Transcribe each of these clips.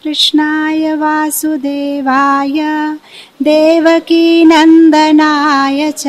कृष्णाय वासुदेवाय देवकीनन्दनाय च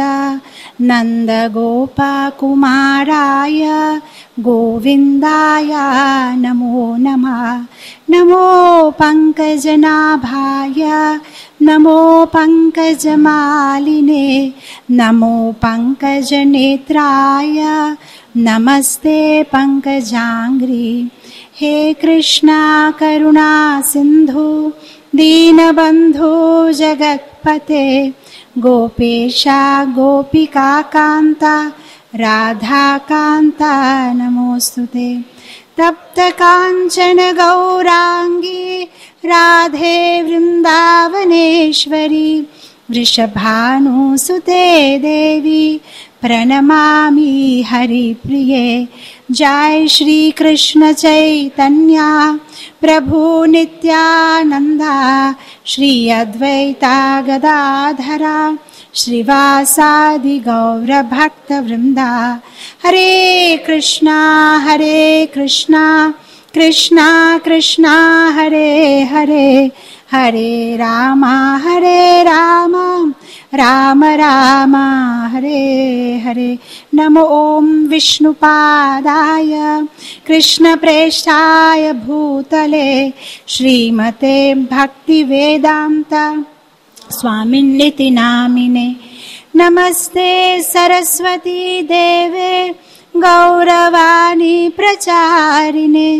नन्दगोपकुमाराय गोविन्दाय नमो नमः नमो पङ्कजनाभाय नमो पङ्कजमालिने नमो पङ्कजनेत्राय नमस्ते पङ्कजाङ्घ्रि हे कृष्णा करुणा सिन्धु दीनबन्धु जगत्पते गोपेशा गोपिकान्ता राधाकान्ता नमोऽस्तु ते तप्तकाञ्चन गौराङ्गी राधे वृन्दावनेश्वरी वृषभानुसुते देवी प्रणमामि हरिप्रिये जय श्रीकृष्ण चैतन्या प्रभु नित्यानन्दा श्री अद्वैता गदाधरा श्रीवासादि गौरभक्तवृन्दा हरे कृष्णा हरे कृष्णा कृष्णा कृष्णा हरे हरे हरे राम हरे राम राम राम हरे हरे नमो ॐ विष्णुपादाय कृष्णप्रेष्ठाय भूतले श्रीमते भक्तिवेदान्त स्वामिन्निति नामिने नमस्ते सरस्वती देवे गौरवाणी प्रचारिणे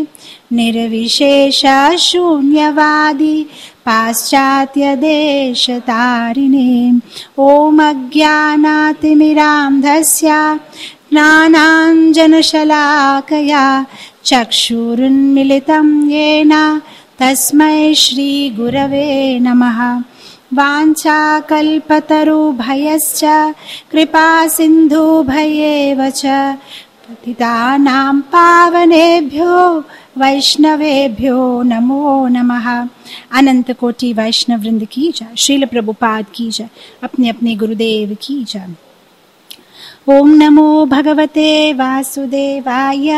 निर्विशेषशून्यवादी पाश्चात्यदेशतारिणे ॐ अज्ञानातिमिरान्धस्य ज्ञानाञ्जनशलाकया चक्षुरुन्मिलितं येन तस्मै श्रीगुरवे नमः वाञ्छाकल्पतरुभयश्च कृपासिन्धुभयेव च पतितानां पावनेभ्यो वैष्णवेभ्यो नमो नमः अनंत कोटि वैष्णव वृंद की जय श्रील प्रभुपाद की जय अपने अपने गुरुदेव की जय ओम नमो भगवते वासुदेवाय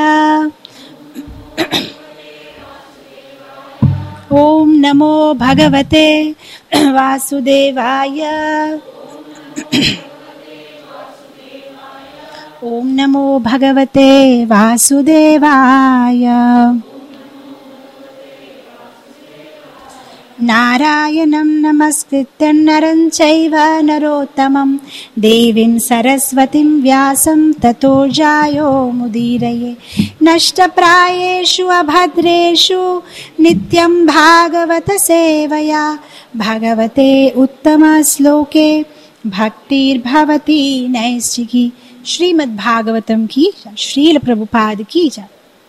ओम नमो भगवते वासुदेवाय ओम नमो भगवते वासुदेवाय नारायणं नमस्कृत्य नरं चैव नरोत्तमं देवीं सरस्वतीं व्यासं ततो जायो मुदीरये नष्टप्रायेषु अभद्रेषु नित्यं भागवतसेवया भगवते उत्तमश्लोके भक्तिर्भवति नैष्ठिकी श्रीमद्भागवतं की जय, श्रील प्रभुपाद की जय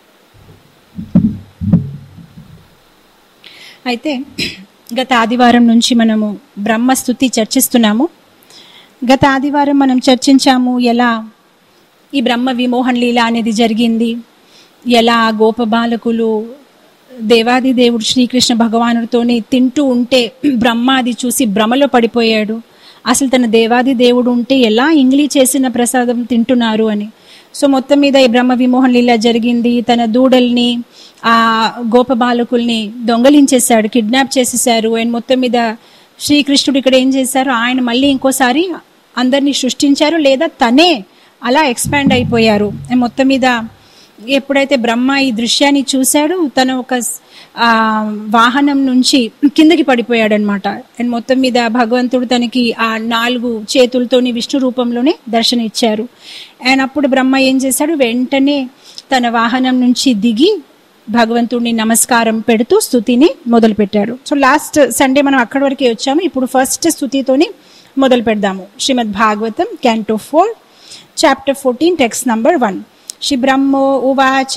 అయితే గత ఆదివారం నుంచి మనము బ్రహ్మస్థుతి చర్చిస్తున్నాము గత ఆదివారం మనం చర్చించాము ఎలా ఈ బ్రహ్మ విమోహన్ లీల అనేది జరిగింది ఎలా గోప బాలకులు దేవాది దేవుడు శ్రీకృష్ణ భగవానుడితోని తింటూ ఉంటే బ్రహ్మ అది చూసి భ్రమలో పడిపోయాడు అసలు తన దేవాది దేవుడు ఉంటే ఎలా ఇంగ్లీ చేసిన ప్రసాదం తింటున్నారు అని సో మొత్తం మీద ఈ బ్రహ్మ విమోహన్ లీల జరిగింది తన దూడల్ని ఆ గోప బాలకుల్ని దొంగలించేశాడు కిడ్నాప్ చేసేసారు అండ్ మొత్తం మీద శ్రీకృష్ణుడు ఇక్కడ ఏం చేశారు ఆయన మళ్ళీ ఇంకోసారి అందరినీ సృష్టించారు లేదా తనే అలా ఎక్స్పాండ్ అయిపోయారు అండ్ మొత్తం మీద ఎప్పుడైతే బ్రహ్మ ఈ దృశ్యాన్ని చూశాడు తను ఒక ఆ, వాహనం నుంచి కిందకి పడిపోయాడు అనమాట అండ్ మొత్తం మీద భగవంతుడు తనకి ఆ నాలుగు చేతులతోని విష్ణు రూపంలోనే దర్శనం ఇచ్చారు అండ్ అప్పుడు బ్రహ్మ ఏం చేశాడు వెంటనే తన వాహనం నుంచి దిగి భగవంతుడిని నమస్కారం పెడుతూ స్థుతిని మొదలు పెట్టాడు సో లాస్ట్ సండే మనం అక్కడి వరకే వచ్చాము ఇప్పుడు ఫస్ట్ స్థుతితోని మొదలు పెడదాము Srimad Bhagavatam canto four chapter fourteen text number one శ్రీ బ్రహ్మో ఉవాచ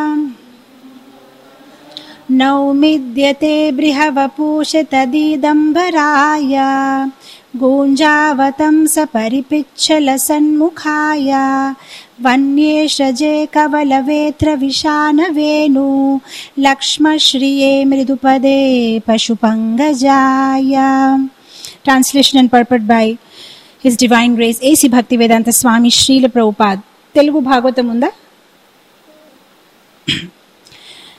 नौमिद्यते बृहवपूष तदिदम्बराय गूञ्जावतं स परिपिच्छलसन्मुखाय वन्येषजे कवलवेत्रविशानवेणु लक्ष्मश्रिये मृदुपदे पशुपङ्गजाय Translation and purport by His Divine Grace A.C. Bhaktivedanta Swami Srila Prabhupada Telugu Bhagavatam ఉందా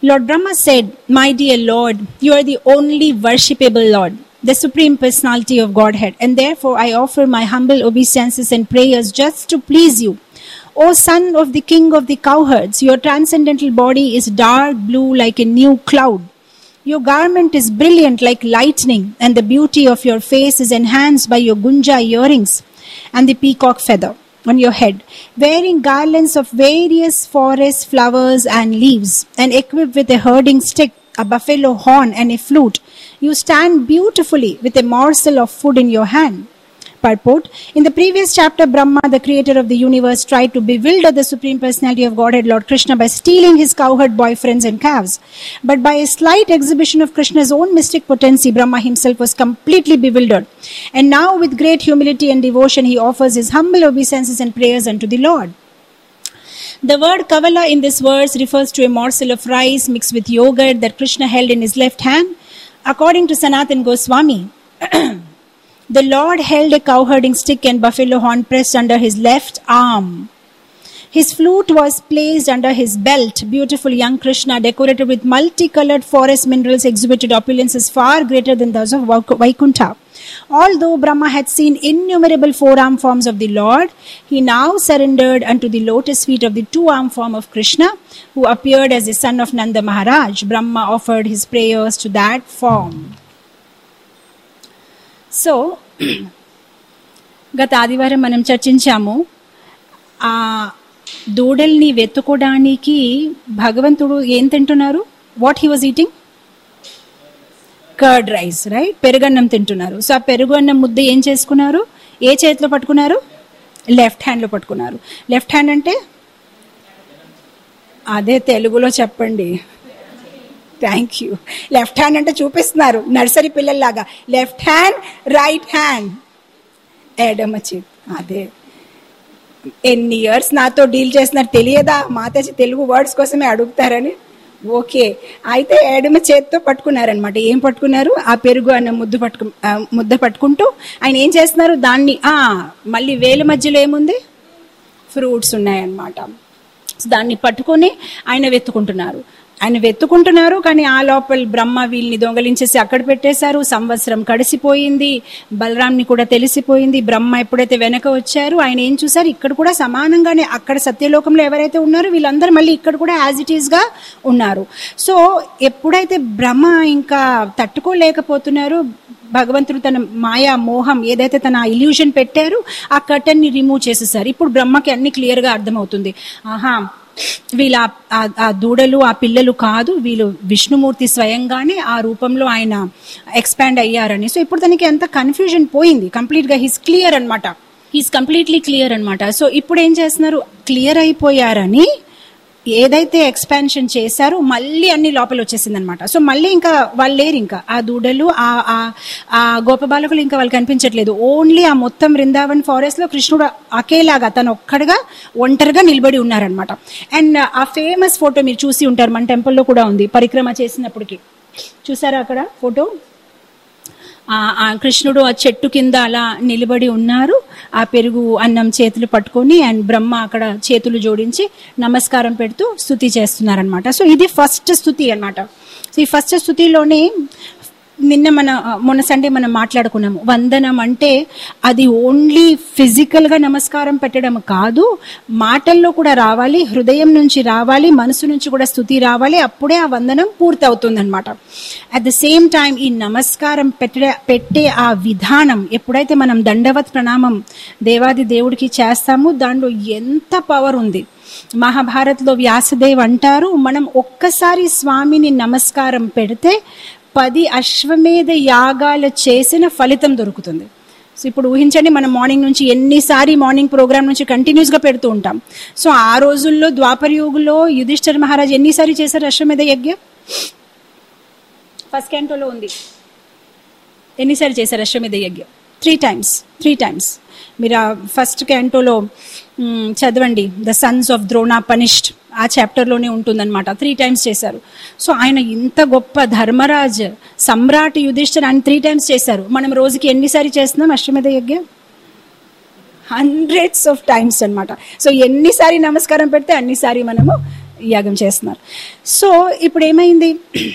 Lord Brahma said, My dear Lord, you are the only worshipable Lord, the Supreme Personality of Godhead, and therefore I offer my humble obeisances and prayers just to please you. O son of the king of the cowherds, your transcendental body is dark blue like a new cloud. Your garment is brilliant like lightning, and the beauty of your face is enhanced by your gunja earrings and the peacock feather on your head, wearing garlands of various forest flowers and leaves, and equipped with a herding stick, a buffalo horn, and a flute. You stand beautifully with a morsel of food in your hand. Purport In the previous chapter, Brahma, the creator of the universe, tried to bewilder the Supreme Personality of Godhead, Lord Krishna, by stealing his cowherd boyfriends and calves. But by a slight exhibition of Krishna's own mystic potency, Brahma himself was completely bewildered. And now, with great humility and devotion, he offers his humble obeisances and prayers unto the Lord. The word kavala in this verse refers to a morsel of rice mixed with yogurt that Krishna held in his left hand. According to Sanatan Goswami, the Lord held a cowherding stick and buffalo horn pressed under his left arm. His flute was placed under his belt. Beautiful young Krishna, decorated with multicolored forest minerals, exhibited opulences far greater than those of Vaik- Vaikuntha. Although Brahma had seen innumerable four-arm forms of the Lord, he now surrendered unto the lotus feet of the two-arm form of Krishna, who appeared as the son of Nanda Maharaj. Brahma offered his prayers to that form. So గత ఆదివారం మనం చర్చించాము ఆ దూడల్ని వెతుకోవడానికి భగవంతుడు ఏం తింటున్నారు what he was eating curd rice right పెరుగన్నం తింటున్నారు సో ఆ పెరుగు అన్నం ముద్ద ఏం చేసుకున్నారు ఏ చేతిలో పట్టుకున్నారు లెఫ్ట్ హ్యాండ్లో పట్టుకున్నారు లెఫ్ట్ హ్యాండ్ అంటే అదే తెలుగులో చెప్పండి థ్యాంక్ యూ లెఫ్ట్ హ్యాండ్ అంటే చూపిస్తున్నారు నర్సరీ పిల్లల్లాగా లెఫ్ట్ హ్యాండ్ రైట్ హ్యాండ్ ఎడమ చేతి అదే ఎన్ని ఇయర్స్ నాతో డీల్ చేస్తున్నారు తెలియదా మాతాజీ తెలుగు వర్డ్స్ కోసమే అడుగుతారని ఓకే అయితే ఎడమ చేతితో పట్టుకున్నారనమాట ఏం పట్టుకున్నారు ఆ పెరుగు అన్న ముద్దు పట్టుకు ఆ, ముద్ద పట్టుకుంటూ ఆయన ఏం చేస్తున్నారు దాన్ని ఆ మళ్ళీ వేలు మధ్యలో ఏముంది ఫ్రూట్స్ ఉన్నాయన్నమాట సో దాన్ని పట్టుకొని ఆయన వెతుకుంటున్నారు ఆయన వెతుకుంటున్నారు కానీ ఆ లోపల బ్రహ్మ వీళ్ళని దొంగలించేసి అక్కడ పెట్టేశారు సంవత్సరం కడిసిపోయింది బలరాంని కూడా తెలిసిపోయింది బ్రహ్మ ఎప్పుడైతే వెనక వచ్చారు ఆయన ఏం చూసారు ఇక్కడ కూడా సమానంగానే అక్కడ సత్యలోకంలో ఎవరైతే ఉన్నారో వీళ్ళందరూ మళ్ళీ ఇక్కడ కూడా యాజ్ ఇట్ ఈస్ గా ఉన్నారు సో ఎప్పుడైతే బ్రహ్మ ఇంకా తట్టుకోలేకపోతున్నారు భగవంతుడు తన మాయా మోహం ఏదైతే తన ఇల్యూషన్ పెట్టారు ఆ కర్టన్ ని రిమూవ్ చేసేసారు ఇప్పుడు బ్రహ్మకి అన్ని క్లియర్ గా అర్థమవుతుంది ఆహా వీళ్ళ ఆ- ఆ- ఆ దూడలు ఆ పిల్లలు కాదు వీళ్ళు విష్ణుమూర్తి స్వయంగానే ఆ రూపంలో ఆయన ఎక్స్పాండ్ అయ్యారని సో ఇప్పుడు తనకి అంత కన్ఫ్యూజన్ పోయింది కంప్లీట్ గా హీస్ క్లియర్ అనమాట హీస్ కంప్లీట్లీ క్లియర్ అనమాట సో ఇప్పుడు ఏం చేస్తున్నారు క్లియర్ అయిపోయారని ఏదైతే ఎక్స్పాన్షన్ చేశారో మళ్ళీ అన్ని లోపల వచ్చేసింది అనమాట సో మళ్ళీ ఇంకా వాళ్ళు లేరు ఇంకా ఆ దూడలు ఆ ఆ- ఆ గోప బాలకులు ఇంకా వాళ్ళు కనిపించట్లేదు ఓన్లీ ఆ మొత్తం బృందావన్ ఫారెస్ట్ లో కృష్ణుడు అకేలాగా తను ఒక్కడుగా ఒంటరిగా నిలబడి ఉన్నారనమాట అండ్ ఆ ఫేమస్ ఫోటో మీరు చూసి ఉంటారు మన టెంపుల్లో కూడా ఉంది పరిక్రమ చేసినప్పటికి చూసారా అక్కడ ఫోటో ఆ ఆ కృష్ణుడు ఆ చెట్టు కింద అలా నిలబడి ఉన్నారు ఆ పెరుగు అన్నం చేతులు పట్టుకొని అండ్ బ్రహ్మ అక్కడ చేతులు జోడించి నమస్కారం పెడుతూ స్థుతి చేస్తున్నారనమాట సో ఇది ఫస్ట్ స్థుతి అన్నమాట సో ఈ ఫస్ట్ స్థుతిలోనే నిన్న మన మొన్న సండే మనం మాట్లాడుకున్నాము వందనం అంటే అది ఓన్లీ ఫిజికల్ గా నమస్కారం పెట్టడం కాదు మాటల్లో కూడా రావాలి హృదయం నుంచి రావాలి మనసు నుంచి కూడా స్థుతి రావాలి అప్పుడే ఆ వందనం పూర్తి అవుతుంది అనమాట అట్ ద సేమ్ టైం ఈ నమస్కారం పెట్టే పెట్టే ఆ విధానం ఎప్పుడైతే మనం దండవత్ ప్రణామం దేవాది దేవుడికి చేస్తామో దానిలో ఎంత పవర్ ఉంది మహాభారత్లో వ్యాసదేవ్ అంటారు మనం ఒక్కసారి స్వామిని నమస్కారం పెడితే పది అశ్వమేధ యాగాలు చేసిన ఫలితం దొరుకుతుంది సో ఇప్పుడు ఊహించండి మనం మార్నింగ్ నుంచి ఎన్నిసారి మార్నింగ్ ప్రోగ్రామ్ నుంచి కంటిన్యూస్ గా పెడుతూ ఉంటాం సో ఆ రోజుల్లో ద్వాపర యుగంలో యుధిష్ఠిర మహారాజ్ ఎన్నిసారి చేశారు అశ్వమేధ యజ్ఞం ఫస్ట్ క్యాంటోలో ఉంది ఎన్నిసార్లు చేశారు అశ్వమేధ యజ్ఞం త్రీ టైమ్స్ త్రీ టైమ్స్ మీరు ఆ ఫస్ట్ క్యాంటోలో మ్, చదవండి the sons of Drona punished ఆ చాప్టర్లోనే ఉంటుందన్నమాట త్రీ టైమ్స్ చేశారు సో ఆయన ఇంత గొప్ప ధర్మరాజ్ సమ్రాట్ యుధిష్ఠిర్ ఆయన త్రీ టైమ్స్ చేశారు మనం రోజుకి ఎన్నిసారి చేస్తున్నాం అశ్వమేధ యజ్ఞం హండ్రెడ్స్ ఆఫ్ టైమ్స్ అన్నమాట సో ఎన్నిసారి నమస్కారం పెడితే అన్నిసారి మనము యాగం చేస్తున్నారు సో ఇప్పుడు ఏమైంది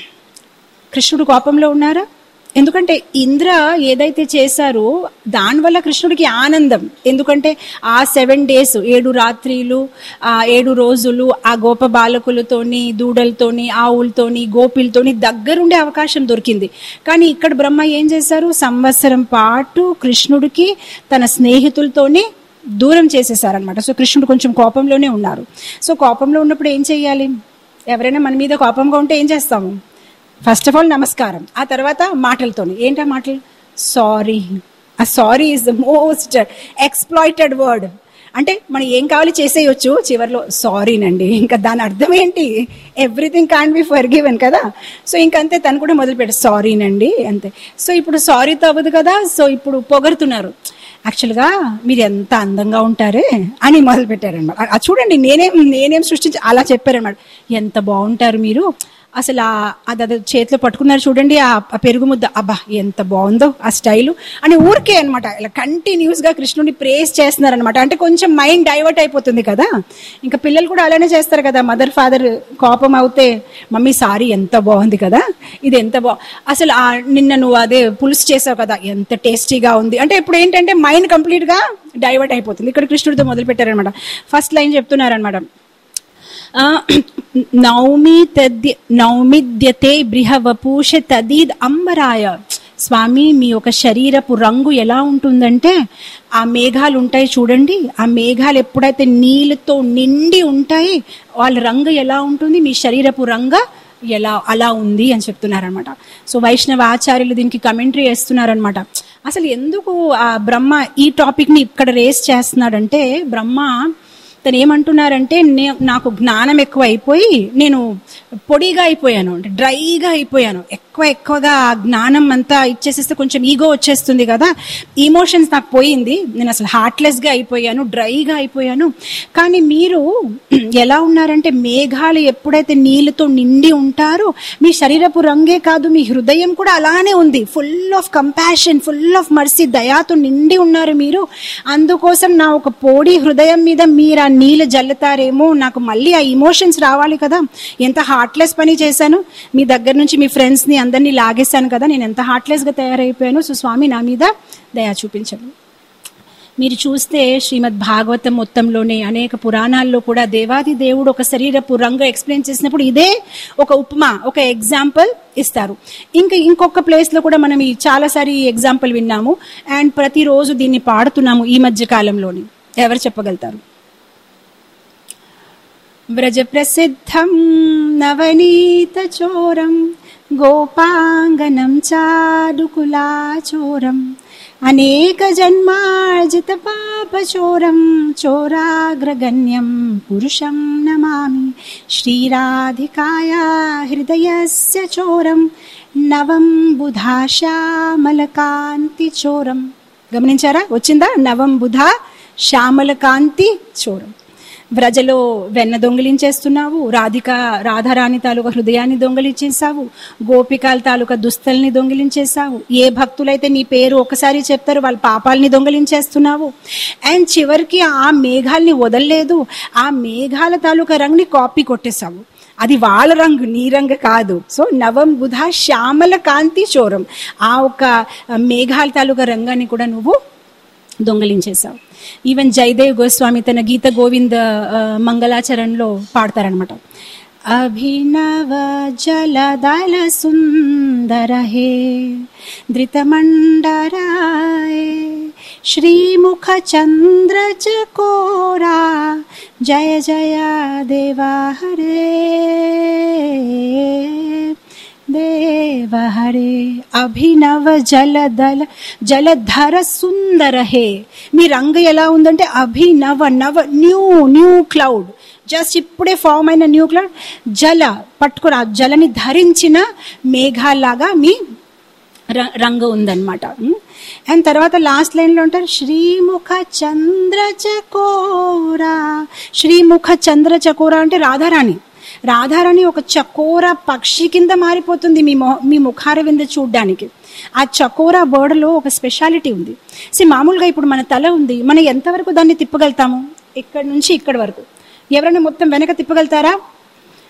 కృష్ణుడు కోపంలో ఉన్నారా ఎందుకంటే ఇంద్ర ఏదైతే చేశారో దానివల్ల కృష్ణుడికి ఆనందం ఎందుకంటే ఆ సెవెన్ డేస్ ఏడు రాత్రిలు ఆ ఏడు రోజులు ఆ గోప బాలకులతోని దూడలతోని ఆవులతోని గోపిలతోని దగ్గరుండే అవకాశం దొరికింది కానీ ఇక్కడ బ్రహ్మ ఏం చేశారు సంవత్సరం పాటు కృష్ణుడికి తన స్నేహితులతోని దూరం చేసేసారనమాట సో కృష్ణుడు కొంచెం కోపంలోనే ఉన్నారు సో కోపంలో ఉన్నప్పుడు ఏం చేయాలి ఎవరైనా మన మీద కోపంగా ఉంటే ఏం చేస్తాము ఫస్ట్ ఆఫ్ ఆల్ నమస్కారం ఆ తర్వాత మాటలతోని ఏంటా మాటలు సారీ ఆ sorry is the most exploited word అంటే మనం ఏం కావాలి చేసేయొచ్చు చివరిలో సారీనండి ఇంకా దాని అర్థం ఏంటి everything can be forgiven కదా సో ఇంకంతే తను కూడా మొదలు పెట్టారు సారీనండి అంతే సో ఇప్పుడు సారీతో అవ్వదు కదా సో ఇప్పుడు పొగరుతున్నారు యాక్చువల్గా మీరు ఎంత అందంగా ఉంటారే అని మొదలు పెట్టారనమాట అది చూడండి నేనేం నేనేం సృష్టించి అలా చెప్పారనమాట ఎంత బాగుంటారు మీరు అసలు ఆ- అది అది చేతిలో పట్టుకున్నారు చూడండి ఆ ఆ పెరుగు ముద్ద అబ్బా ఎంత బాగుందో ఆ స్టైలు అని ఊరికే అనమాట ఇలా కంటిన్యూస్ గా కృష్ణుడిని ప్రేస్ చేస్తున్నారు అనమాట అంటే కొంచెం మైండ్ డైవర్ట్ అయిపోతుంది కదా ఇంకా పిల్లలు కూడా అలానే చేస్తారు కదా మదర్ ఫాదర్ కోపం అవుతే మమ్మీ సారీ ఎంత బాగుంది కదా ఇది ఎంత బా అసలు ఆ నిన్న నువ్వు అదే పులుసు చేసావు కదా ఎంత టేస్టీగా ఉంది అంటే ఇప్పుడు ఏంటంటే మైండ్ కంప్లీట్ గా డైవర్ట్ అయిపోతుంది ఇక్కడ కృష్ణుడితో మొదలు పెట్టారనమాట ఫస్ట్ లైన్ చెప్తున్నారనమాట ఆ, నౌమి తద్య నౌమిద్యతే బృహవపూష తదీద్ అంబరాయ స్వామి మీ యొక్క శరీరపు రంగు ఎలా ఉంటుందంటే ఆ మేఘాలు ఉంటాయి చూడండి ఆ మేఘాలు ఎప్పుడైతే నీళ్ళతో నిండి ఉంటాయి వాళ్ళ రంగు ఎలా ఉంటుంది మీ శరీరపు రంగ ఎలా అలా ఉంది అని చెప్తున్నారనమాట సో వైష్ణవ ఆచార్యులు దీనికి కమెంటరీ వేస్తున్నారనమాట అసలు ఎందుకు ఆ బ్రహ్మ ఈ టాపిక్ ని ఇక్కడ రేస్ చేస్తున్నాడంటే బ్రహ్మ తను ఏమంటున్నారంటే నే- నాకు జ్ఞానం ఎక్కువ అయిపోయి నేను పొడిగా అయిపోయాను అంటే డ్రైగా అయిపోయాను ఎక్కువ ఎక్కువగా ఆ జ్ఞానం అంతా ఇచ్చేసేస్తే కొంచెం ఈగో వచ్చేస్తుంది కదా ఇమోషన్స్ నాకు పోయింది నేను అసలు హార్ట్లెస్ గా అయిపోయాను డ్రైగా అయిపోయాను కానీ మీరు ఎలా ఉన్నారంటే మేఘాలు ఎప్పుడైతే నీళ్ళతో నిండి ఉంటారో మీ శరీరపు రంగే కాదు మీ హృదయం కూడా అలానే ఉంది full of compassion full of mercy దయాతో నిండి ఉన్నారు మీరు అందుకోసం నా ఒక పోడి హృదయం మీద మీరు ఆ నీళ్ళు జల్లుతారేమో నాకు మళ్ళీ ఆ ఇమోషన్స్ రావాలి కదా ఎంత హార్ట్లెస్ పని చేశాను మీ దగ్గర నుంచి మీ ఫ్రెండ్స్ ని అందరినీ లాగేశాను కదా నేను ఎంత హార్ట్లెస్ గా తయారైపోయాను సో స్వామి నా మీద దయా చూపించండి మీరు చూస్తే శ్రీమద్ భాగవతం మొత్తంలోనే అనేక పురాణాల్లో కూడా దేవాది దేవుడు ఒక శరీరపు రంగు ఎక్స్ప్లెయిన్ చేసినప్పుడు ఇదే ఒక ఉపమా ఒక ఎగ్జాంపుల్ ఇస్తారు ఇంకా ఇంకొక ప్లేస్ లో కూడా మనం ఈ చాలాసారి ఈ ఎగ్జాంపుల్ విన్నాము అండ్ ప్రతిరోజు దీన్ని పాడుతున్నాము ఈ మధ్య కాలంలోని ఎవరు చెప్పగలుగుతారు వ్రజ ప్రసిద్ధం నవనీత చోరం గోపాంగనం చాడుకులాచోరం అనేక జన్మార్జిత పాపచోరం చోరాగ్రగణ్యం పురుషం నమామి శ్రీరాధికాయా హృదయస్య చోరం నవం బుధాశ్యామలకాంతి చోరం గమనించారా వచ్చిందా నవం బుధ శ్యామలకాంతి చోరం వ్రజలో వెన్న దొంగిలించేస్తున్నావు రాధిక రాధారాణి తాలూకా హృదయాన్ని దొంగిలించేసావు గోపికాల తాలూకా దుస్తల్ని దొంగిలించేసావు ఏ భక్తులైతే నీ పేరు ఒకసారి చెప్తారు వాళ్ళ పాపాలని దొంగిలించేస్తున్నావు అండ్ చివరికి ఆ మేఘాల్ని వదలలేదు ఆ మేఘాల తాలూకా రంగుని కాపీ కొట్టేశావు అది వాళ్ళ రంగు నీ రంగు కాదు సో నవం బుధ శ్యామల కాంతి చోరం ఆ ఒక మేఘాల తాలూకా రంగాన్ని కూడా నువ్వు దొంగలించేశావు ఈవెన్ జయదేవ్ గోస్వామి తన గీత గోవింద ఆ, మంగళాచరణలో పాడతారనమాట అభినవ జలదల సుందర హే ధృతమండరాయ శ్రీముఖ చంద్ర చకోరా జయ జయ దేవా హరే దేవ హరే అభినవ జలదల జలధర సుందర హే మీ రంగు ఎలా ఉందంటే అభినవ నవ న్యూ న్యూ క్లౌడ్ జస్ట్ ఇప్పుడే ఫామ్ అయిన న్యూ క్లౌడ్ జల పట్టుకుని ఆ జలని ధరించిన మేఘాలాగా మీ ర- రంగు ఉందన్నమాట అండ్ తర్వాత లాస్ట్ లైన్ లో ఉంటారు శ్రీముఖ చంద్ర చకోరా శ్రీముఖ చంద్ర చకోరా అంటే రాధారాణి రాధారాణి ఒక చకోర పక్షి కింద మారిపోతుంది మీ మొ మీ ముఖార వింద చూడ్డానికి ఆ చకోరా బర్డ్లో ఒక స్పెషాలిటీ ఉంది సి మామూలుగా ఇప్పుడు మన తల ఉంది మనం ఎంతవరకు దాన్ని తిప్పగలుగుతాము ఇక్కడ నుంచి ఇక్కడ వరకు ఎవరైనా మొత్తం వెనక తిప్పగలుగుతారా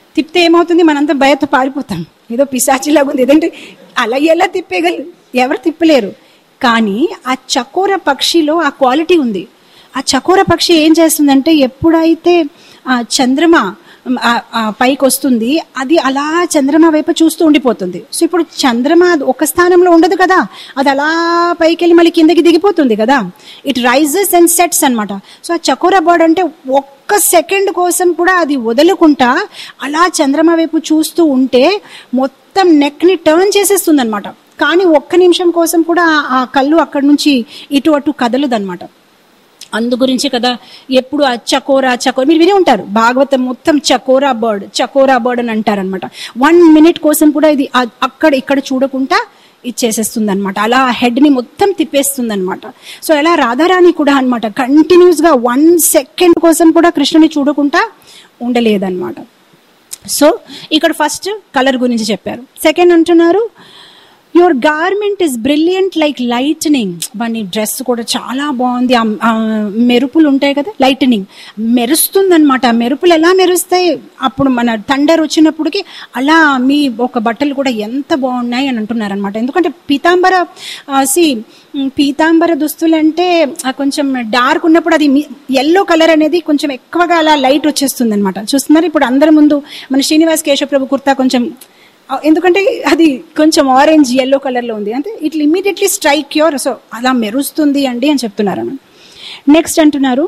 తిప్పితే ఏమవుతుంది మనంతా భయతో పారిపోతాం ఏదో పిశాచిలాగా ఉంది ఏదంటే అలా ఎలా తిప్పేయగలరు ఎవరు తిప్పలేరు కానీ ఆ చకోర పక్షిలో ఆ క్వాలిటీ ఉంది ఆ చకోర పక్షి ఏం చేస్తుందంటే ఎప్పుడైతే ఆ చంద్రమ ఆ- ఆ పైకి వస్తుంది అది అలా చంద్రమ వైపు చూస్తూ ఉండిపోతుంది సో ఇప్పుడు చంద్రమ అది ఒక స్థానంలో ఉండదు కదా అది అలా పైకి వెళ్ళి మళ్ళీ కిందకి దిగిపోతుంది కదా ఇట్ రైజెస్ అండ్ సెట్స్ అన్నమాట సో ఆ చకోర బర్డ్ అంటే ఒక్క సెకండ్ కోసం కూడా అది వదలకుండా అలా చంద్రమ వైపు చూస్తూ ఉంటే మొత్తం నెక్ ని టర్న్ చేసేస్తుంది అనమాట కానీ ఒక్క నిమిషం కోసం కూడా ఆ- ఆ కళ్ళు అక్కడి నుంచి ఇటు అటు కదలదన్నమాట అందు గురించి కదా ఎప్పుడు ఆ చకోరా చకోర మీరు విని ఉంటారు భాగవతం మొత్తం చకోరా బర్డ్ చకోరా బర్డ్ అని అంటారనమాట వన్ మినిట్ కోసం కూడా ఇది అ- అక్కడ ఇక్కడ చూడకుండా ఇచ్చేసేస్తుంది అనమాట అలా హెడ్ ని మొత్తం తిప్పేస్తుంది అనమాట సో ఎలా రాధారాణి కూడా అనమాట కంటిన్యూస్ గా వన్ సెకండ్ కోసం కూడా కృష్ణుని చూడకుండా ఉండలేదన్నమాట సో ఇక్కడ ఫస్ట్ కలర్ గురించి చెప్పారు సెకండ్ అంటున్నారు your garment is brilliant like lightning నీ డ్రెస్ కూడా చాలా బాగుంది ఆ- ఆ మెరుపులు ఉంటాయి కదా లైటనింగ్ మెరుస్తుంది అనమాట మెరుపులు ఎలా మెరుస్తాయి అప్పుడు మన థండర్ వచ్చినప్పటికి అలా మీ ఒక బట్టలు కూడా ఎంత బాగున్నాయి అని అంటున్నారు అనమాట ఎందుకంటే పీతాంబర సి పీతాంబర దుస్తులు అంటే ఆ కొంచెం డార్క్ ఉన్నప్పుడు అది ఎల్లో కలర్ అనేది కొంచెం ఎక్కువగా అలా లైట్ వచ్చేస్తుంది అనమాట చూస్తున్నారు ఇప్పుడు అందరి ముందు మన శ్రీనివాస్ కేశవప్రభు కుర్తా కొంచెం ఆ, ఎందుకంటే అది కొంచెం ఆరెంజ్ ఎల్లో కలర్ లో ఉంది అంటే it immediately strike your so అలా మెరుస్తుంది అండి అని చెప్తున్నారు అన్న నెక్స్ట్ అంటున్నారు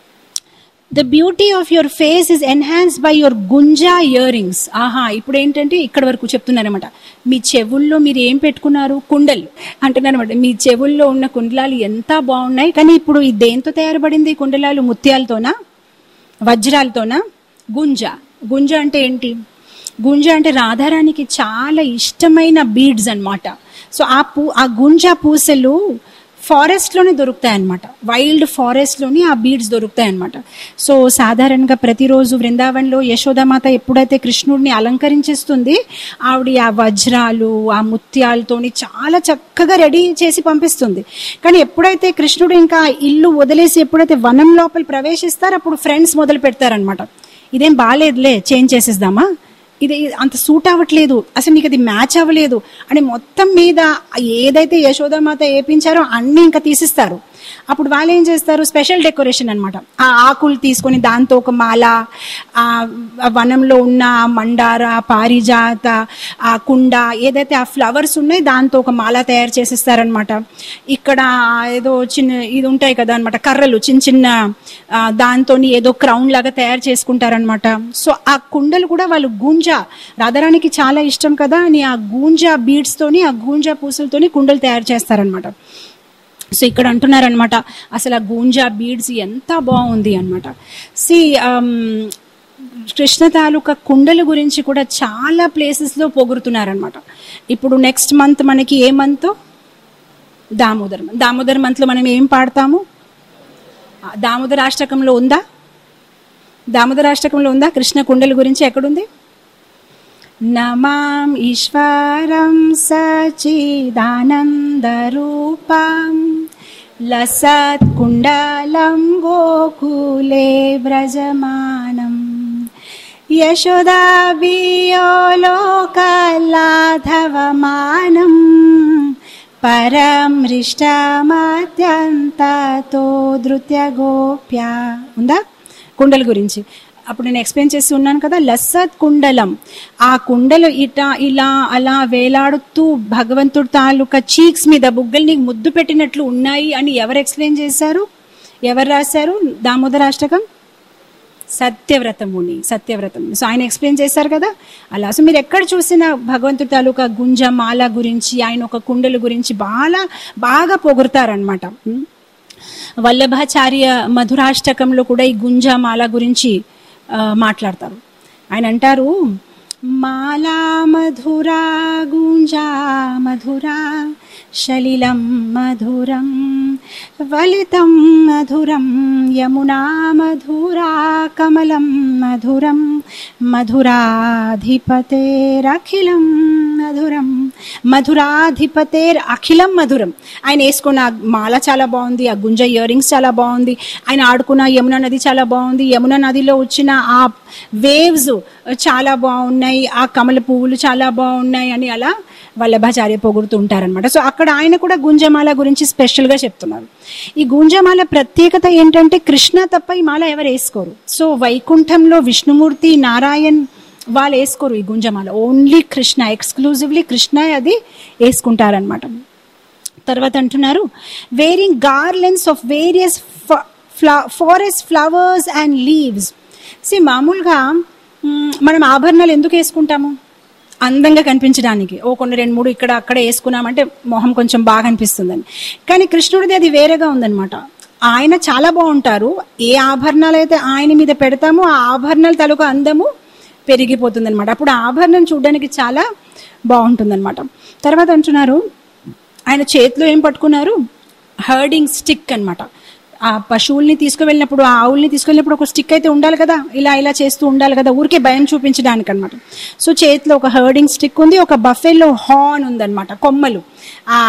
the beauty of your face is enhance by your gunja earrings ఆహా ఇప్పుడు ఏంటంటే ఇక్కడ వరకు చెప్తున్నారనమాట మీ చెవుల్లో మీరు ఏం పెట్టుకున్నారు కుండలు అంటున్నారనమాట మీ చెవుల్లో ఉన్న కుండలాలు ఎంత బాగున్నాయి కానీ ఇప్పుడు ఇది దేంతో తయారపడింది ఈ కుండలాలు ముత్యాలతోనా వజ్రాలతోనా గుంజ గుంజ అంటే ఏంటి గుంజ అంటే రాధారానికి చాలా ఇష్టమైన బీడ్స్ అన్నమాట సో ఆ పూ ఆ గుంజ పూసలు ఫారెస్ట్ లోనే దొరుకుతాయి అనమాట వైల్డ్ ఫారెస్ట్ లోని ఆ బీడ్స్ దొరుకుతాయి అనమాట సో సాధారణంగా ప్రతిరోజు బృందావనంలో యశోదామాత ఎప్పుడైతే కృష్ణుడిని అలంకరించేస్తుంది ఆవిడ ఆ వజ్రాలు ఆ ముత్యాలతోని చాలా చక్కగా రెడీ చేసి పంపిస్తుంది కానీ ఎప్పుడైతే కృష్ణుడు ఇంకా ఇల్లు వదిలేసి ఎప్పుడైతే వనం లోపల ప్రవేశిస్తారో అప్పుడు ఫ్రెండ్స్ మొదలు పెడతారనమాట ఇదేం బాగాలేదులే చేంజ్ చేసేద్దామా ఇది అంత సూట్ అవ్వట్లేదు అసలు నీకు అది మ్యాచ్ అవ్వలేదు అని మొత్తం మీద ఏదైతే యశోదామాత ఏపించారో అన్ని ఇంకా తీసిస్తారు అప్పుడు వాళ్ళు ఏం చేస్తారు స్పెషల్ డెకరేషన్ అన్నమాట ఆ ఆకులు తీసుకొని దాంతో ఒక మాల ఆ వనంలో ఉన్న ఆ మండార పారిజాత ఆ కుండ ఏదైతే ఆ ఫ్లవర్స్ ఉన్నాయి దాంతో ఒక మాల తయారు చేసేస్తారనమాట ఇక్కడ ఏదో చిన్న ఇది ఉంటాయి కదా అనమాట కర్రలు చిన్న చిన్న దాంతో ఏదో క్రౌన్ లాగా తయారు చేసుకుంటారనమాట సో ఆ కుండలు కూడా వాళ్ళు గూంజ రాధారానికి చాలా ఇష్టం కదా అని ఆ గూంజ బీడ్స్ తోని ఆ గూంజ పూసలతోని కుండలు తయారు చేస్తారనమాట సో ఇక్కడ అంటున్నారనమాట అసలు ఆ గూంజా బీడ్స్ ఎంత బాగుంది అనమాట సి కృష్ణ తాలూకా కుండల గురించి కూడా చాలా ప్లేసెస్లో పొగుడుతున్నారనమాట ఇప్పుడు నెక్స్ట్ మంత్ మనకి ఏ మంత్ దామోదర్ month. దామోదర్ మంత్లో మనం ఏం పాడతాము ఆ, దామోదర అష్టకంలో ఉందా దామోదర అష్టకంలో ఉందా కృష్ణ కుండల గురించి ఎక్కడుంది నమాం ఈశ్వరం సచిదానందరూపం లసత్కుండలం గోకులే వ్రజమానం యశోదాభియోలోకలాధవమానం పరం హృష్టమత్యంతతో ధృత్య గోప్య ఉందా కుండల గురించి అప్పుడు నేను ఎక్స్ప్లెయిన్ చేసి ఉన్నాను కదా లస్సత్ కుండలం ఆ కుండలు ఇట ఇలా అలా వేలాడుతూ భగవంతుడు తాలూకా చీక్స్ మీద బుగ్గల్ని ముద్దు పెట్టినట్లు ఉన్నాయి అని ఎవరు ఎక్స్ప్లెయిన్ చేశారు ఎవరు రాశారు దామోదరాష్టకం సత్యవ్రతముని సత్యవ్రతం సో ఆయన ఎక్స్ప్లెయిన్ చేశారు కదా అలా సో మీరు ఎక్కడ చూసినా భగవంతుడి తాలూకా గుంజ మాల గురించి ఆయన ఒక కుండల గురించి బాగా బాగా పొగుడతారనమాట వల్లభాచార్య మధురాష్టకంలో కూడా ఈ గుంజ మాల గురించి ఆ, మాట్లాడతారు ఆయన అంటారు మాలా మధురా గుంజా మధురా శలిలం మధురం వలితం మధురం యమునా మధురా కమలం మధురం మధురాధిపతేరఖిలం మధురం మధురాధిపతేర్ అఖిలం మధురం ఆయన వేసుకున్న ఆ మాల చాలా బాగుంది ఆ గుంజ ఇయర్ రింగ్స్ చాలా బాగుంది ఆయన ఆడుకున్న యమున నది చాలా బాగుంది యమున నదిలో వచ్చిన ఆ వేవ్స్ చాలా బాగున్నాయి ఆ కమల పువ్వులు చాలా బాగున్నాయి అని అలా వల్లభాచార్య పొగుడుతూ ఉంటారనమాట సో అక్కడ ఆయన కూడా గుంజమాల గురించి స్పెషల్గా చెప్తున్నారు ఈ గుంజమాల ప్రత్యేకత ఏంటంటే కృష్ణ తప్ప ఈ మాల ఎవరు వేసుకోరు సో వైకుంఠంలో విష్ణుమూర్తి నారాయణ్ వాళ్ళు వేసుకోరు ఈ గుంజమాల ఓన్లీ కృష్ణ ఎక్స్క్లూజివ్లీ కృష్ణ అది వేసుకుంటారనమాట తర్వాత అంటున్నారు wearing garlands of various forest flowers and leaves see మామూలుగా మ్, మనం ఆభరణాలు ఎందుకు వేసుకుంటాము అందంగా కనిపించడానికి ఓ కొన్ని రెండు మూడు ఇక్కడ అక్కడ వేసుకున్నామంటే మొహం కొంచెం బాగా అనిపిస్తుందని కానీ కృష్ణుడిది అది వేరేగా ఉందన్నమాట ఆయన చాలా బాగుంటారు ఏ ఆభరణాలు అయితే ఆయన మీద పెడతామో ఆ ఆభరణాల తాలూకు అందము పెరిగిపోతుంది అనమాట అప్పుడు ఆ ఆభరణం చూడడానికి చాలా బాగుంటుందన్నమాట తర్వాత అంటున్నారు ఆయన చేతిలో ఏం పట్టుకున్నారు హర్డింగ్ స్టిక్ అన్నమాట ఆ పశువుల్ని తీసుకువెళ్ళినప్పుడు ఆ ఆవుల్ని తీసుకువెళ్ళినప్పుడు ఒక స్టిక్ అయితే ఉండాలి కదా ఇలా ఇలా చేస్తూ ఉండాలి కదా ఊరికే భయం చూపించడానికి అనమాట సో చేతిలో ఒక హర్డింగ్ స్టిక్ ఉంది ఒక బఫెల్లో హార్న్ ఉందన్నమాట కొమ్మలు ఆ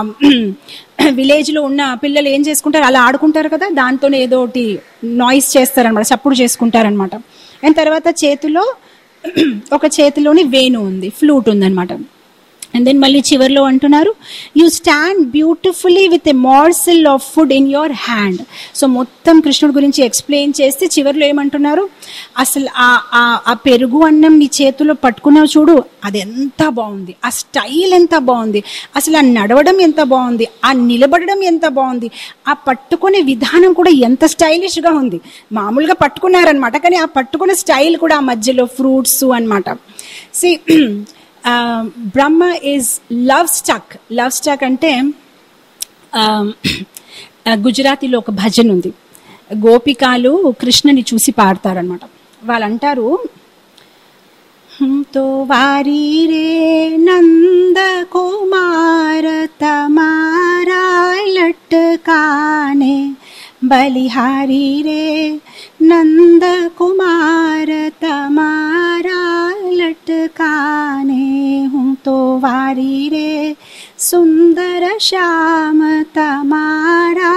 విలేజ్లో ఉన్న పిల్లలు ఏం చేసుకుంటారు అలా ఆడుకుంటారు కదా దాంతో ఏదో ఒకటి నాయిస్ చేస్తారనమాట చప్పుడు చేసుకుంటారనమాట అండ్ తర్వాత చేతిలో ఒక చేతిలోని వేణు ఉంది ఫ్లూట్ ఉందన్నమాట అండ్ దెన్ మళ్ళీ చివరిలో అంటున్నారు you stand beautifully with a morsel of food in your hand so మొత్తం కృష్ణుడి గురించి ఎక్స్ప్లెయిన్ చేస్తే చివరిలో ఏమంటున్నారు అసలు ఆ ఆ- ఆ పెరుగు అన్నం నీ చేతిలో పట్టుకున్నావు చూడు అది ఎంత బాగుంది ఆ స్టైల్ ఎంత బాగుంది అసలు ఆ నడవడం ఎంత బాగుంది ఆ నిలబడడం ఎంత బాగుంది ఆ పట్టుకునే విధానం కూడా ఎంత స్టైలిష్గా ఉంది మామూలుగా పట్టుకున్నారనమాట కానీ ఆ పట్టుకునే స్టైల్ కూడా ఆ మధ్యలో ఫ్రూట్స్ అన్నమాట see Brahma is love stuck love stuck అంటే um, గుజరాతీలో ఒక భజన ఉంది గోపికాలు కృష్ణని చూసి పాడతారనమాట వాళ్ళు అంటారు "हम तो वारी रे नंद कुमार तमारा लटकाने बलिहारी रे नंद कुमार तमारा लटकाने हूँ तो वारी रे सुंदर श्याम तमारा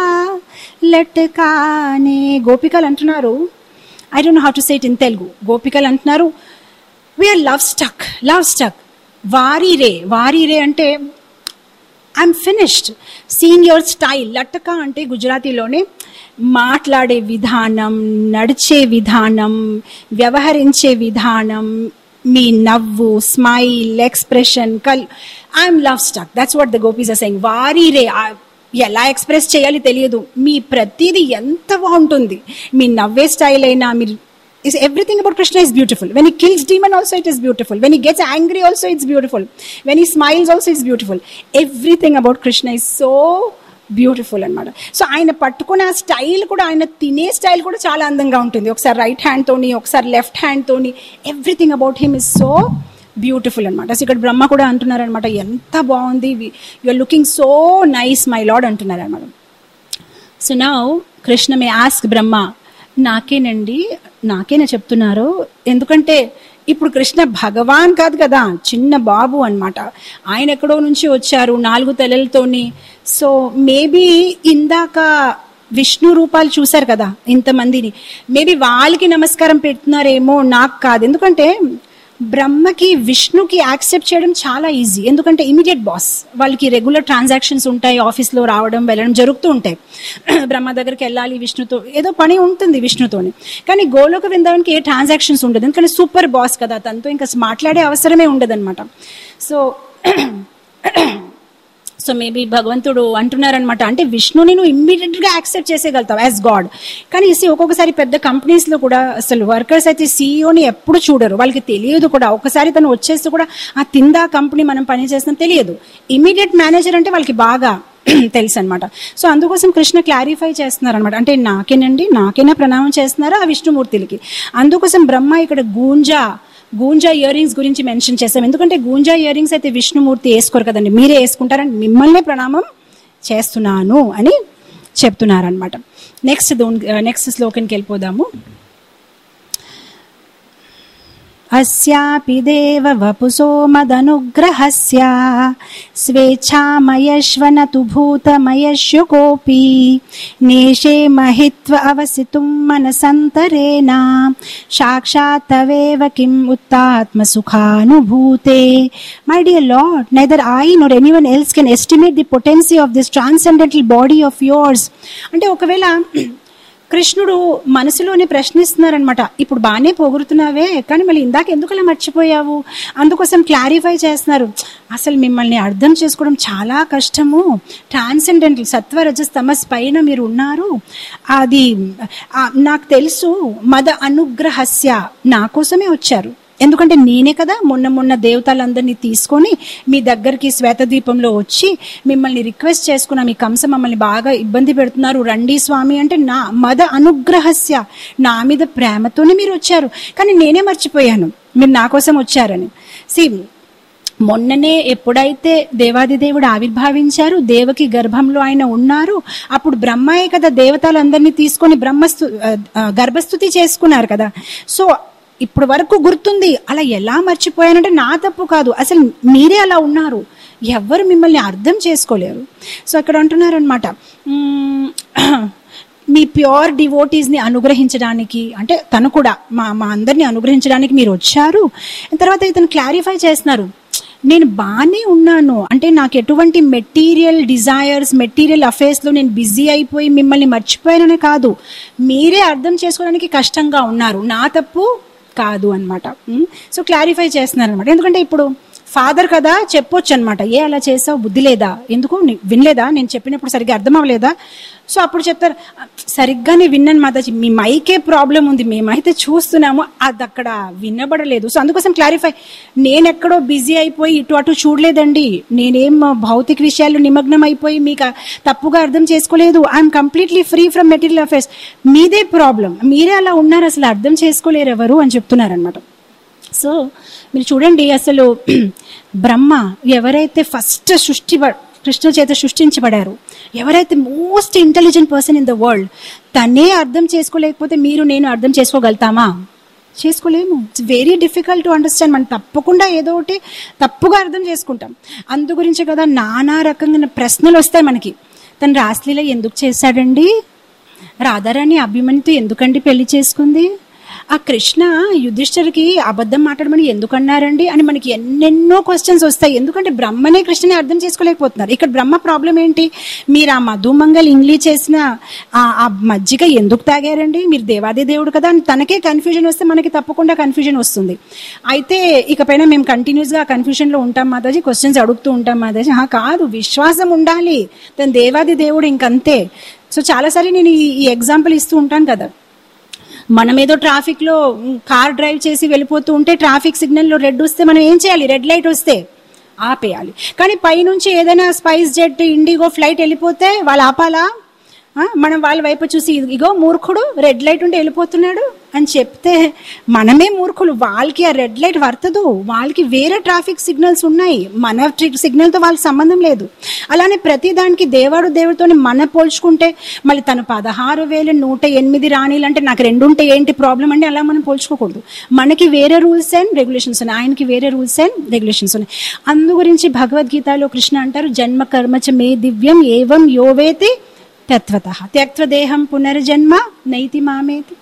లట్కానే గోపికలు అంటున్నారు I don't know how to say it in Telugu గోపికలు అంటున్నారు we are love stuck love stuck వారి రే వారి రే అంటే I'm finished seen your style లట్టక అంటే గుజరాతీలోనే మాట్లాడే విధానం నడిచే విధానం వ్యవహరించే విధానం మీ నవ్వు స్మైల్ ఎక్స్ప్రెషన్ కల్ I'm love stuck that's what the gopis are saying వారి రే ఆ- ఎలా ఎక్స్ప్రెస్ చేయాలి తెలియదు మీ ప్రతిదీ ఎంత బాగుంటుంది మీ నవ్వే స్టైల్ అయినా మీరు is everything about Krishna is beautiful. When he kills demon also it is beautiful. When he gets angry also it's beautiful. When he smiles also it's beautiful. Everything about Krishna is so beautiful అనమాట so ఆయన పట్టుకున్న ఆ style కూడా ఆయన తినే style కూడా చాలా అందంగా ఉంటుంది ఒకసారి రైట్ హ్యాండ్ తోని ఒకసారి లెఫ్ట్ హ్యాండ్ తోని everything about him is so beautiful అనమాట సో ఇక్కడ బ్రహ్మ కూడా అంటున్నారు అనమాట ఎంత బాగుంది you are looking so nice my lord అంటున్నారు అనమాట so now Krishna may ask Brahma నాకేనండి నాకేనా చెప్తున్నారు ఎందుకంటే ఇప్పుడు కృష్ణ భగవాన్ కాదు కదా చిన్న బాబు అన్నమాట ఆయన ఎక్కడో నుంచి వచ్చారు నాలుగు తలలతోని సో మేబీ ఇందాక విష్ణు రూపాలు చూశారు కదా ఇంతమందిని మేబీ వాళ్ళకి నమస్కారం పెడుతున్నారేమో నాకు కాదు ఎందుకంటే బ్రహ్మకి విష్ణుకి యాక్సెప్ట్ చేయడం చాలా ఈజీ ఎందుకంటే ఇమీడియట్ బాస్ వాళ్ళకి రెగ్యులర్ ట్రాన్సాక్షన్స్ ఉంటాయి ఆఫీస్లో రావడం వెళ్ళడం జరుగుతూ ఉంటాయి బ్రహ్మ దగ్గరికి వెళ్ళాలి విష్ణుతో ఏదో పని ఉంటుంది విష్ణుతోని కానీ గోలోక బృందావనికి ఏ ట్రాన్సాక్షన్స్ ఉండదు ఎందుకంటే సూపర్ బాస్ కదా తనతో ఇంకా మాట్లాడే అవసరమే ఉండదు సో సో మేబీ భగవంతుడు అంటున్నారనమాట అంటే విష్ణుని నువ్వు ఇమ్మీడియట్ గా యాక్సెప్ట్ చేసేయగలుగుతావు యాజ్ గాడ్ కానీ see, ఒక్కొక్కసారి పెద్ద కంపెనీస్ లో కూడా అసలు వర్కర్స్ అయితే సీఈఓని ఎప్పుడు చూడరు వాళ్ళకి తెలియదు కూడా ఒకసారి తను వచ్చేసి కూడా ఆ తిందా కంపెనీ మనం పని చేస్తాం తెలియదు ఇమీడియట్ మేనేజర్ అంటే వాళ్ళకి బాగా తెలుసు అనమాట సో అందుకోసం కృష్ణ క్లారిఫై చేస్తున్నారు అనమాట అంటే నాకేనండి నాకేనా ప్రణామం చేస్తున్నారా ఆ విష్ణుమూర్తులకి అందుకోసం బ్రహ్మ ఇక్కడ గూంజా గూంజా ఇయర్ రింగ్స్ గురించి మెన్షన్ చేస్తాం ఎందుకంటే గూంజా ఇయర్ రింగ్స్ అయితే విష్ణుమూర్తి వేసుకోరు కదండి మీరే వేసుకుంటారని మిమ్మల్ని ప్రణామం చేస్తున్నాను అని చెప్తున్నారనమాట నెక్స్ట్ నెక్స్ట్ శ్లోకానికి వెళ్ళిపోదాము अस्यापि देव वपुसो मदनुग्रहस्य स्वेच्छामयश्व न तु भूतमयश्य कोऽपि नेशे महित्व अवसितुं मनसन्तरेण साक्षात् तवेव किम् उत्तात्मसुखानुभूते My dear Lord, neither I nor anyone else can estimate the potency of this transcendental body of yours. అంటే ఒకవేళ కృష్ణుడు మనసులోనే ప్రశ్నిస్తున్నారనమాట ఇప్పుడు బాగానే పొగుడుతున్నావే కానీ మళ్ళీ ఇందాక ఎందుకలా మర్చిపోయావు అందుకోసం క్లారిఫై చేస్తున్నారు అసలు మిమ్మల్ని అర్థం చేసుకోవడం చాలా కష్టము ట్రాన్సెండెంటల్ సత్వరజస్ తమస్ పైన మీరు ఉన్నారు అది ఆ, నాకు తెలుసు మద అనుగ్రహస్య నా కోసమే వచ్చారు ఎందుకంటే నేనే కదా మొన్న మొన్న దేవతలందరినీ తీసుకొని మీ దగ్గరికి శ్వేతదీపంలో వచ్చి మిమ్మల్ని రిక్వెస్ట్ చేసుకున్నా మీ కంస మమ్మల్ని బాగా ఇబ్బంది పెడుతున్నారు రండి స్వామి అంటే నా మద అనుగ్రహస్య నా మీద ప్రేమతోనే మీరు వచ్చారు కానీ నేనే మర్చిపోయాను మీరు నా కోసం వచ్చారని సి మొన్ననే ఎప్పుడైతే దేవాది దేవుడు ఆవిర్భావించారు దేవకి గర్భంలో ఆయన ఉన్నారు అప్పుడు బ్రహ్మయే కదా దేవతలందరినీ తీసుకొని బ్రహ్మస్తు ఆ, ఆ, గర్భస్థుతి చేసుకున్నారు కదా సో ఇప్పుడు వరకు గుర్తుంది అలా ఎలా మర్చిపోయానంటే నా తప్పు కాదు అసలు మీరే అలా ఉన్నారు ఎవ్వరు మిమ్మల్ని అర్థం చేసుకోలేరు సో అక్కడ అంటున్నారు అనమాట మీ ప్యూర్ డివోటీస్ని అనుగ్రహించడానికి అంటే తను కూడా మా మా అందరిని అనుగ్రహించడానికి మీరు వచ్చారు తర్వాత ఇతను క్లారిఫై చేస్తున్నారు నేను బాగానే ఉన్నాను అంటే నాకు ఎటువంటి మెటీరియల్ డిజైర్స్ మెటీరియల్ అఫేర్స్లో నేను బిజీ అయిపోయి మిమ్మల్ని మర్చిపోయాననే కాదు మీరే అర్థం చేసుకోవడానికి కష్టంగా ఉన్నారు నా తప్పు కాదు అనమాట సో క్లారిఫై చేస్తున్నారు అనమాట ఎందుకంటే ఇప్పుడు ఫాదర్ కదా చెప్పొచ్చు అనమాట ఏ అలా చేసావు బుద్ధి లేదా ఎందుకు నీ- వినలేదా నేను చెప్పినప్పుడు సరిగ్గా అర్థం అవ్వలేదా సో అప్పుడు చెప్తారు సరిగ్గానే విన్నాను మాతాజీ మీ మైకే ప్రాబ్లం ఉంది మేమైతే చూస్తున్నాము అది అక్కడ వినబడలేదు సో అందుకోసం క్లారిఫై నేను ఎక్కడో బిజీ అయిపోయి ఇటు అటు చూడలేదండి నేనేం భౌతిక విషయాల్లో నిమగ్నం అయిపోయి మీకు తప్పుగా అర్థం చేసుకోలేదు I'm completely free from material affairs మీదే ప్రాబ్లం మీరే అలా ఉన్నారు అసలు అర్థం చేసుకోలేరు ఎవరు అని చెప్తున్నారనమాట సో మీరు చూడండి అసలు బ్రహ్మ ఎవరైతే ఫస్ట్ సృష్టి కృష్ణ చేత సృష్టించబడారు ఎవరైతే most intelligent person in the world తనే అర్థం చేసుకోలేకపోతే మీరు నేను అర్థం చేసుకోగలుగుతామా చేసుకోలేము it's very difficult to understand మనం తప్పకుండా ఏదో ఒకటి తప్పుగా అర్థం చేసుకుంటాం అందు గురించి కదా నానా రకంగా ప్రశ్నలు వస్తాయి మనకి తను రాస్లీల ఎందుకు చేశాడండి రాధారాణి అభిమన్యుతో ఎందుకండి పెళ్లి చేసుకుంది ఆ కృష్ణ యుధిష్ఠర్కి అబద్ధం మాట్లాడమని ఎందుకు అన్నారండి అని మనకి ఎన్నెన్నో క్వశ్చన్స్ వస్తాయి ఎందుకంటే బ్రహ్మనే కృష్ణని అర్థం చేసుకోలేకపోతున్నారు ఇక్కడ బ్రహ్మ ప్రాబ్లం ఏంటి మీరు ఆ మధుమంగల్ ఇంగ్లీ చేసిన ఆ ఆ మజ్జిగ ఎందుకు తాగారండి మీరు దేవాది దేవుడు కదా అని తనకే కన్ఫ్యూజన్ వస్తే మనకి తప్పకుండా కన్ఫ్యూజన్ వస్తుంది అయితే ఇకపైన మేము కంటిన్యూస్గా ఆ కన్ఫ్యూజన్లో ఉంటాం మాతాజీ క్వశ్చన్స్ అడుగుతూ ఉంటాం మాతాజీ "ఆ, కాదు విశ్వాసం ఉండాలి తన దేవాది దేవుడు ఇంకంతే సో చాలాసార్లు నేను ఈ- ఈ ఎగ్జాంపుల్ ఇస్తూ ఉంటాను కదా మనం ఏదో ట్రాఫిక్ లో కార్ డ్రైవ్ చేసి వెళ్ళిపోతూ ఉంటే ట్రాఫిక్ సిగ్నల్ లో రెడ్ వస్తే మనం ఏం చేయాలి రెడ్ లైట్ వస్తే ఆపేయాలి కానీ పైనుంచి ఏదైనా స్పైస్ జెట్ ఇండిగో ఫ్లైట్ వెళ్ళిపోతే వాళ్ళు ఆపాలా ఆ, మనం వాళ్ళ వైపు చూసి ఇగో మూర్ఖుడు రెడ్ లైట్ ఉంటే వెళ్ళిపోతున్నాడు అని చెప్తే మనమే మూర్ఖులు వాళ్ళకి ఆ రెడ్ లైట్ వర్తదు వాళ్ళకి వేరే ట్రాఫిక్ సిగ్నల్స్ ఉన్నాయి మన సిగ్నల్తో వాళ్ళకి సంబంధం లేదు అలానే ప్రతి దానికి దేవాడు దేవుడితో మన పోల్చుకుంటే మళ్ళీ తను పదహారు వేలు నూట ఎనిమిది రాణిలు అంటే నాకు రెండు ఉంటే ఏంటి ప్రాబ్లం అంటే అలా మనం పోల్చుకోకూడదు మనకి వేరే రూల్స్ అండ్ రెగ్యులేషన్స్ ఉన్నాయి ఆయనకి వేరే రూల్స్ అండ్ రెగ్యులేషన్స్ ఉన్నాయి అందు గురించి భగవద్గీతలో కృష్ణ అంటారు జన్మ కర్మచ మే దివ్యం ఏవం యోవేతి తత్వత త్యక్వదేహం పునర్జన్మ నైతి మామేతి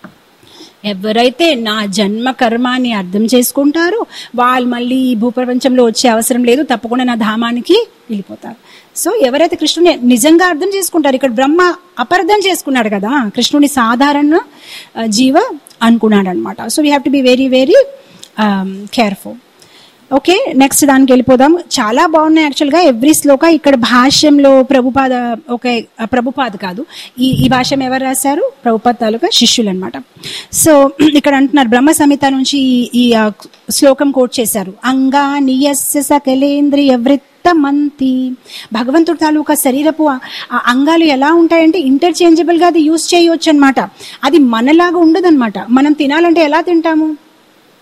ఎవరైతే నా జన్మ కర్మాన్ని అర్థం చేసుకుంటారో వాళ్ళు మళ్ళీ ఈ భూప్రపంచంలో వచ్చే అవసరం లేదు తప్పకుండా నా ధామానికి వెళ్ళిపోతారు సో ఎవరైతే కృష్ణుని నిజంగా అర్థం చేసుకుంటారు ఇక్కడ బ్రహ్మ అపార్థం చేసుకున్నాడు కదా కృష్ణుని సాధారణ ఆ, జీవ అనుకున్నాడు అనమాట so we have to be very very careful okay next దానికి వెళ్ళిపోదాం చాలా బాగున్నాయి యాక్చువల్గా ఎవ్రీ శ్లోక ఇక్కడ భాష్యంలో ప్రభుపాద ఓకే ప్రభుపాద కాదు ఈ ఈ భాష్యం ఎవరు రాశారు ప్రభుపాద తాలూకా శిష్యులు అనమాట సో ఇక్కడ అంటున్నారు బ్రహ్మ సంహిత నుంచి ఈ- ఈ ఆ, శ్లోకం కోట్ చేశారు అంగా నియస్య సకలేంద్రియ వృత్తమంతి భగవంతుడి తాలూకా శరీరపు ఆ- ఆ అంగాలు ఎలా ఉంటాయంటే ఇంటర్చేంజబుల్ గా అది యూస్ చేయొచ్చు అనమాట అది మనలాగా ఉండదన్నమాట మనం తినాలంటే ఎలా తింటాము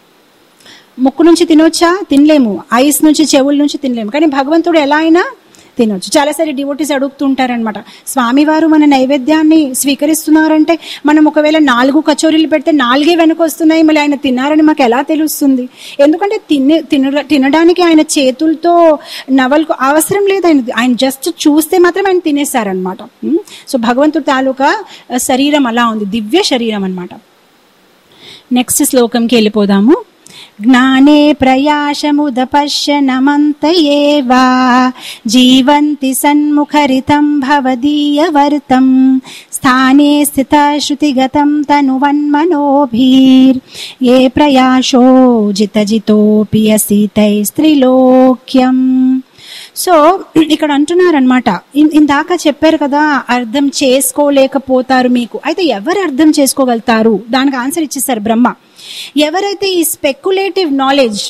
ముక్కు నుంచి తినొచ్చా తినలేము ఐస్ నుంచి చెవుల నుంచి తినలేము కానీ భగవంతుడు ఎలా అయినా తినొచ్చు చాలాసారి డివోటీస్ అడుగుతుంటారనమాట స్వామివారు మన నైవేద్యాన్ని స్వీకరిస్తున్నారంటే మనం ఒకవేళ నాలుగు కచోరీలు పెడితే నాలుగే వెనక వస్తున్నాయి మళ్ళీ ఆయన తిన్నారని మాకు ఎలా తెలుస్తుంది ఎందుకంటే తినే తిన తినడానికి ఆయన చేతులతో నవలకు అవసరం లేదు ఆయన ఆయన జస్ట్ చూస్తే మాత్రం ఆయన తినేశారనమాట సో భగవంతుడి తాలూకా శరీరం అలా ఉంది దివ్య శరీరం అనమాట నెక్స్ట్ శ్లోకంకి వెళ్ళిపోదాము జ్ఞానే ప్రయాసముదపశ్యనమంత ఏవా జీవంతి సన్ముఖరితం భవదీయవర్తం స్థానే స్థిత శృతిగతం తనువన్మనోభిర్ ఏ ప్రయాసో జితజితోపి అసీతైస్త్రిలోక్యం సో ఇక్కడ అంటున్నారనమాట ఇందాక చెప్పారు కదా అర్థం చేసుకోలేకపోతారు మీకు అయితే ఎవరు అర్థం చేసుకోగలుగుతారు దానికి ఆన్సర్ ఇచ్చేసారు బ్రహ్మ ఎవరైతే ఈ స్పెక్యులేటివ్ నాలెడ్జ్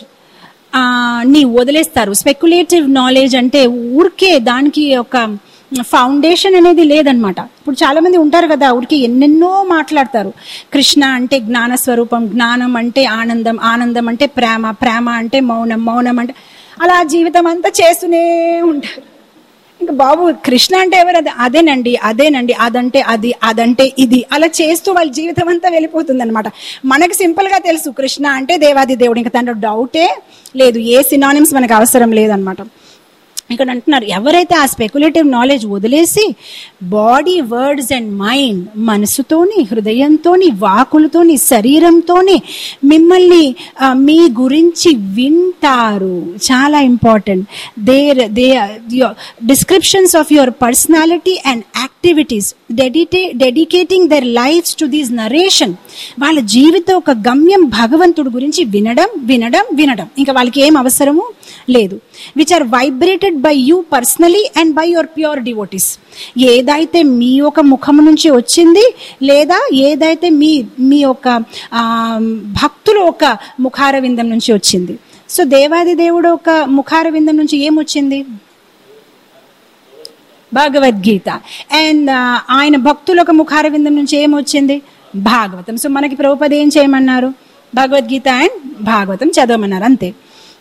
ని వదిలేస్తారు స్పెక్యులేటివ్ నాలెడ్జ్ అంటే ఊరికే దానికి ఒక ఫౌండేషన్ అనేది లేదనమాట ఇప్పుడు చాలా మంది ఉంటారు కదా ఊరికి ఎన్నెన్నో మాట్లాడతారు కృష్ణ అంటే జ్ఞాన స్వరూపం జ్ఞానం అంటే ఆనందం ఆనందం అంటే ప్రేమ ప్రేమ అంటే మౌనం మౌనం అంటే అలా జీవితం అంతా చేస్తూనే ఉంటారు ఇంకా బాబు కృష్ణ అంటే ఎవరు అది అదేనండి అదేనండి అదంటే అది అదంటే ఇది అలా చేస్తూ వాళ్ళ జీవితం అంతా వెళ్ళిపోతుంది అనమాట మనకి సింపుల్ గా తెలుసు కృష్ణ అంటే దేవాది దేవుడు ఇంకా తన డౌటే లేదు ఏ సినానిమ్స్ మనకు అవసరం లేదనమాట ఇక్కడ అంటున్నారు ఎవరైతే ఆ స్పెక్యులేటివ్ నాలెడ్జ్ వదిలేసి బాడీ వర్డ్స్ అండ్ మైండ్ మనసుతోని హృదయంతోని వాకులతోని శరీరంతోని మిమ్మల్ని మీ గురించి వింటారు చాలా important there they descriptions of your personality and activities డెడిటే dedicating their lives to these narration వాళ్ళ జీవితం ఒక గమ్యం భగవంతుడు గురించి వినడం వినడం వినడం ఇంకా వాళ్ళకి ఏం అవసరము లేదు which are vibrated by you personally and by your pure devotees ఏదైతే మీ యొక్క ముఖం నుంచి వచ్చింది లేదా ఏదైతే మీ మీ యొక్క భక్తులు ఒక ముఖార విందం నుంచి వచ్చింది సో దేవాది దేవుడు ఒక ముఖార విందం నుంచి ఏమొచ్చింది భగవద్గీత అండ్ ఆయన భక్తుల ఒక ముఖార విందం నుంచి ఏమొచ్చింది భాగవతం సో మనకి ప్రభుపద ఏం చేయమన్నారు భగవద్గీత అండ్ భాగవతం చదవమన్నారు అంతే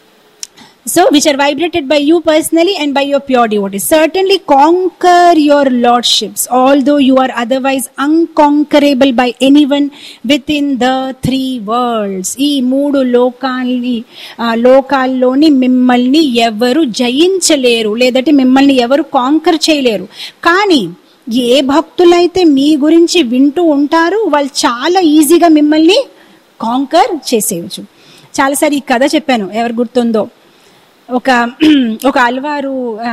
So, which are vibrated by you personally and by your pure devotees. Certainly conquer your lordships, although you are otherwise unconquerable by anyone within the three worlds. ఈ మూడు లోకాల్ని లోకాల్లోని మిమ్మల్ని ఎవరు జయించలేరు లేదంటే మిమ్మల్ని ఎవరు కాంకర్ చేయలేరు కానీ ఏ భక్తులైతే మీ గురించి వింటూ ఉంటారో వాళ్ళు చాలా ఈజీగా మిమ్మల్ని కాంకర్ చేసేయచ్చు చాలాసారి ఈ కథ చెప్పాను ఎవరు గుర్తుందో ఒక ఒక అల్వారు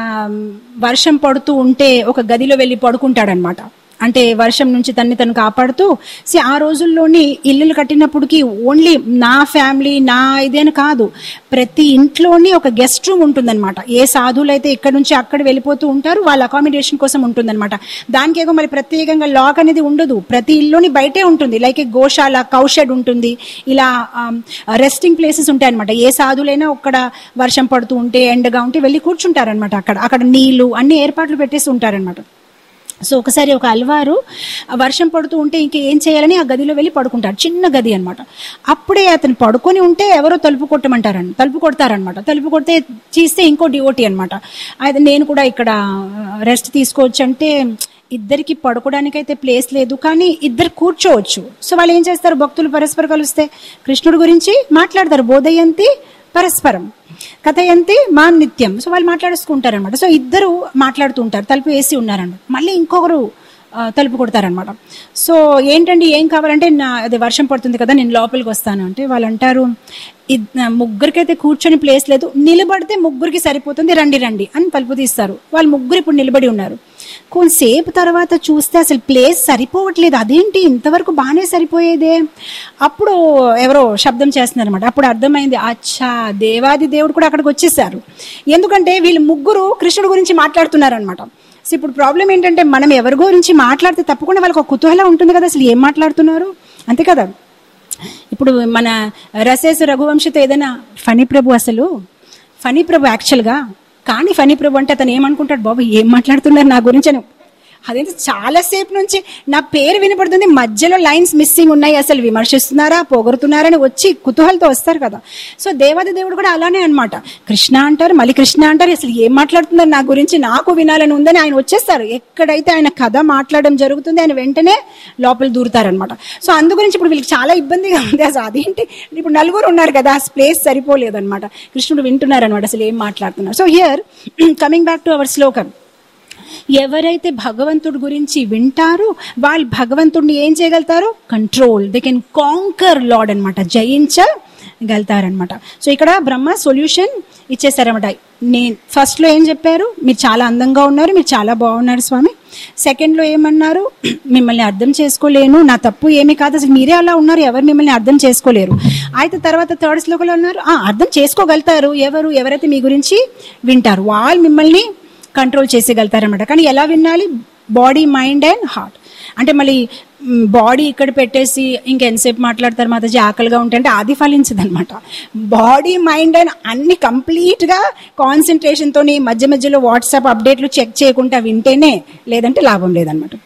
వర్షం పడుతూ ఉంటే ఒక గదిలో వెళ్ళి పడుకుంటాడనమాట అంటే వర్షం నుంచి తన్ని తను కాపాడుతూ సి ఆ రోజుల్లోని ఇల్లులు కట్టినప్పటికి ఓన్లీ నా ఫ్యామిలీ నా ఇది అని కాదు ప్రతి ఇంట్లోని ఒక గెస్ట్ రూమ్ ఉంటుందన్నమాట ఏ సాధువులు అయితే ఇక్కడ నుంచి అక్కడ వెళ్ళిపోతూ ఉంటారు వాళ్ళ అకామిడేషన్ కోసం ఉంటుందన్నమాట దానికి ఏమో మరి ప్రత్యేకంగా లాక్ అనేది ఉండదు ప్రతి ఇల్లుని బయటే ఉంటుంది లైక్ గోశాల కౌషెడ్ ఉంటుంది ఇలా రెస్టింగ్ ప్లేసెస్ ఉంటాయి అనమాట ఏ సాధువులైనా ఒక్కడ వర్షం పడుతూ ఉంటే ఎండగా ఉంటే వెళ్ళి కూర్చుంటారనమాట అక్కడ అక్కడ నీళ్లు అన్ని ఏర్పాట్లు పెట్టేసి ఉంటారనమాట సో ఒకసారి ఒక అల్వారు వర్షం పడుతూ ఉంటే ఇంక ఏం చేయాలని ఆ గదిలో వెళ్ళి పడుకుంటారు చిన్న గది అనమాట అప్పుడే అతను పడుకొని ఉంటే ఎవరో తలుపు కొట్టమంటారని తలుపు కొడతారనమాట తలుపు కొడితే తీస్తే ఇంకో డివోటీ అనమాట అయితే నేను కూడా ఇక్కడ రెస్ట్ తీసుకోవచ్చు అంటే ఇద్దరికి పడుకోవడానికి అయితే ప్లేస్ లేదు కానీ ఇద్దరు కూర్చోవచ్చు సో వాళ్ళు ఏం చేస్తారు భక్తులు పరస్పరం కలిస్తే కృష్ణుడి గురించి మాట్లాడతారు బోధయంతి పరస్పరం కథయంతి మా నిత్యం సో వాళ్ళు మాట్లాడుకుంటారనమాట సో ఇద్దరు మాట్లాడుతూ ఉంటారు తలుపు వేసి ఉన్నారనమాట మళ్ళీ ఇంకొకరు తలుపు కొడతారనమాట సో ఏంటండి ఏం కావాలంటే నా అది వర్షం పడుతుంది కదా నేను లోపలికి వస్తాను అంటే వాళ్ళు అంటారు ముగ్గురికైతే కూర్చొని ప్లేస్ లేదు నిలబడితే ముగ్గురికి సరిపోతుంది రండి రండి అని తలుపు తీస్తారు వాళ్ళు ముగ్గురు ఇప్పుడు నిలబడి ఉన్నారు కొంతసేపు తర్వాత చూస్తే అసలు ప్లేస్ సరిపోవట్లేదు అదేంటి ఇంతవరకు బాగానే సరిపోయేదే అప్పుడు ఎవరో శబ్దం చేస్తున్నారు అనమాట అప్పుడు అర్థమైంది అచ్చా దేవాది దేవుడు కూడా అక్కడికి వచ్చేసారు ఎందుకంటే వీళ్ళు ముగ్గురు కృష్ణుడు గురించి మాట్లాడుతున్నారు అనమాట సో ఇప్పుడు ప్రాబ్లం ఏంటంటే మనం ఎవరి గురించి మాట్లాడితే తప్పకుండా వాళ్ళకి ఒక కుతూహలం ఉంటుంది కదా అసలు ఏం మాట్లాడుతున్నారు అంతే కదా ఇప్పుడు మన రసేస్ రఘువంశతో ఏదైనా ఫణి ప్రభు అసలు ఫణి ప్రభు యాక్చువల్గా కానీ ఫణి ప్రభు అంటే అతను ఏమనుకుంటాడు బాబు ఏం మాట్లాడుతున్నారు నా గురించి అని అదేంటి చాలాసేపు నుంచి నా పేరు వినపడుతుంది మధ్యలో లైన్స్ మిస్సింగ్ ఉన్నాయి అసలు విమర్శిస్తున్నారా పొగుడుతున్నారని వచ్చి కుతూహలతో వస్తారు కదా సో దేవాది దేవుడు కూడా అలానే అన్నమాట కృష్ణ అంటారు మళ్ళీ కృష్ణ అంటారు అసలు ఏం మాట్లాడుతున్నారు నా గురించి నాకు వినాలని ఉందని ఆయన వచ్చేస్తారు ఎక్కడైతే ఆయన కథ మాట్లాడడం జరుగుతుంది ఆయన వెంటనే లోపల దూరుతారనమాట సో అందు గురించి ఇప్పుడు వీళ్ళకి చాలా ఇబ్బందిగా ఉంది అసలు అదేంటి ఇప్పుడు నలుగురు ఉన్నారు కదా ఆ ప్లేస్ సరిపోలేదు అనమాట కృష్ణుడు వింటున్నారు అనమాట అసలు ఏం మాట్లాడుతున్నారు so here coming back to our shlokam ఎవరైతే భగవంతుడి గురించి వింటారో వాళ్ళు భగవంతుడిని ఏం చేయగలుగుతారు control they can conquer lord అనమాట జయించగలుగుతారనమాట సో ఇక్కడ బ్రహ్మ సొల్యూషన్ ఇచ్చేసారనమాట నేను ఫస్ట్ లో ఏం చెప్పారు మీరు చాలా అందంగా ఉన్నారు మీరు చాలా బాగున్నారు స్వామి సెకండ్ లో ఏమన్నారు మిమ్మల్ని అర్థం చేసుకోలేను నా తప్పు ఏమీ కాదు అసలు మీరే అలా ఉన్నారు ఎవరు మిమ్మల్ని అర్థం చేసుకోలేరు అయితే తర్వాత థర్డ్ శ్లోకంలో ఉన్నారు "ఆ, అర్థం చేసుకోగలుగుతారు ఎవరు ఎవరైతే మీ గురించి వింటారు వాళ్ళు మిమ్మల్ని కంట్రోల్ చేసేయగలుగుతారనమాట కానీ ఎలా వినాలి బాడీ మైండ్ అండ్ హార్ట్ అంటే మళ్ళీ బాడీ ఇక్కడ పెట్టేసి ఇంకెంతసేపు మాట్లాడతారు మాతాజీ ఆకలిగా ఉంటే అంటే అది ఫలించదు అనమాట బాడీ మైండ్ అండ్ అన్ని కంప్లీట్ గా కాన్సన్ట్రేషన్ తోని మధ్య మధ్యలో వాట్సాప్ అప్డేట్లు చెక్ చేయకుండా వింటేనే లేదంటే లాభం లేదనమాట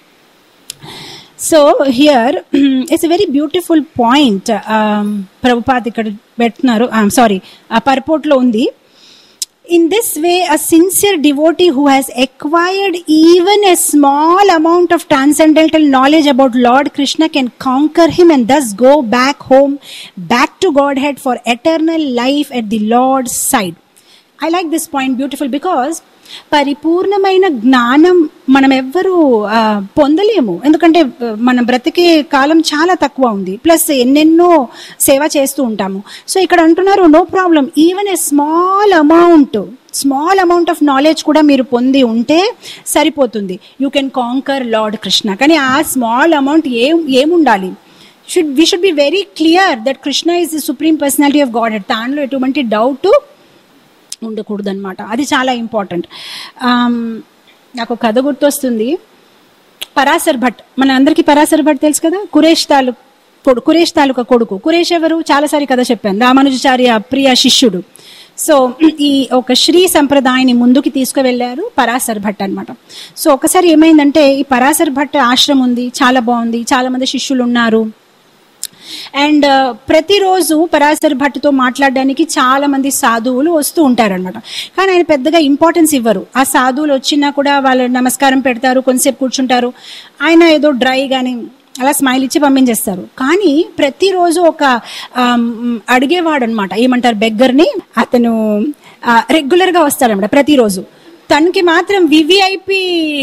so here it's a very beautiful point Prabhupad ఇక్కడ పెడుతున్నారు సారీ ఆ పర్పోర్ట్లో ఉంది In this way, a sincere devotee who has acquired even a small amount of transcendental knowledge about Lord Krishna can conquer him and thus go back home, back to Godhead for eternal life at the Lord's side. I like this point beautiful because పరిపూర్ణమైన జ్ఞానం మనం ఎవ్వరూ ఆ, పొందలేము ఎందుకంటే ఆ, మనం బ్రతికే కాలం చాలా తక్కువ ఉంది ప్లస్ ఎన్నెన్నో సేవ చేస్తూ ఉంటాము సో ఇక్కడ అంటున్నారు no problem even a small amount small amount of knowledge కూడా మీరు పొంది ఉంటే సరిపోతుంది you can conquer lord Krishna కానీ ఆ స్మాల్ అమౌంట్ ఏం ఏముండాలి should we should be very clear that Krishna is the supreme personality of God దానిలో ఎటువంటి డౌట్ ఉండకూడదు అనమాట అది చాలా ఇంపార్టెంట్ నాకు ఒక కథ గుర్తొస్తుంది పరాశర్ భట్ మన అందరికీ పరాశర్ భట్ తెలుసు కదా కురేష్ తాలూ కొడు కురేష్ తాలూకా కొడుకు కురేష్ ఎవరు చాలాసారి కథ చెప్పాను రామానుజాచార్య ప్రియ శిష్యుడు సో ఈ ఒక శ్రీ సంప్రదాయాన్ని ముందుకు తీసుకువెళ్ళారు పరాశర్ భట్ అన్నమాట సో ఒకసారి ఏమైందంటే ఈ పరాశర్ భట్ ఆశ్రమం ఉంది చాలా బాగుంది చాలా మంది శిష్యులు ఉన్నారు అండ్ ప్రతిరోజు పరాశర్ భట్తో మాట్లాడడానికి చాలా మంది సాధువులు వస్తూ ఉంటారనమాట కానీ ఆయన పెద్దగా ఇంపార్టెన్స్ ఇవ్వరు ఆ సాధువులు వచ్చినా కూడా వాళ్ళు నమస్కారం పెడతారు కొంతసేపు కూర్చుంటారు ఆయన ఏదో డ్రై కానీ అలా స్మైల్ ఇచ్చి పంపించేస్తారు కానీ ప్రతిరోజు ఒక ఆమ్, అడిగేవాడు అనమాట ఏమంటారు బెగ్గర్ని అతను రెగ్యులర్ గా వస్తాడనమాట ప్రతిరోజు తనకి మాత్రం వివిఐపి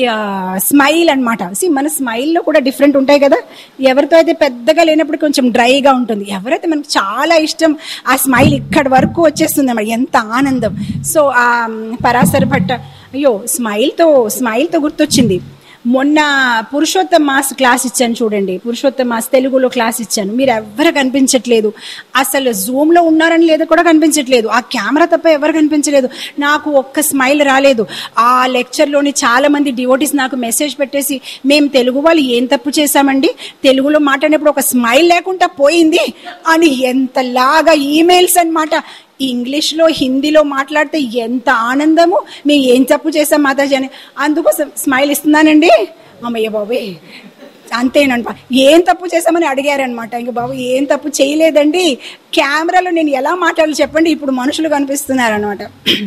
స్మైల్ అనమాట సి మన స్మైల్లో కూడా డిఫరెంట్ ఉంటాయి కదా ఎవరితో అయితే పెద్దగా లేనప్పుడు కొంచెం డ్రైగా ఉంటుంది ఎవరైతే మనకు చాలా ఇష్టం ఆ స్మైల్ ఇక్కడి వరకు వచ్చేస్తుంది అన్నమాట ఎంత ఆనందం సో ఆ పరాశర భట్ట అయ్యో స్మైల్తో స్మైల్తో గుర్తొచ్చింది మొన్న పురుషోత్తం మాస్ క్లాస్ ఇచ్చాను చూడండి పురుషోత్తం మాస్ తెలుగులో క్లాస్ ఇచ్చాను మీరు ఎవ్వరు కనిపించట్లేదు అసలు జూమ్ లో ఉన్నారని లేదా కూడా కనిపించట్లేదు ఆ కెమెరా తప్ప ఎవరు కనిపించలేదు నాకు ఒక్క స్మైల్ రాలేదు ఆ లెక్చర్ లోని చాలా మంది డివోటీస్ నాకు మెసేజ్ పెట్టేసి మేము తెలుగు వాళ్ళు ఏం తప్పు చేశామండి తెలుగులో మాట్లాడినప్పుడు ఒక స్మైల్ లేకుండా పోయింది అని ఎంతలాగా ఈమెయిల్స్ అన్నమాట ఇంగ్లీష్ లో హిందీలో మాట్లాడితే ఎంత ఆనందము మేము ఏం తప్పు చేసాం మాతాజీ అని అందుకోసం స్మైల్ ఇస్తున్నానండి అమ్మయ్య బాబే అంతేనండి ఏం తప్పు చేశామని అడిగారనమాట ఇంక బాబు ఏం తప్పు చేయలేదండి కెమెరాలో నేను ఎలా మాట్లాడాలి చెప్పండి ఇప్పుడు మనుషులు కనిపిస్తున్నారనమాట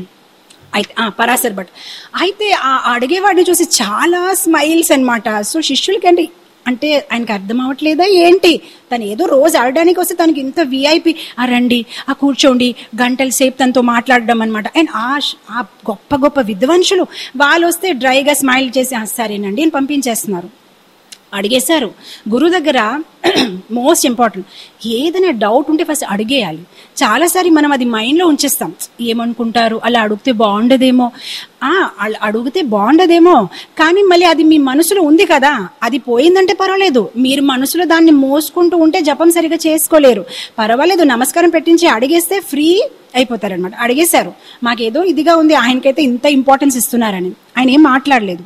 అయితే ఆ, పరాశర్ భట్ అయితే ఆ అడిగేవాడిని చూసి చాలా స్మైల్స్ అన్నమాట సో శిష్యులకంటే అంటే ఆయనకి అర్థం అవ్వట్లేదా ఏంటి తను ఏదో రోజు ఆడడానికి వస్తే తనకి ఇంత విఐపి ఆ రండి ఆ కూర్చోండి గంటల సేపు తనతో మాట్లాడడం అనమాట అండ్ ఆ ష్- ఆ గొప్ప గొప్ప విద్వాంసులు వాళ్ళు వస్తే డ్రైగా స్మైల్ చేసి "ఆ, సరేనండి అని పంపించేస్తున్నారు అడిగేశారు గురువు దగ్గర మోస్ట్ ఇంపార్టెంట్ ఏదైనా డౌట్ ఉంటే ఫస్ట్ అడిగేయాలి చాలాసారి మనం అది మైండ్లో ఉంచేస్తాం ఏమనుకుంటారు అలా అడిగితే బాగుండదేమో ఆ, అలా అడిగితే బాగుండదేమో కానీ మళ్ళీ అది మీ మనసులో ఉంది కదా అది పోయిందంటే పర్వాలేదు మీరు మనసులో దాన్ని మోసుకుంటూ ఉంటే జపం సరిగా చేసుకోలేరు పర్వాలేదు నమస్కారం పెట్టించి అడిగేస్తే ఫ్రీ అయిపోతారనమాట అడిగేశారు మాకేదో ఇదిగా ఉంది ఆయనకైతే ఇంత ఇంపార్టెన్స్ ఇస్తున్నారని ఆయన ఏం మాట్లాడలేదు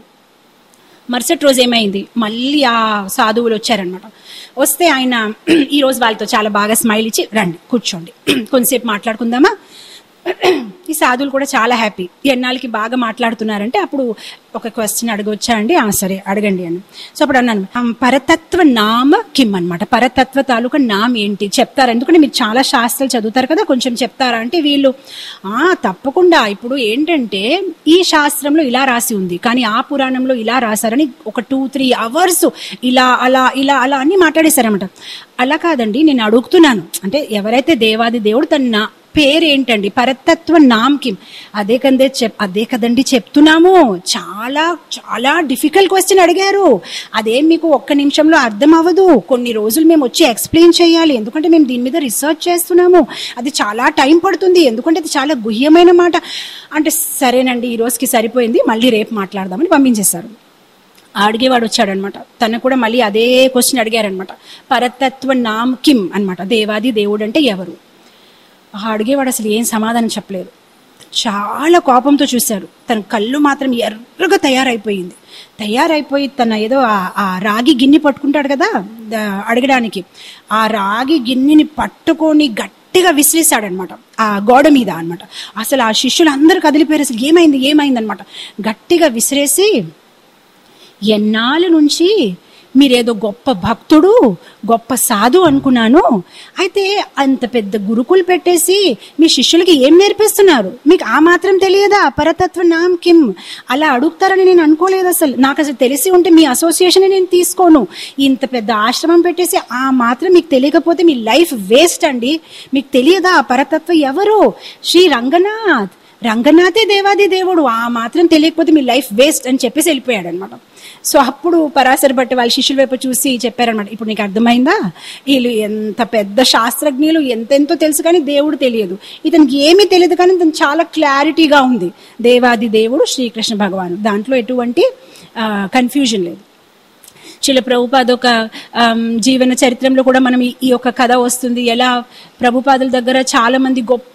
మరుసటి రోజు ఏమైంది మళ్ళీ ఆ సాధువులు వచ్చారనమాట వస్తే ఆయన ఈ రోజు వాళ్ళతో చాలా బాగా స్మైల్ ఇచ్చి రండి కూర్చోండి కొంతసేపు మాట్లాడుకుందామా ఈ సాధువులు కూడా చాలా హ్యాపీ ఎన్నాళ్ళకి బాగా మాట్లాడుతున్నారంటే అప్పుడు ఒక క్వశ్చన్ అడగవచ్చా అండి ఆ సరే అడగండి అని సో అప్పుడు అన్నాను "హం, పరతత్వ నామ కిమ్ అన్నమాట పరతత్వ తాలూకా నామ్ ఏంటి చెప్తారా ఎందుకంటే మీరు చాలా శాస్త్రాలు చదువుతారు కదా కొంచెం చెప్తారా అంటే వీళ్ళు ఆ తప్పకుండా ఇప్పుడు ఏంటంటే ఈ శాస్త్రంలో ఇలా రాసి ఉంది కానీ ఆ పురాణంలో ఇలా రాశారని ఒక టూ త్రీ అవర్స్ ఇలా అలా ఇలా అలా అన్ని మాట్లాడేశారన్నమాట అలా కాదండి నేను అడుగుతున్నాను అంటే ఎవరైతే దేవాది దేవుడు తన నా పేరేంటండి పరతత్వ నామ్ కిమ్ అదే కందే చెప్ అదే కదండి చెప్తున్నాము చాలా చాలా డిఫికల్ట్ క్వశ్చన్ అడిగారు అదేం మీకు ఒక్క నిమిషంలో అర్థం అవ్వదు కొన్ని రోజులు మేము వచ్చి ఎక్స్ప్లెయిన్ చేయాలి ఎందుకంటే మేము దీని మీద రీసెర్చ్ చేస్తున్నాము అది చాలా టైం పడుతుంది ఎందుకంటే అది చాలా గుహ్యమైన మాట అంటే సరేనండి ఈ రోజుకి సరిపోయింది మళ్ళీ రేపు మాట్లాడదామని పంపించేశారు అడిగేవాడు వచ్చాడనమాట తను కూడా మళ్ళీ అదే క్వశ్చన్ అడిగారనమాట పరతత్వ నామ్ కిమ్ అన్నమాట దేవాది దేవుడు అంటే ఎవరు ఆ అడిగేవాడు అసలు ఏం సమాధానం చెప్పలేదు చాలా కోపంతో చూశారు తన కళ్ళు మాత్రం ఎర్రగా తయారైపోయింది తయారైపోయి తన ఏదో ఆ- ఆ రాగి గిన్నె పట్టుకుంటాడు కదా ద- అడగడానికి ఆ రాగి గిన్నెని పట్టుకొని గట్టిగా విసిరేశాడనమాట ఆ గోడ మీద అన్నమాట అసలు ఆ శిష్యులు అందరూ కదిలిపోయారు అసలు ఏమైంది ఏమైంది అనమాట గట్టిగా విసిరేసి ఎన్నాళ్ళ నుంచి మీరేదో గొప్ప భక్తుడు గొప్ప సాధు అనుకున్నాను అయితే అంత పెద్ద గురుకులు పెట్టేసి మీ శిష్యులకి ఏం నేర్పిస్తున్నారు మీకు ఆ మాత్రం తెలియదా పరతత్వ నామ్ కిమ్ అలా అడుగుతారని నేను అనుకోలేదు అసలు నాకు అసలు తెలిసి ఉంటే మీ అసోసియేషన్ నేను తీసుకోను ఇంత పెద్ద ఆశ్రమం పెట్టేసి ఆ మాత్రం మీకు తెలియకపోతే మీ లైఫ్ వేస్ట్ అండి మీకు తెలియదా ఆ పరతత్వ ఎవరు శ్రీ రంగనాథ్ రంగనాథే దేవాది దేవుడు ఆ మాత్రం తెలియకపోతే మీ లైఫ్ వేస్ట్ అని చెప్పేసి వెళ్ళిపోయాడు అనమాట సో అప్పుడు పరాశర బట్టి వాళ్ళ శిష్యుల వైపు చూసి చెప్పారనమాట ఇప్పుడు నీకు అర్థమైందా వీళ్ళు ఎంత పెద్ద శాస్త్రజ్ఞులు ఎంతెంతో తెలుసు కానీ దేవుడు తెలియదు ఇతనికి ఏమీ తెలియదు కానీ ఇతను చాలా క్లారిటీగా ఉంది దేవాది దేవుడు శ్రీకృష్ణ భగవాను దాంట్లో ఎటువంటి కన్ఫ్యూజన్ లేదు శిల ప్రభుపాద్ ఒక ఆమ్, జీవన చరిత్రలో కూడా మనం ఈ- ఈ యొక్క కథ వస్తుంది ఎలా ప్రభుపాదుల దగ్గర చాలా మంది గొప్ప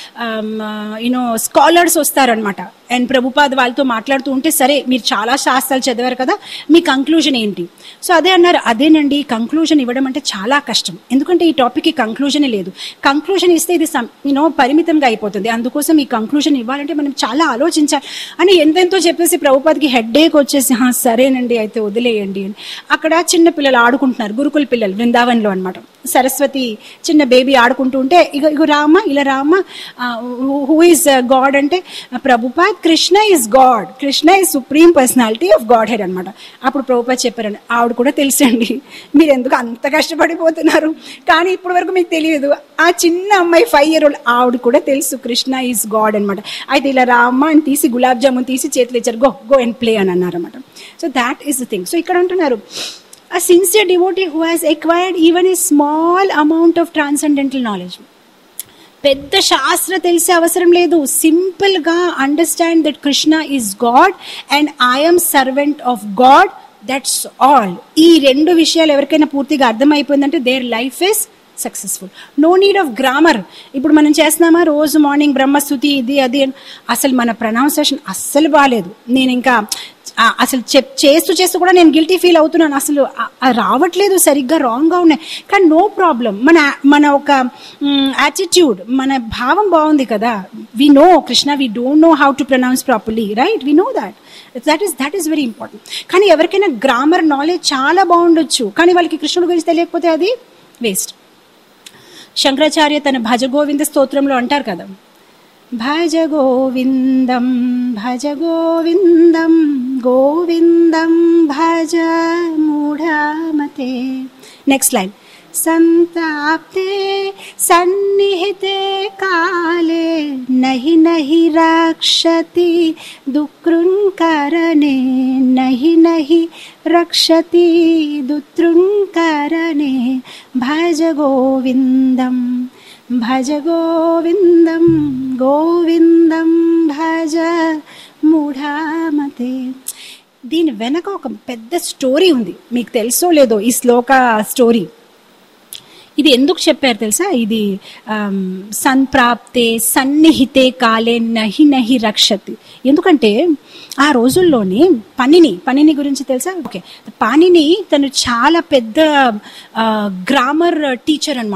యూనో స్కాలర్స్ వస్తారనమాట అండ్ ప్రభుపాద్ వాళ్ళతో మాట్లాడుతూ ఉంటే సరే మీరు చాలా శాస్త్రాలు చదివారు కదా మీ కంక్లూజన్ ఏంటి సో అదే అన్నారు అదేనండి కంక్లూజన్ ఇవ్వడం అంటే చాలా కష్టం ఎందుకంటే ఈ టాపిక్కి కంక్లూజనే లేదు కంక్లూజన్ ఇస్తే ఇది యూనో పరిమితంగా అయిపోతుంది అందుకోసం ఈ కంక్లూజన్ ఇవ్వాలంటే మనం చాలా ఆలోచించాలి అని ఎంతెంతో చెప్పేసి ప్రభుపాద్కి హెడ్ ఏక్ వచ్చేసి "హా, సరేనండి అయితే వదిలేయండి అని అక్కడ చిన్న పిల్లలు ఆడుకుంటున్నారు గురుకుల పిల్లలు బృందావన్లో అనమాట సరస్వతి చిన్న బేబీ ఆడుకుంటూ ఉంటే ఇగ ఇగో రామ ఇలా రామ హూ ఈజ్ గాడ్ అంటే Prabhupad Krishna is God Krishna is supreme personality of Godhead అనమాట అప్పుడు ప్రభుపాద్ చెప్పారండి ఆవిడ కూడా తెలుసండి మీరు ఎందుకు అంత కష్టపడిపోతున్నారు కానీ ఇప్పటి వరకు మీకు తెలియదు ఆ చిన్న అమ్మాయి ఫైవ్ ఇయర్ ఓల్డ్ ఆవిడ కూడా తెలుసు కృష్ణ ఈజ్ గాడ్ అనమాట అయితే ఇలా రామ్మ అని తీసి గులాబ్ జామున్ తీసి చేతులు ఇచ్చారు గో గో అండ్ ప్లే అని అన్నారు అనమాట so that is the thing so ఇక్కడ అంటున్నారు a sincere devotee who has acquired even a small amount of transcendental knowledge పెద్ద శాస్త్ర తెలిసే అవసరం లేదు సింపుల్ గా understand that Krishna is God and I'm servant of God that's all ఈ రెండు విషయాలు ఎవరికైనా పూర్తిగా అర్థమైపోయిందంటే their life is successful no need of grammar ఇప్పుడు మనం చేస్తున్నామా రోజు మార్నింగ్ బ్రహ్మస్థుతి ఇది అది అని. అసలు మన ప్రొనౌన్సియేషన్ అస్సలు బాగాలేదు నేను ఇంకా ఆ, అసలు చెప్ చేస్తూ చేస్తూ కూడా నేను గిల్టీ ఫీల్ అవుతున్నాను అసలు ఆ- ఆ రావట్లేదు సరిగ్గా రాంగ్గా ఉన్నాయి కానీ నో ప్రాబ్లం మన మన ఒక యాటిట్యూడ్ మన భావం బాగుంది కదా we know Krishna we don't know how to pronounce properly right we know that that is that is very important కానీ ఎవరికైనా గ్రామర్ నాలెడ్జ్ చాలా బాగుండొచ్చు కానీ వాళ్ళకి కృష్ణుడి గురించి తెలియకపోతే అది వేస్ట్ శంకరాచార్య తన భజ గోవింద స్తోత్రంలో అంటారు కదా భజ గోవిందం భజ గోవిందం గోవిందం భజ మూఢమతే నెక్స్ట్ లైన్ సంతాప్తే సన్నిహితే కాలే నహి నహి రక్షతి దుఃఖృంకరణే నహి నహి రక్షతి దుత్రుంకరణే భజ గోవిందం భజ గోవిందం గోవిందం భజ మూఢమతే దీని వెనక ఒక పెద్ద స్టోరీ ఉంది మీకు తెలుసో లేదో ఈ శ్లోక స్టోరీ ఇది ఎందుకు చెప్పారు తెలుసా ఇది ఆమ్, సంప్రాప్తే సన్నిహితే కాలే నహి నహి రక్షతి ఎందుకంటే ఆ రోజుల్లోని పనిని పనిని గురించి తెలుసా ఓకే పానిని తను చాలా పెద్ద గ్రామర్ టీచర్ అన్నమాట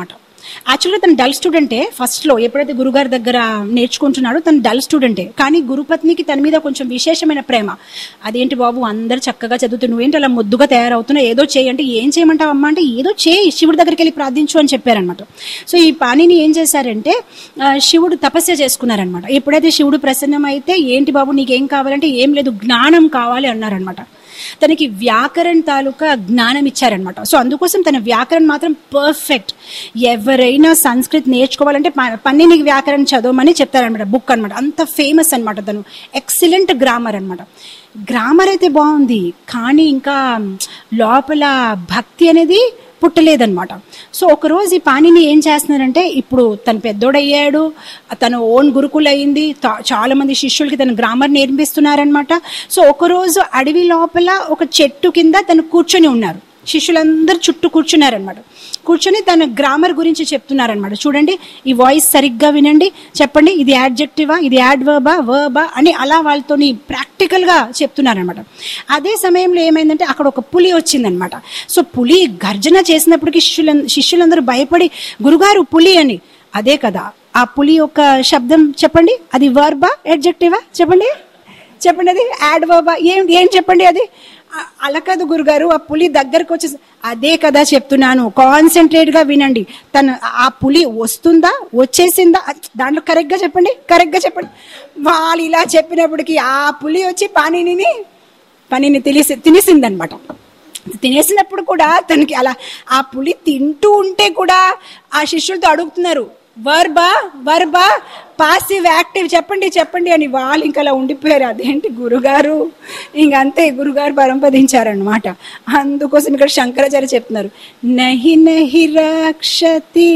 యాక్చువల్గా తను డల్ స్టూడెంటే ఫస్ట్లో ఎప్పుడైతే గురుగారి దగ్గర నేర్చుకుంటున్నాడో తను డల్ స్టూడెంటే కానీ గురుపత్నికి తన మీద కొంచెం విశేషమైన ప్రేమ అదేంటి బాబు అందరు చక్కగా చదువుతూ నువ్వేంటి అలా ముద్దుగా తయారవుతున్నావు ఏదో చేయి అంటే ఏం చేయమంటావు అమ్మా అంటే ఏదో చేయి శివుడి దగ్గరికి వెళ్ళి ప్రార్థించు అని చెప్పారనమాట సో ఈ పానిని ఏం చేశారంటే ఆ, శివుడు తపస్య చేసుకున్నారనమాట ఎప్పుడైతే శివుడు ప్రసన్నమైతే ఏంటి బాబు నీకేం కావాలంటే ఏం లేదు జ్ఞానం కావాలి అన్నారనమాట తనకి వ్యాకరణ తాలూకా జ్ఞానం ఇచ్చారనమాట సో అందుకోసం తన వ్యాకరణ మాత్రం పర్ఫెక్ట్ ఎవరైనా సంస్కృత్ నేర్చుకోవాలంటే ప- పన్నెండు వ్యాకరణ చదవమని చెప్తారనమాట బుక్ అనమాట అంత ఫేమస్ అనమాట తను ఎక్సలెంట్ గ్రామర్ అనమాట గ్రామర్ అయితే బాగుంది కానీ ఇంకా లోపల భక్తి అనేది పుట్టలేదన్నమాట సో ఒకరోజు ఈ పాణిని ఏం చేస్తున్నారంటే ఇప్పుడు తను పెద్దోడయ్యాడు తను ఓన్ గురుకులు అయింది తా- చాలా మంది శిష్యులకి తను గ్రామర్ నేర్పిస్తున్నారనమాట సో ఒకరోజు అడవి లోపల ఒక చెట్టు కింద తను కూర్చొని ఉన్నారు శిష్యులందరూ చుట్టూ కూర్చున్నారనమాట కూర్చొని తన గ్రామర్ గురించి చెప్తున్నారనమాట చూడండి ఈ వాయిస్ సరిగ్గా వినండి చెప్పండి ఇది యాడ్జెక్టివా ఇది యాడ్ వర్బా వర్బా అని అలా వాళ్ళతోని ప్రాక్టికల్గా చెప్తున్నారనమాట అదే సమయంలో ఏమైందంటే అక్కడ ఒక పులి వచ్చిందనమాట సో పులి గర్జన చేసినప్పటికీ శిష్యుల శిష్యులందరూ భయపడి గురుగారు పులి అని అదే కదా ఆ పులి యొక్క శబ్దం చెప్పండి అది వర్బా యాడ్జెక్టివా చెప్పండి చెప్పండి అది యాడ్ వర్బా ఏం ఏం చెప్పండి అది అ- అలా కాదు గురుగారు ఆ పులి దగ్గరకు వచ్చేసి అదే కదా చెప్తున్నాను కాన్సన్ట్రేట్ గా వినండి తన ఆ పులి వస్తుందా వచ్చేసిందా దాంట్లో కరెక్ట్ గా చెప్పండి కరెక్ట్ గా చెప్పండి వాళ్ళు ఇలా చెప్పినప్పటికీ ఆ పులి వచ్చి పానీని పనిని తెలిసి తినేసిందనమాట తినేసినప్పుడు కూడా తనకి అలా ఆ పులి తింటూ ఉంటే కూడా ఆ శిష్యులతో అడుగుతున్నారు వర్బా వర్బా పాసివ్ యాక్టివ్ చెప్పండి చెప్పండి అని వాళ్ళు ఇంకా అలా ఉండిపోయారు అదేంటి గురుగారు ఇంకంతే గురుగారు పరంపదించారనమాట అందుకోసం ఇక్కడ శంకరాచార్య చెప్తున్నారు నహి నహి రక్షతి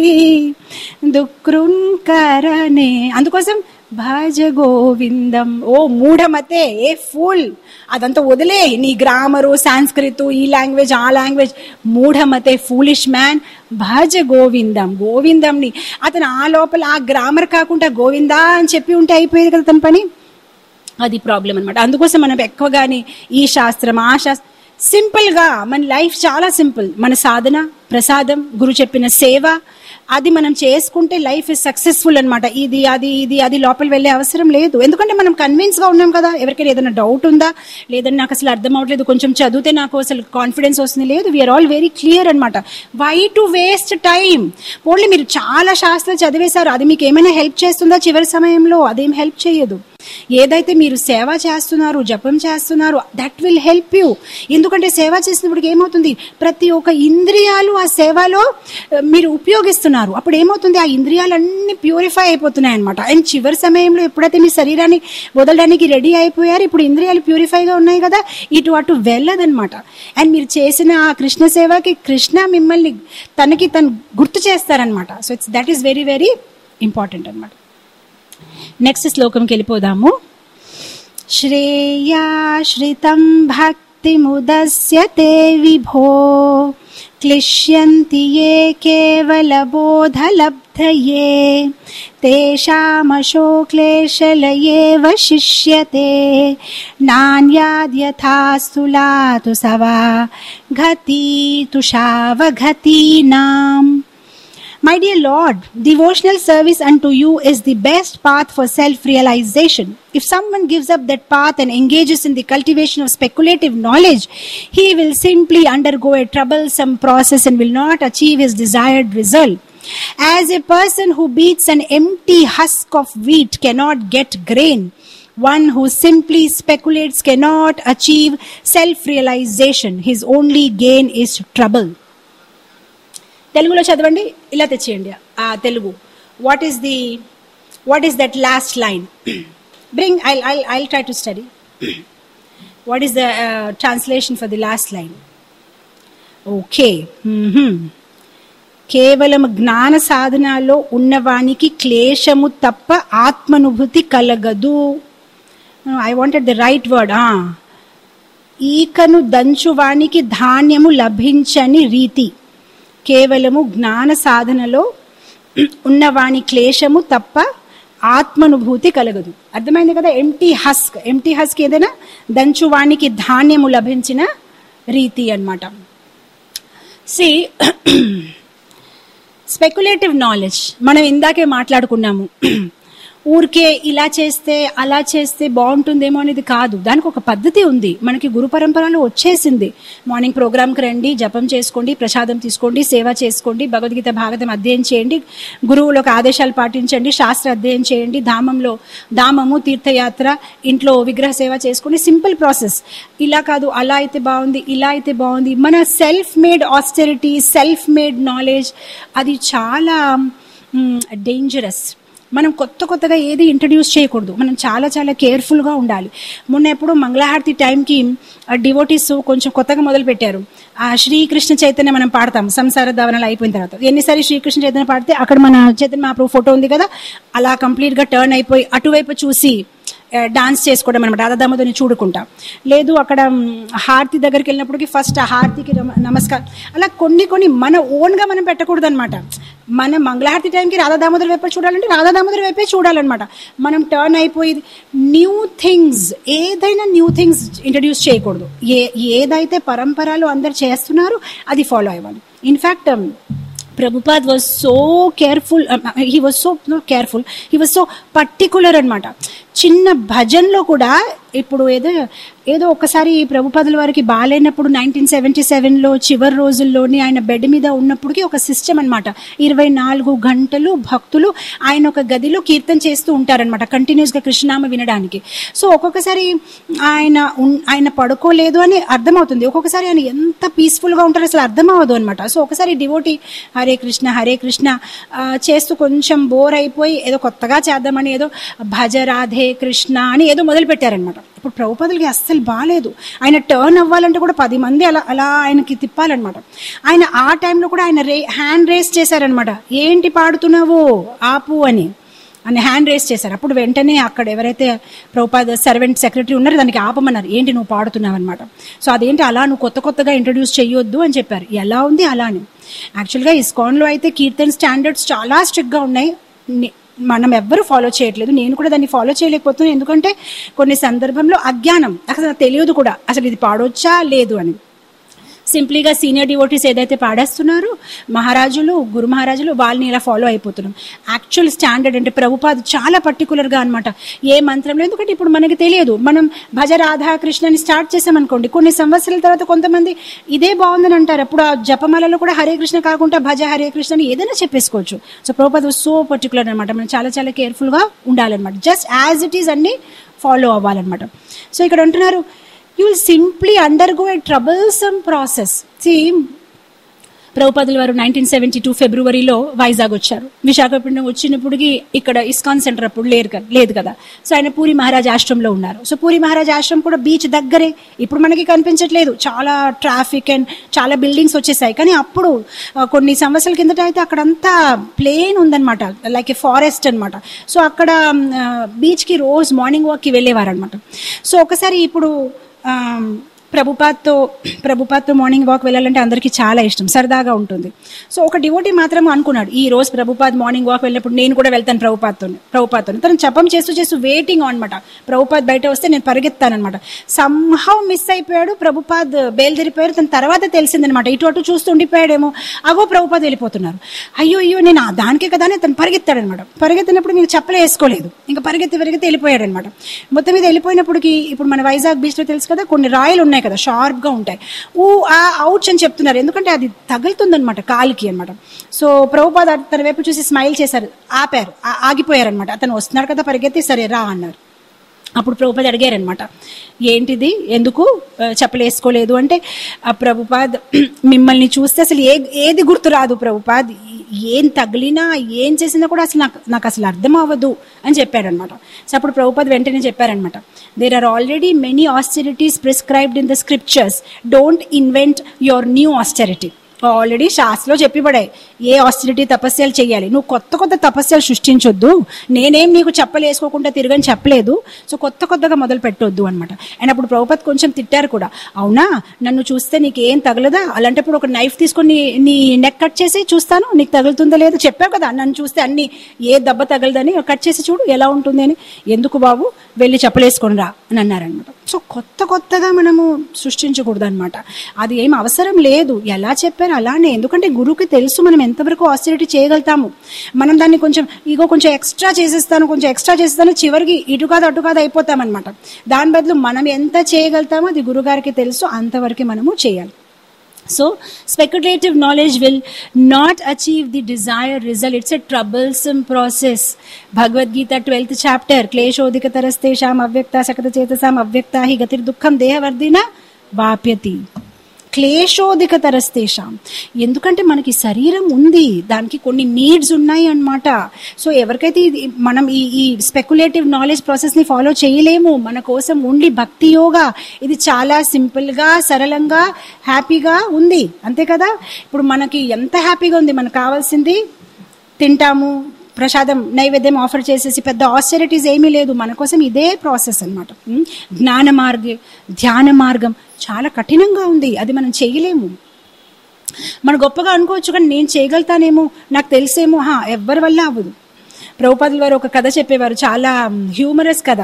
దుఃఖృంకరనే అందుకోసం భజ గోవిందం ఓ మూఢమతే ఏ ఫుల్ అదంతా వదిలే నీ గ్రామరు సాంస్కృతు ఈ లాంగ్వేజ్ ఆ లాంగ్వేజ్ మూఢమతే ఫూలిష్ మ్యాన్ భజ గోవిందం గోవిందంని అతను ఆ లోపల ఆ గ్రామర్ కాకుండా గోవిందా అని చెప్పి ఉంటే అయిపోయేది కదా తన పని అది ప్రాబ్లం అనమాట అందుకోసం మనం ఎక్కువగాని ఈ శాస్త్రం ఆ శాస్త్రం సింపుల్ గా మన లైఫ్ చాలా సింపుల్ మన సాధన ప్రసాదం గురు చెప్పిన సేవ అది మనం చేసుకుంటే లైఫ్ ఇస్ సక్సెస్ఫుల్ అనమాట ఇది అది ఇది అది లోపల వెళ్ళే అవసరం లేదు ఎందుకంటే మనం కన్విన్స్ గా ఉన్నాం కదా ఎవరికైనా ఏదైనా డౌట్ ఉందా లేదని నాకు అసలు అర్థం అవట్లేదు కొంచెం చదివితే నాకు అసలు కాన్ఫిడెన్స్ వస్తుంది లేదు వీఆర్ ఆల్ వెరీ క్లియర్ అనమాట why to waste time only మీరు చాలా శాస్త్రాలు చదివేశారు అది మీకు ఏమైనా హెల్ప్ చేస్తుందా చివరి సమయంలో అదేం హెల్ప్ చేయదు ఏదైతే మీరు సేవ చేస్తున్నారు జపం చేస్తున్నారు దట్ విల్ హెల్ప్ యూ ఎందుకంటే సేవ చేసినప్పుడు ఏమవుతుంది ప్రతి ఒక్క ఇంద్రియాలు ఆ సేవలో ఆ, మీరు ఉపయోగిస్తున్నారు అప్పుడు ఏమవుతుంది ఆ ఇంద్రియాలన్నీ ప్యూరిఫై అయిపోతున్నాయి అనమాట అండ్ చివరి సమయంలో ఎప్పుడైతే మీ శరీరాన్ని వదలడానికి రెడీ అయిపోయారు ఇప్పుడు ఇంద్రియాలు ప్యూరిఫైగా ఉన్నాయి కదా ఇటు అటు వెళ్ళదన్నమాట అండ్ మీరు చేసిన ఆ కృష్ణ సేవకి కృష్ణ మిమ్మల్ని తనకి తను గుర్తు చేస్తారనమాట so it's that is very very important అనమాట నెక్స్ట్ శ్లోకంకి వెళ్ళిపోదాము శ్రేయాశ్రితం భక్తిముదస్యతే విభో క్లిశ్యంతి ఏ కేవలబోధలబ్ధయే తేషామశోక్లేశలయే వశిష్యతే నాన్యాద్యథాస్తులాతు సవా ఘతీతుషావఘతీనాం My dear Lord, devotional service unto you is the best path for self realization. If someone gives up that path and engages in the cultivation of speculative knowledge, he will simply undergo a troublesome process and will not achieve his desired result. As a person who beats an empty husk of wheat cannot get grain, one who simply speculates cannot achieve self realization. His only gain is trouble. తెలుగులో చదవండి ఇలా తెచ్చేయండి ఆ Telugu what is the what is that last line bring I I I try to study what is the translation for the last line okay కేవలం జ్ఞాన సాధనాల్లో ఉన్నవానికి క్లేశము తప్ప ఆత్మనుభూతి కలగదు I wanted the right word ఈకను దంచువానికి ధాన్యము లభించని రీతి కేవలము జ్ఞాన సాధనలో ఉన్నవాని క్లేశము తప్ప ఆత్మనుభూతి కలగదు అర్థమైంది కదా ఎంటీ హస్క్ ఎంటీ హస్క్ ఏదైనా దంచువానికి ధాన్యము లభించిన రీతి అన్నమాట సి స్పెక్యులేటివ్ నాలెడ్జ్ మనం ఇందాకే మాట్లాడుకున్నాము ఊరికే ఇలా చేస్తే అలా చేస్తే బాగుంటుందేమో అనేది కాదు దానికి ఒక పద్ధతి ఉంది మనకి గురు పరంపరలో వచ్చేసింది మార్నింగ్ ప్రోగ్రామ్కి రండి జపం చేసుకోండి ప్రసాదం తీసుకోండి సేవ చేసుకోండి భగవద్గీత భాగవతం అధ్యయనం చేయండి గురువులకు ఆదేశాలు పాటించండి శాస్త్ర అధ్యయనం చేయండి ధామంలో ధామము తీర్థయాత్ర ఇంట్లో విగ్రహ సేవ చేసుకోండి సింపుల్ ప్రాసెస్ ఇలా కాదు అలా అయితే బాగుంది ఇలా అయితే బాగుంది మన self made austerity self made knowledge అది చాలా డేంజరస్ మనం కొత్త కొత్తగా ఏది ఇంట్రడ్యూస్ చేయకూడదు మనం చాలా చాలా కేర్ఫుల్గా ఉండాలి మొన్న ఎప్పుడు మంగళహారతి టైంకి డివోటీస్ కొంచెం కొత్తగా మొదలు పెట్టారు ఆ శ్రీకృష్ణ చైతన్య మనం పాడతాం సంసార దావనాలు అయిపోయిన తర్వాత ఎన్నిసారి శ్రీకృష్ణ చైతన్య పాడితే అక్కడ మన చైతన్య మహాప్రభు ఫోటో ఉంది కదా అలా కంప్లీట్గా టర్న్ అయిపోయి అటువైపు చూసి డాన్స్ చేసుకోవడం అనమాట రాధాదామోదని చూడుకుంటా లేదు అక్కడ మ్, హారతి దగ్గరికి వెళ్ళినప్పటికి ఫస్ట్ ఆ హారతికి నమ- నమస్కారం అలా కొన్ని కొన్ని మన ఓన్గా మనం పెట్టకూడదు అనమాట మన మంగళహారతి టైంకి రాధా దామోదర్ వైపే చూడాలంటే రాధా దామోదర్ వైపే చూడాలన్నమాట మనం టర్న్ అయిపోయి న్యూ థింగ్స్ ఏదైనా న్యూ థింగ్స్ ఇంట్రడ్యూస్ చేయకూడదు ఏ ఏదైతే పరంపరలు అందరు చేస్తున్నారో అది ఫాలో అవ్వాలి in fact Prabhupad was so careful he was so careful he was so particular అనమాట చిన్న భజన్లో కూడా ఇప్పుడు ఏదో ఏదో ఒకసారి ప్రభుపాదుల వారికి బాగాలేనప్పుడు నైన్టీన్ సెవెంటీ సెవెన్లో చివరి రోజుల్లోని ఆయన బెడ్ మీద ఉన్నప్పటికీ ఒక సిస్టమ్ అనమాట ఇరవై నాలుగు గంటలు భక్తులు ఆయన ఒక గదిలో కీర్తన చేస్తూ ఉంటారనమాట కంటిన్యూస్గా కృష్ణనామ వినడానికి సో ఒక్కొక్కసారి ఆయన ఉన్- ఆయన పడుకోలేదు అని అర్థమవుతుంది ఒక్కొక్కసారి ఆయన ఎంత పీస్ఫుల్గా ఉంటారో అసలు అర్థం అవ్వదు అనమాట సో ఒకసారి డివోటి హరే కృష్ణ హరే కృష్ణ ఆ, చేస్తూ కొంచెం బోర్ అయిపోయి ఏదో కొత్తగా చేద్దామని ఏదో భజ రాధే కృష్ణ అని ఏదో మొదలు పెట్టారనమాట ఇప్పుడు ప్రభుపదులకి అస్సలు బాగాలేదు ఆయన టర్న్ అవ్వాలంటే కూడా పది మంది అలా అలా ఆయనకి తిప్పాలన్నమాట ఆయన ఆ టైంలో కూడా ఆయన రే హ్యాండ్ రేస్ చేశారనమాట ఏంటి పాడుతున్నావు ఆపు అని అని హ్యాండ్ రేస్ చేశారు అప్పుడు వెంటనే అక్కడ ఎవరైతే ప్రభుపాద సర్వెంట్ సెక్రటరీ ఉన్నారో దానికి ఆపమన్నారు ఏంటి నువ్వు పాడుతున్నావు అనమాట సో అదేంటి అలా నువ్వు కొత్త కొత్తగా ఇంట్రడ్యూస్ చేయొద్దు అని చెప్పారు ఎలా ఉంది అలానే యాక్చువల్గా ఇస్కాన్లో అయితే కీర్తన్ స్టాండర్డ్స్ చాలా స్ట్రిక్ట్గా ఉన్నాయి ని- మనం ఎవ్వరు ఫాలో చేయట్లేదు నేను కూడా దాన్ని ఫాలో చేయలేకపోతున్నాను ఎందుకంటే కొన్ని సందర్భంలో అజ్ఞానం అసలు నాకు తెలియదు కూడా అసలు ఇది పాడొచ్చా లేదు అని సింప్లీగా సీనియర్ డివోటీస్ ఏదైతే పాడేస్తున్నారో మహారాజులు గురు మహారాజులు వాళ్ళని ఇలా ఫాలో అయిపోతున్నాం యాక్చువల్ స్టాండర్డ్ అంటే ప్రభుపాద్ చాలా పర్టికులర్గా అనమాట ఏ మంత్రంలో ఎందుకంటే ఇప్పుడు మనకి తెలియదు మనం భజ రాధా కృష్ణని స్టార్ట్ చేసామనుకోండి కొన్ని సంవత్సరాల తర్వాత కొంతమంది ఇదే బాగుందని అంటారు అప్పుడు ఆ జపమాలలో కూడా హరే కృష్ణ కాకుండా భజ హరే కృష్ణ అని ఏదైనా చెప్పేసుకోవచ్చు సో ప్రభుపాద్ సో పర్టికులర్ అనమాట మనం చాలా చాలా కేర్ఫుల్గా ఉండాలన్నమాట జస్ట్ యాజ్ ఇట్ ఈస్ అన్ని ఫాలో అవ్వాలన్నమాట సో ఇక్కడ అంటున్నారు you will simply undergo a troublesome process. See, ప్రభుపాదుల వారు నైన్టీన్ సెవెంటీ టూ ఫిబ్రవరిలో వైజాగ్ వచ్చారు విశాఖపట్నం వచ్చినప్పటికి ఇక్కడ ఇస్కాన్ సెంటర్ అప్పుడు లేరు కదా లేదు కదా సో ఆయన పూరి మహారాజ్ ఆశ్రమంలో ఉన్నారు సో పూరి మహారాజ్ ఆశ్రమం కూడా బీచ్ దగ్గరే ఇప్పుడు మనకి కనిపించట్లేదు చాలా ట్రాఫిక్ అండ్ చాలా బిల్డింగ్స్ వచ్చేసాయి కానీ అప్పుడు ఆ, కొన్ని సంవత్సరాల కిందట అయితే అక్కడంతా ప్లేన్ ఉందన్నమాట లైక్ ఏ ఫారెస్ట్ అనమాట సో అక్కడ బీచ్కి రోజు మార్నింగ్ వాక్కి వెళ్ళేవారు అనమాట సో ఒకసారి ఇప్పుడు ఆ, ప్రభుపాత్తో ప్రభుపాత్తో మార్నింగ్ వాక్ వెళ్ళాలంటే అందరికీ చాలా ఇష్టం సరదాగా ఉంటుంది సో ఒక డివోటీ మాత్రం అనుకున్నాడు ఈ రోజు ప్రభుపాద్ మార్నింగ్ వాక్ వెళ్ళినప్పుడు నేను కూడా వెళ్తాను ప్రభుపాత్తో ప్రభుపాత్తో తను జపం చేస్తూ చేస్తూ వెయిటింగ్ అనమాట ప్రభుపాద్ బయట వస్తే నేను పరిగెత్తానమాట సంహవ్ మిస్ అయిపోయాడు ప్రభుపాద్ బయలుదేరిపోయారు తన తర్వాత తెలిసిందనమాట ఇటు అటు చూస్తూ ఉండిపోయాడేమో అగో ప్రభుపాద్ వెళ్ళిపోతున్నారు అయ్యో అయ్యో నేను ఆ దానికే కదా అని తను పరిగెత్తాడనమాట పరిగెత్తినప్పుడు నేను చెప్పలే వేసుకోలేదు ఇంకా పరిగెత్తి పరిగెత్తి వెళ్ళిపోయాడనమాట మొత్తం మీద వెళ్ళిపోయినప్పటికి ఇప్పుడు మన వైజాగ్ బీచ్లో తెలుసు కదా కొన్ని రాయలు ఉన్నాయి కదా షార్ప్గా ఉంటాయి ఊ ఆ అవుట్స్ అని చెప్తున్నారు ఎందుకంటే అది తగులుతుందనమాట కాలికి అనమాట సో ప్రభుపాద్ తన వైపు చూసి స్మైల్ చేశారు ఆపారు ఆ- ఆగిపోయారనమాట అతను వస్తున్నాడు కదా పరిగెత్తి సరే రా అన్నారు అప్పుడు ప్రభుపాద్ అడిగారనమాట ఏంటిది ఎందుకు ఆ, చెప్పలు వేసుకోలేదు అంటే ఆ ప్రభుపాద్ మిమ్మల్ని చూస్తే అసలు ఏ ఏది గుర్తు రాదు ప్రభుపాద్ ఏం తగిలినా ఏం చేసినా కూడా అసలు నాకు నాకు అసలు అర్థం అవ్వదు అని చెప్పాడనమాట సో అప్పుడు ప్రభుపాద్ వెంటనే చెప్పారనమాట there are already many austerities prescribed in the scriptures don't invent your new austerity already శాస్త్రలో చెప్పిపడాయి ఏ ఆస్టిలిటీ తపస్యలు చేయాలి నువ్వు కొత్త కొత్త తపస్యలు సృష్టించొద్దు నేనేం నీకు చెప్పలేసుకోకుండా తిరగని చెప్పలేదు సో కొత్త కొత్తగా మొదలు పెట్టొద్దు అనమాట అండ్ అప్పుడు ప్రభుపత్ కొంచెం తిట్టారు కూడా అవునా నన్ను చూస్తే నీకు ఏం తగలదా అలాంటప్పుడు ఒక నైఫ్ తీసుకొని నీ- నీ నెక్ కట్ చేసి చూస్తాను నీకు తగులుతుందో లేదో చెప్పావు కదా నన్ను చూస్తే అన్ని ఏ దెబ్బ తగలదని కట్ చేసి చూడు ఎలా ఉంటుంది అని ఎందుకు బాబు వెళ్ళి చెప్పలేసుకొని రా అని అన్నారనమాట సో కొత్త కొత్తగా మనము సృష్టించకూడదు అనమాట అది ఏం అవసరం లేదు ఎలా చెప్పారు అలానే ఎందుకంటే గురువుకి తెలుసు మనం ఎంతవరకు ఆస్టిరిటీ చేయగలుగుతాము మనం దాన్ని కొంచెం ఇగో కొంచెం ఎక్స్ట్రా చేసేస్తాను కొంచెం ఎక్స్ట్రా చేసేస్తాను చివరికి ఇటు కాదు అటు కాదు అయిపోతామన్నమాట దాని బదులు మనం ఎంత చేయగలుగుతామో అది గురుగారికి తెలుసు అంతవరకు మనము చేయాలి So, speculative knowledge will not achieve the desired result. It's a troublesome process. Bhagavad Gita, 12th chapter. Kleshodika tarastesham avyakta sakata chetasam avyakta hi gatir dukkham dehavardina వాప్యతి క్లేశోధిక తరస్తేషాం ఎందుకంటే మనకి శరీరం ఉంది దానికి కొన్ని నీడ్స్ ఉన్నాయి అన్నమాట సో ఎవరికైతే ఇది మనం ఈ ఈ స్పెక్యులేటివ్ నాలెడ్జ్ ప్రాసెస్ని ఫాలో చేయలేము మన కోసం ఓన్లీ భక్తి యోగా ఇది చాలా సింపుల్గా సరళంగా హ్యాపీగా ఉంది అంతే కదా ఇప్పుడు మనకి ఎంత హ్యాపీగా ఉంది మనకు కావాల్సింది తింటాము ప్రసాదం నైవేద్యం ఆఫర్ చేసేసి పెద్ద ఆస్టరిటీస్ ఏమీ లేదు మన కోసం ఇదే ప్రాసెస్ అనమాట జ్ఞాన మార్గ ధ్యాన మార్గం చాలా కఠినంగా ఉంది అది మనం చేయలేము మన గొప్పగా అనుకోవచ్చు కానీ నేను చేయగలుగుతానేమో నాకు తెలిసేమో హా ఎవ్వరి వల్ల అవ్వదు ప్రభుపాదుల వారు ఒక కథ చెప్పేవారు చాలా హ్యూమరస్ కథ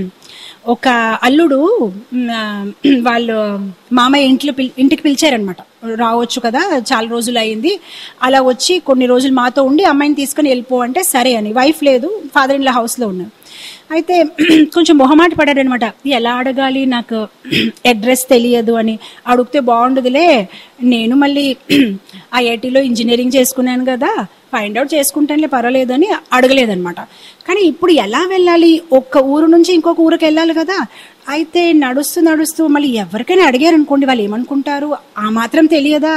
ఒక అల్లుడు మ్, ఆ, వాళ్ళు మామయ్య ఇంట్లో పిల్ ఇంటికి పిలిచారనమాట రావచ్చు కదా చాలా రోజులు అయింది అలా వచ్చి కొన్ని రోజులు మాతో ఉండి అమ్మాయిని తీసుకొని వెళ్ళిపో అంటే సరే అని వైఫ్ లేదు ఫాదర్ ఇన్ లా హౌస్లో ఉన్నారు అయితే కొంచెం మొహమాట పడారనమాట ఎలా అడగాలి నాకు అడ్రస్ తెలియదు అని అడిగితే బాగుండదులే నేను మళ్ళీ ఐఐటిలో ఇంజనీరింగ్ చేసుకున్నాను కదా ఫైండ్ అవుట్ చేసుకుంటానులే పర్వాలేదు అని అడగలేదనమాట కానీ ఇప్పుడు ఎలా వెళ్ళాలి ఒక్క ఊరు నుంచి ఇంకొక ఊరికి వెళ్ళాలి కదా అయితే నడుస్తూ నడుస్తూ మళ్ళీ ఎవరికైనా అడిగారు అనుకోండి వాళ్ళు ఏమనుకుంటారు ఆ మాత్రం తెలియదా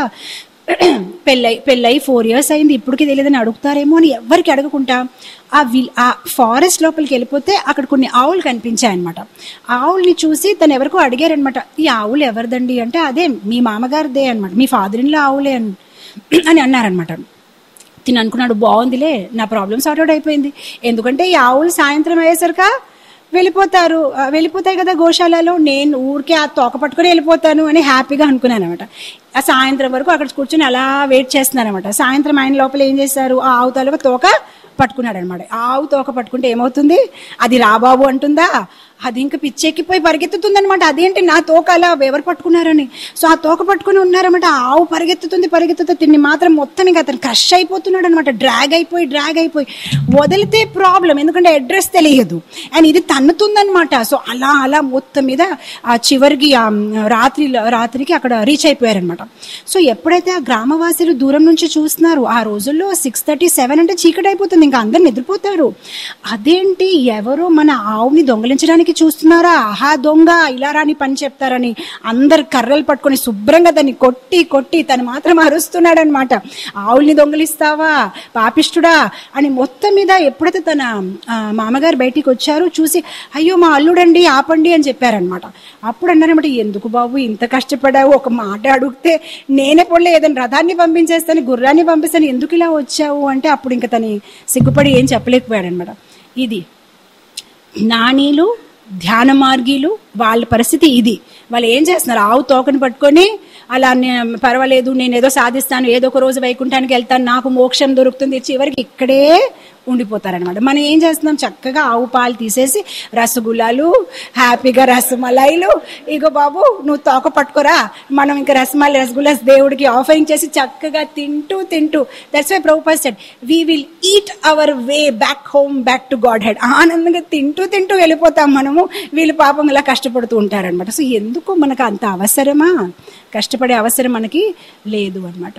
పెళ్ళై పెళ్ళై ఫోర్ ఇయర్స్ అయింది ఇప్పటికి తెలియదని అడుగుతారేమో అని ఎవరికి అడగకుండా ఆ విల్ ఆ ఫారెస్ట్ లోపలికి వెళ్ళిపోతే అక్కడ కొన్ని ఆవులు కనిపించాయి అనమాట ఆవుల్ని చూసి తను ఎవరికో అడిగారనమాట ఈ ఆవులు ఎవరిదండి అంటే అదే మీ మామగారిదే అనమాట మీ ఫాదర్ ఇన్లో ఆవులే అని అని అన్నారనమాట తిని అనుకున్నాడు బాగుందిలే నా ప్రాబ్లమ్ సార్ట్ అవుట్ అయిపోయింది ఎందుకంటే ఈ ఆవులు సాయంత్రం అయ్యేసరిక వెళ్ళిపోతారు ఆ, వెళ్ళిపోతాయి కదా గోశాలలో నేను ఊరికే ఆ తోక పట్టుకొని వెళ్ళిపోతాను అని హ్యాపీగా అనుకున్నాను అనమాట ఆ సాయంత్రం వరకు అక్కడ కూర్చొని అలా వెయిట్ చేస్తున్నాను అనమాట సాయంత్రం ఆయన లోపల ఏం చేశారు ఆ ఆవు తాలూకా తోక పట్టుకున్నాడు అనమాట ఆవు తోక పట్టుకుంటే ఏమవుతుంది అది రాబాబు అంటుందా అది ఇంకా పిచ్చెక్కిపోయి పరిగెత్తుతుంది అనమాట అదేంటి నా తోక అలా ఎవరు పట్టుకున్నారని సో ఆ తోక పట్టుకుని ఉన్నారన్నమాట ఆ ఆవు పరిగెత్తుతుంది పరిగెత్తుతుంది తిన్ని మాత్రం మొత్తం ఇంకా అతను క్రష్ అయిపోతున్నాడు అనమాట డ్రాగ్ అయిపోయి డ్రాగ్ అయిపోయి వదిలితే ప్రాబ్లం ఎందుకంటే అడ్రస్ తెలియదు అండ్ ఇది తన్నుతుందనమాట సో అలా అలా మొత్తం మీద ఆ చివరికి ఆ రాత్రి రాత్రికి అక్కడ రీచ్ అయిపోయారనమాట సో ఎప్పుడైతే ఆ గ్రామవాసులు దూరం నుంచి చూస్తున్నారు ఆ రోజుల్లో సిక్స్ థర్టీ సెవెన్ అంటే చీకటి అయిపోతుంది ఇంకా అందరు నిద్రపోతారు అదేంటి ఎవరో మన ఆవుని దొంగలించడానికి చూస్తున్నారా ఆహా దొంగ ఇలా రాని పని చెప్తారని అందరు కర్రలు పట్టుకొని శుభ్రంగా దాన్ని కొట్టి కొట్టి తను మాత్రం అరుస్తున్నాడు అనమాట ఆవుల్ని దొంగలిస్తావా పాపిష్టుడా అని మొత్తం మీద ఎప్పుడైతే తన ఆ, మామగారు బయటికి వచ్చారో చూసి అయ్యో మా అల్లుడండి ఆపండి అని చెప్పారనమాట అప్పుడు అన్నారన్నమాట ఎందుకు బాబు ఇంత కష్టపడావు ఒక మాట అడిగితే నేనే పొడలే ఏదైనా రథాన్ని పంపించేస్తాను గుర్రాన్ని పంపిస్తాను ఎందుకు ఇలా వచ్చావు అంటే అప్పుడు ఇంకా తను సిగ్గుపడి ఏం చెప్పలేకపోయాడు అనమాట ఇది జ్ఞానీలు ధ్యాన మార్గీలు వాళ్ళ పరిస్థితి ఇది వాళ్ళు ఏం చేస్తున్నారు ఆవు తోకని పట్టుకొని అలా నే- పర్వాలేదు నేను ఏదో సాధిస్తాను ఏదో ఒక రోజు వైకుంఠానికి వెళ్తాను నాకు మోక్షం దొరుకుతుంది చివరికి ఇక్కడే ఉండిపోతారనమాట మనం ఏం చేస్తున్నాం చక్కగా ఆవు పాలు తీసేసి రసగుల్లాలు హ్యాపీగా రసమలాయిలు ఇగో బాబు నువ్వు తోక పట్టుకోరా మనం ఇంకా రసమలై రసగుల్లాస్ దేవుడికి ఆఫరింగ్ చేసి చక్కగా తింటూ తింటూ that's why Prabhupad said we will eat our way back home back to Godhead ఆనందంగా తింటూ తింటూ వెళ్ళిపోతాం మనము వీళ్ళు పాపం ఇలా కష్టపడుతూ ఉంటారనమాట సో ఎందుకు మనకు అంత అవసరమా కష్టపడే అవసరం మనకి లేదు అనమాట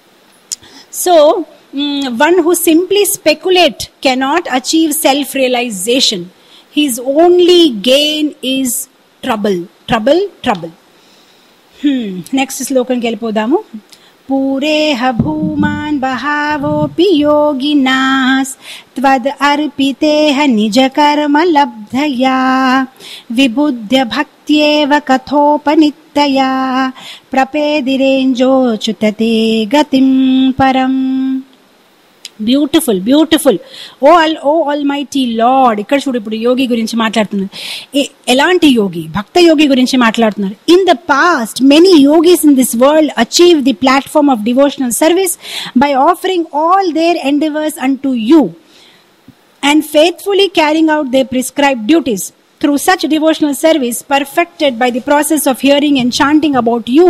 So, mm, one who simply speculate cannot achieve self-realization. His only gain is trouble. Trouble, trouble. Hmm. Next శ్లోకంకి వెళ్ళిపోదాము పూరేహ భూమాన్ బహావోపి యోగినాస్ త్వద్ అర్పితేహ నిజ కర్మ లబ్ధయా విబుద్ధ్య భక్త్యేవ కథోపనిత్తయా ప్రపేదిరేంజోచుతతే గతిం పరం beautiful beautiful O all O almighty lord ఇక్కడ చూడు ఇప్పుడు యోగి గురించి మాట్లాడుతున్నారు ఏ- ఎలాంటి యోగి భక్త యోగి గురించి మాట్లాడుతున్నారు in the past many yogis in this world achieve the platform of devotional service by offering all their endeavours unto you and faithfully carrying out their prescribed duties. through such devotional service, perfected by the process of hearing and chanting about you,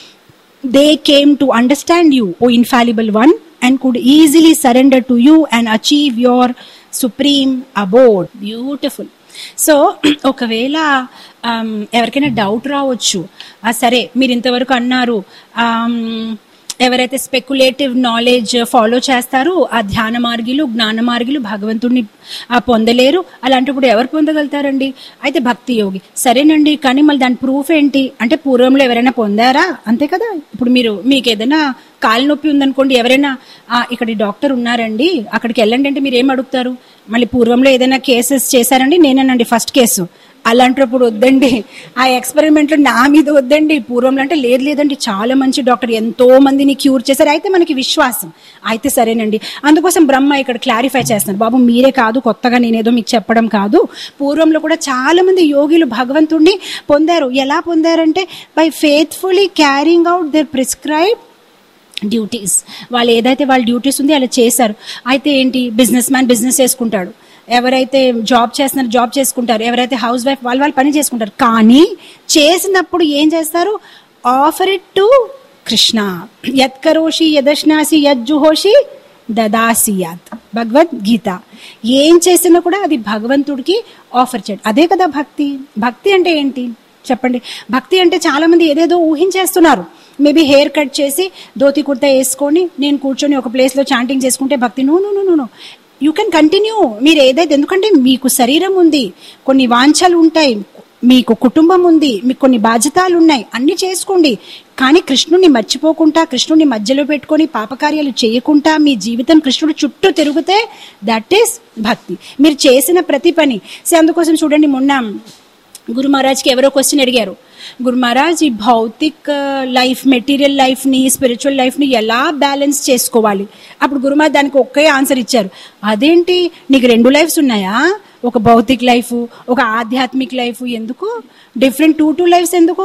they came to understand you, O infallible one, and could easily surrender to you and achieve your supreme abode. Beautiful. So ఒకవేళ ఆమ్, ఎవరికైనా doubt రావచ్చు ఆ సరే మీరు ఇంతవరకు అన్నారు ఆమ్, ఎవరైతే స్పెక్యులేటివ్ నాలెడ్జ్ ఫాలో చేస్తారో ఆ ధ్యాన మార్గిలు జ్ఞాన మార్గిలు భగవంతుడిని ఆ, పొందలేరు అలాంటప్పుడు ఎవరు పొందగలుగుతారండి అయితే భక్తి యోగి సరేనండి కానీ మళ్ళీ దాని ప్రూఫ్ ఏంటి అంటే పూర్వంలో ఎవరైనా పొందారా అంతే కదా ఇప్పుడు మీరు మీకు ఏదైనా కాలు నొప్పి ఉందనుకోండి ఎవరైనా "ఆ, ఇక్కడ ఈ డాక్టర్ ఉన్నారండి అక్కడికి వెళ్ళండి అంటే మీరు ఏం అడుగుతారు మళ్ళీ పూర్వంలో ఏదైనా కేసెస్ చేశారండి నేనేనండి ఫస్ట్ కేసు అలాంటప్పుడు వద్దండి ఆ ఎక్స్పెరిమెంట్లు నా మీద వద్దండి పూర్వంలో అంటే లేదు లేదండి చాలా మంచి డాక్టర్ ఎంతో మందిని క్యూర్ చేశారు అయితే మనకి విశ్వాసం అయితే సరేనండి అందుకోసం బ్రహ్మ ఇక్కడ క్లారిఫై చేస్తాను బాబు మీరే కాదు కొత్తగా నేనేదో మీకు చెప్పడం కాదు పూర్వంలో కూడా చాలా మంది యోగిలు భగవంతుడిని పొందారు ఎలా పొందారంటే by faithfully carrying out their prescribe duties వాళ్ళు ఏదైతే వాళ్ళ డ్యూటీస్ ఉంది అలా చేశారు అయితే ఏంటి బిజినెస్ మ్యాన్ బిజినెస్ చేసుకుంటాడు ఎవరైతే జాబ్ చేస్తున్నారు జాబ్ చేసుకుంటారు ఎవరైతే హౌస్ వైఫ్ వాళ్ళు వాళ్ళు పని చేసుకుంటారు కానీ చేసినప్పుడు ఏం చేస్తారు ఆఫర్ ఇట్ టు కృష్ణ యత్కరోషి యదశ్నాసి యజ్జుహోషి దదాసియాత్ భగవద్గీత ఏం చేసినా కూడా అది భగవంతుడికి ఆఫర్ చేయడం అదే కదా భక్తి భక్తి అంటే ఏంటి చెప్పండి భక్తి అంటే చాలా మంది ఏదేదో ఊహించేస్తున్నారు మేబీ హెయిర్ కట్ చేసి ధోతి కుర్తా వేసుకొని నేను కూర్చొని ఒక ప్లేస్ లో చాంటింగ్ చేసుకుంటే భక్తి no no no no you can continue మీరు ఏదైతే ఎందుకంటే మీకు శరీరం ఉంది కొన్ని వాంఛలు ఉంటాయి మీకు కుటుంబం ఉంది మీకు కొన్ని బాధ్యతలు ఉన్నాయి అన్ని చేసుకోండి కానీ కృష్ణుని మర్చిపోకుండా కృష్ణుని మధ్యలో పెట్టుకొని పాపకార్యాలు చేయకుండా మీ జీవితం కృష్ణుడు చుట్టూ తిరిగితే దట్ ఈస్ భక్తి మీరు చేసిన ప్రతి పని సో అందుకోసం చూడండి మొన్న గురు మహారాజ్కి ఎవరో క్వశ్చన్ అడిగారు గురు మహారాజ్ ఈ భౌతిక్ లైఫ్ మెటీరియల్ లైఫ్ని స్పిరిచువల్ లైఫ్ని ఎలా బ్యాలెన్స్ చేసుకోవాలి అప్పుడు గురుమహారాజ్ దానికి ఒకే ఆన్సర్ ఇచ్చారు అదేంటి నీకు రెండు లైఫ్స్ ఉన్నాయా ఒక భౌతిక్ లైఫ్ ఒక ఆధ్యాత్మిక లైఫ్ ఎందుకు డిఫరెంట్ టూ టూ లైఫ్స్ ఎందుకు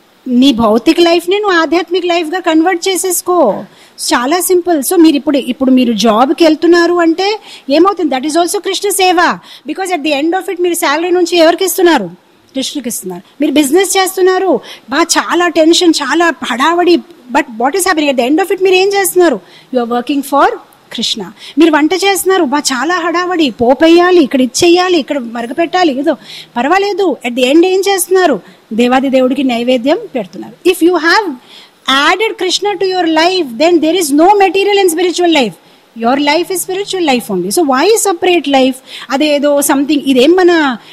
నీ భౌతిక లైఫ్ని నువ్వు ఆధ్యాత్మిక లైఫ్గా కన్వర్ట్ చేసేసుకో చాలా సింపుల్ సో మీరు ఇప్పుడు ఇప్పుడు మీరు జాబ్కి వెళ్తున్నారు అంటే ఏమవుతుంది that is also Krishna seva because at the end of it మీరు శాలరీ నుంచి ఎవరికి ఇస్తున్నారు కృష్ణుకి ఇస్తున్నారు మీరు బిజినెస్ చేస్తున్నారు బా చాలా టెన్షన్ చాలా హడావడి but what is happening at the end of it మీరు ఏం చేస్తున్నారు you are working for Krishna మీరు వంట చేస్తున్నారు బా చాలా హడావడి పోపెయ్యాలి ఇక్కడ ఇచ్చేయాలి ఇక్కడ మరగపెట్టాలి ఏదో పర్వాలేదు అట్ ది ఎండ్ ఏం చేస్తున్నారు దేవాది దేవుడికి నైవేద్యం పెడుతున్నారు if you have added Krishna to your life then there is no material in spiritual life your life is spiritual life only so why separate life అదేదో సంథింగ్ ఇదేం మన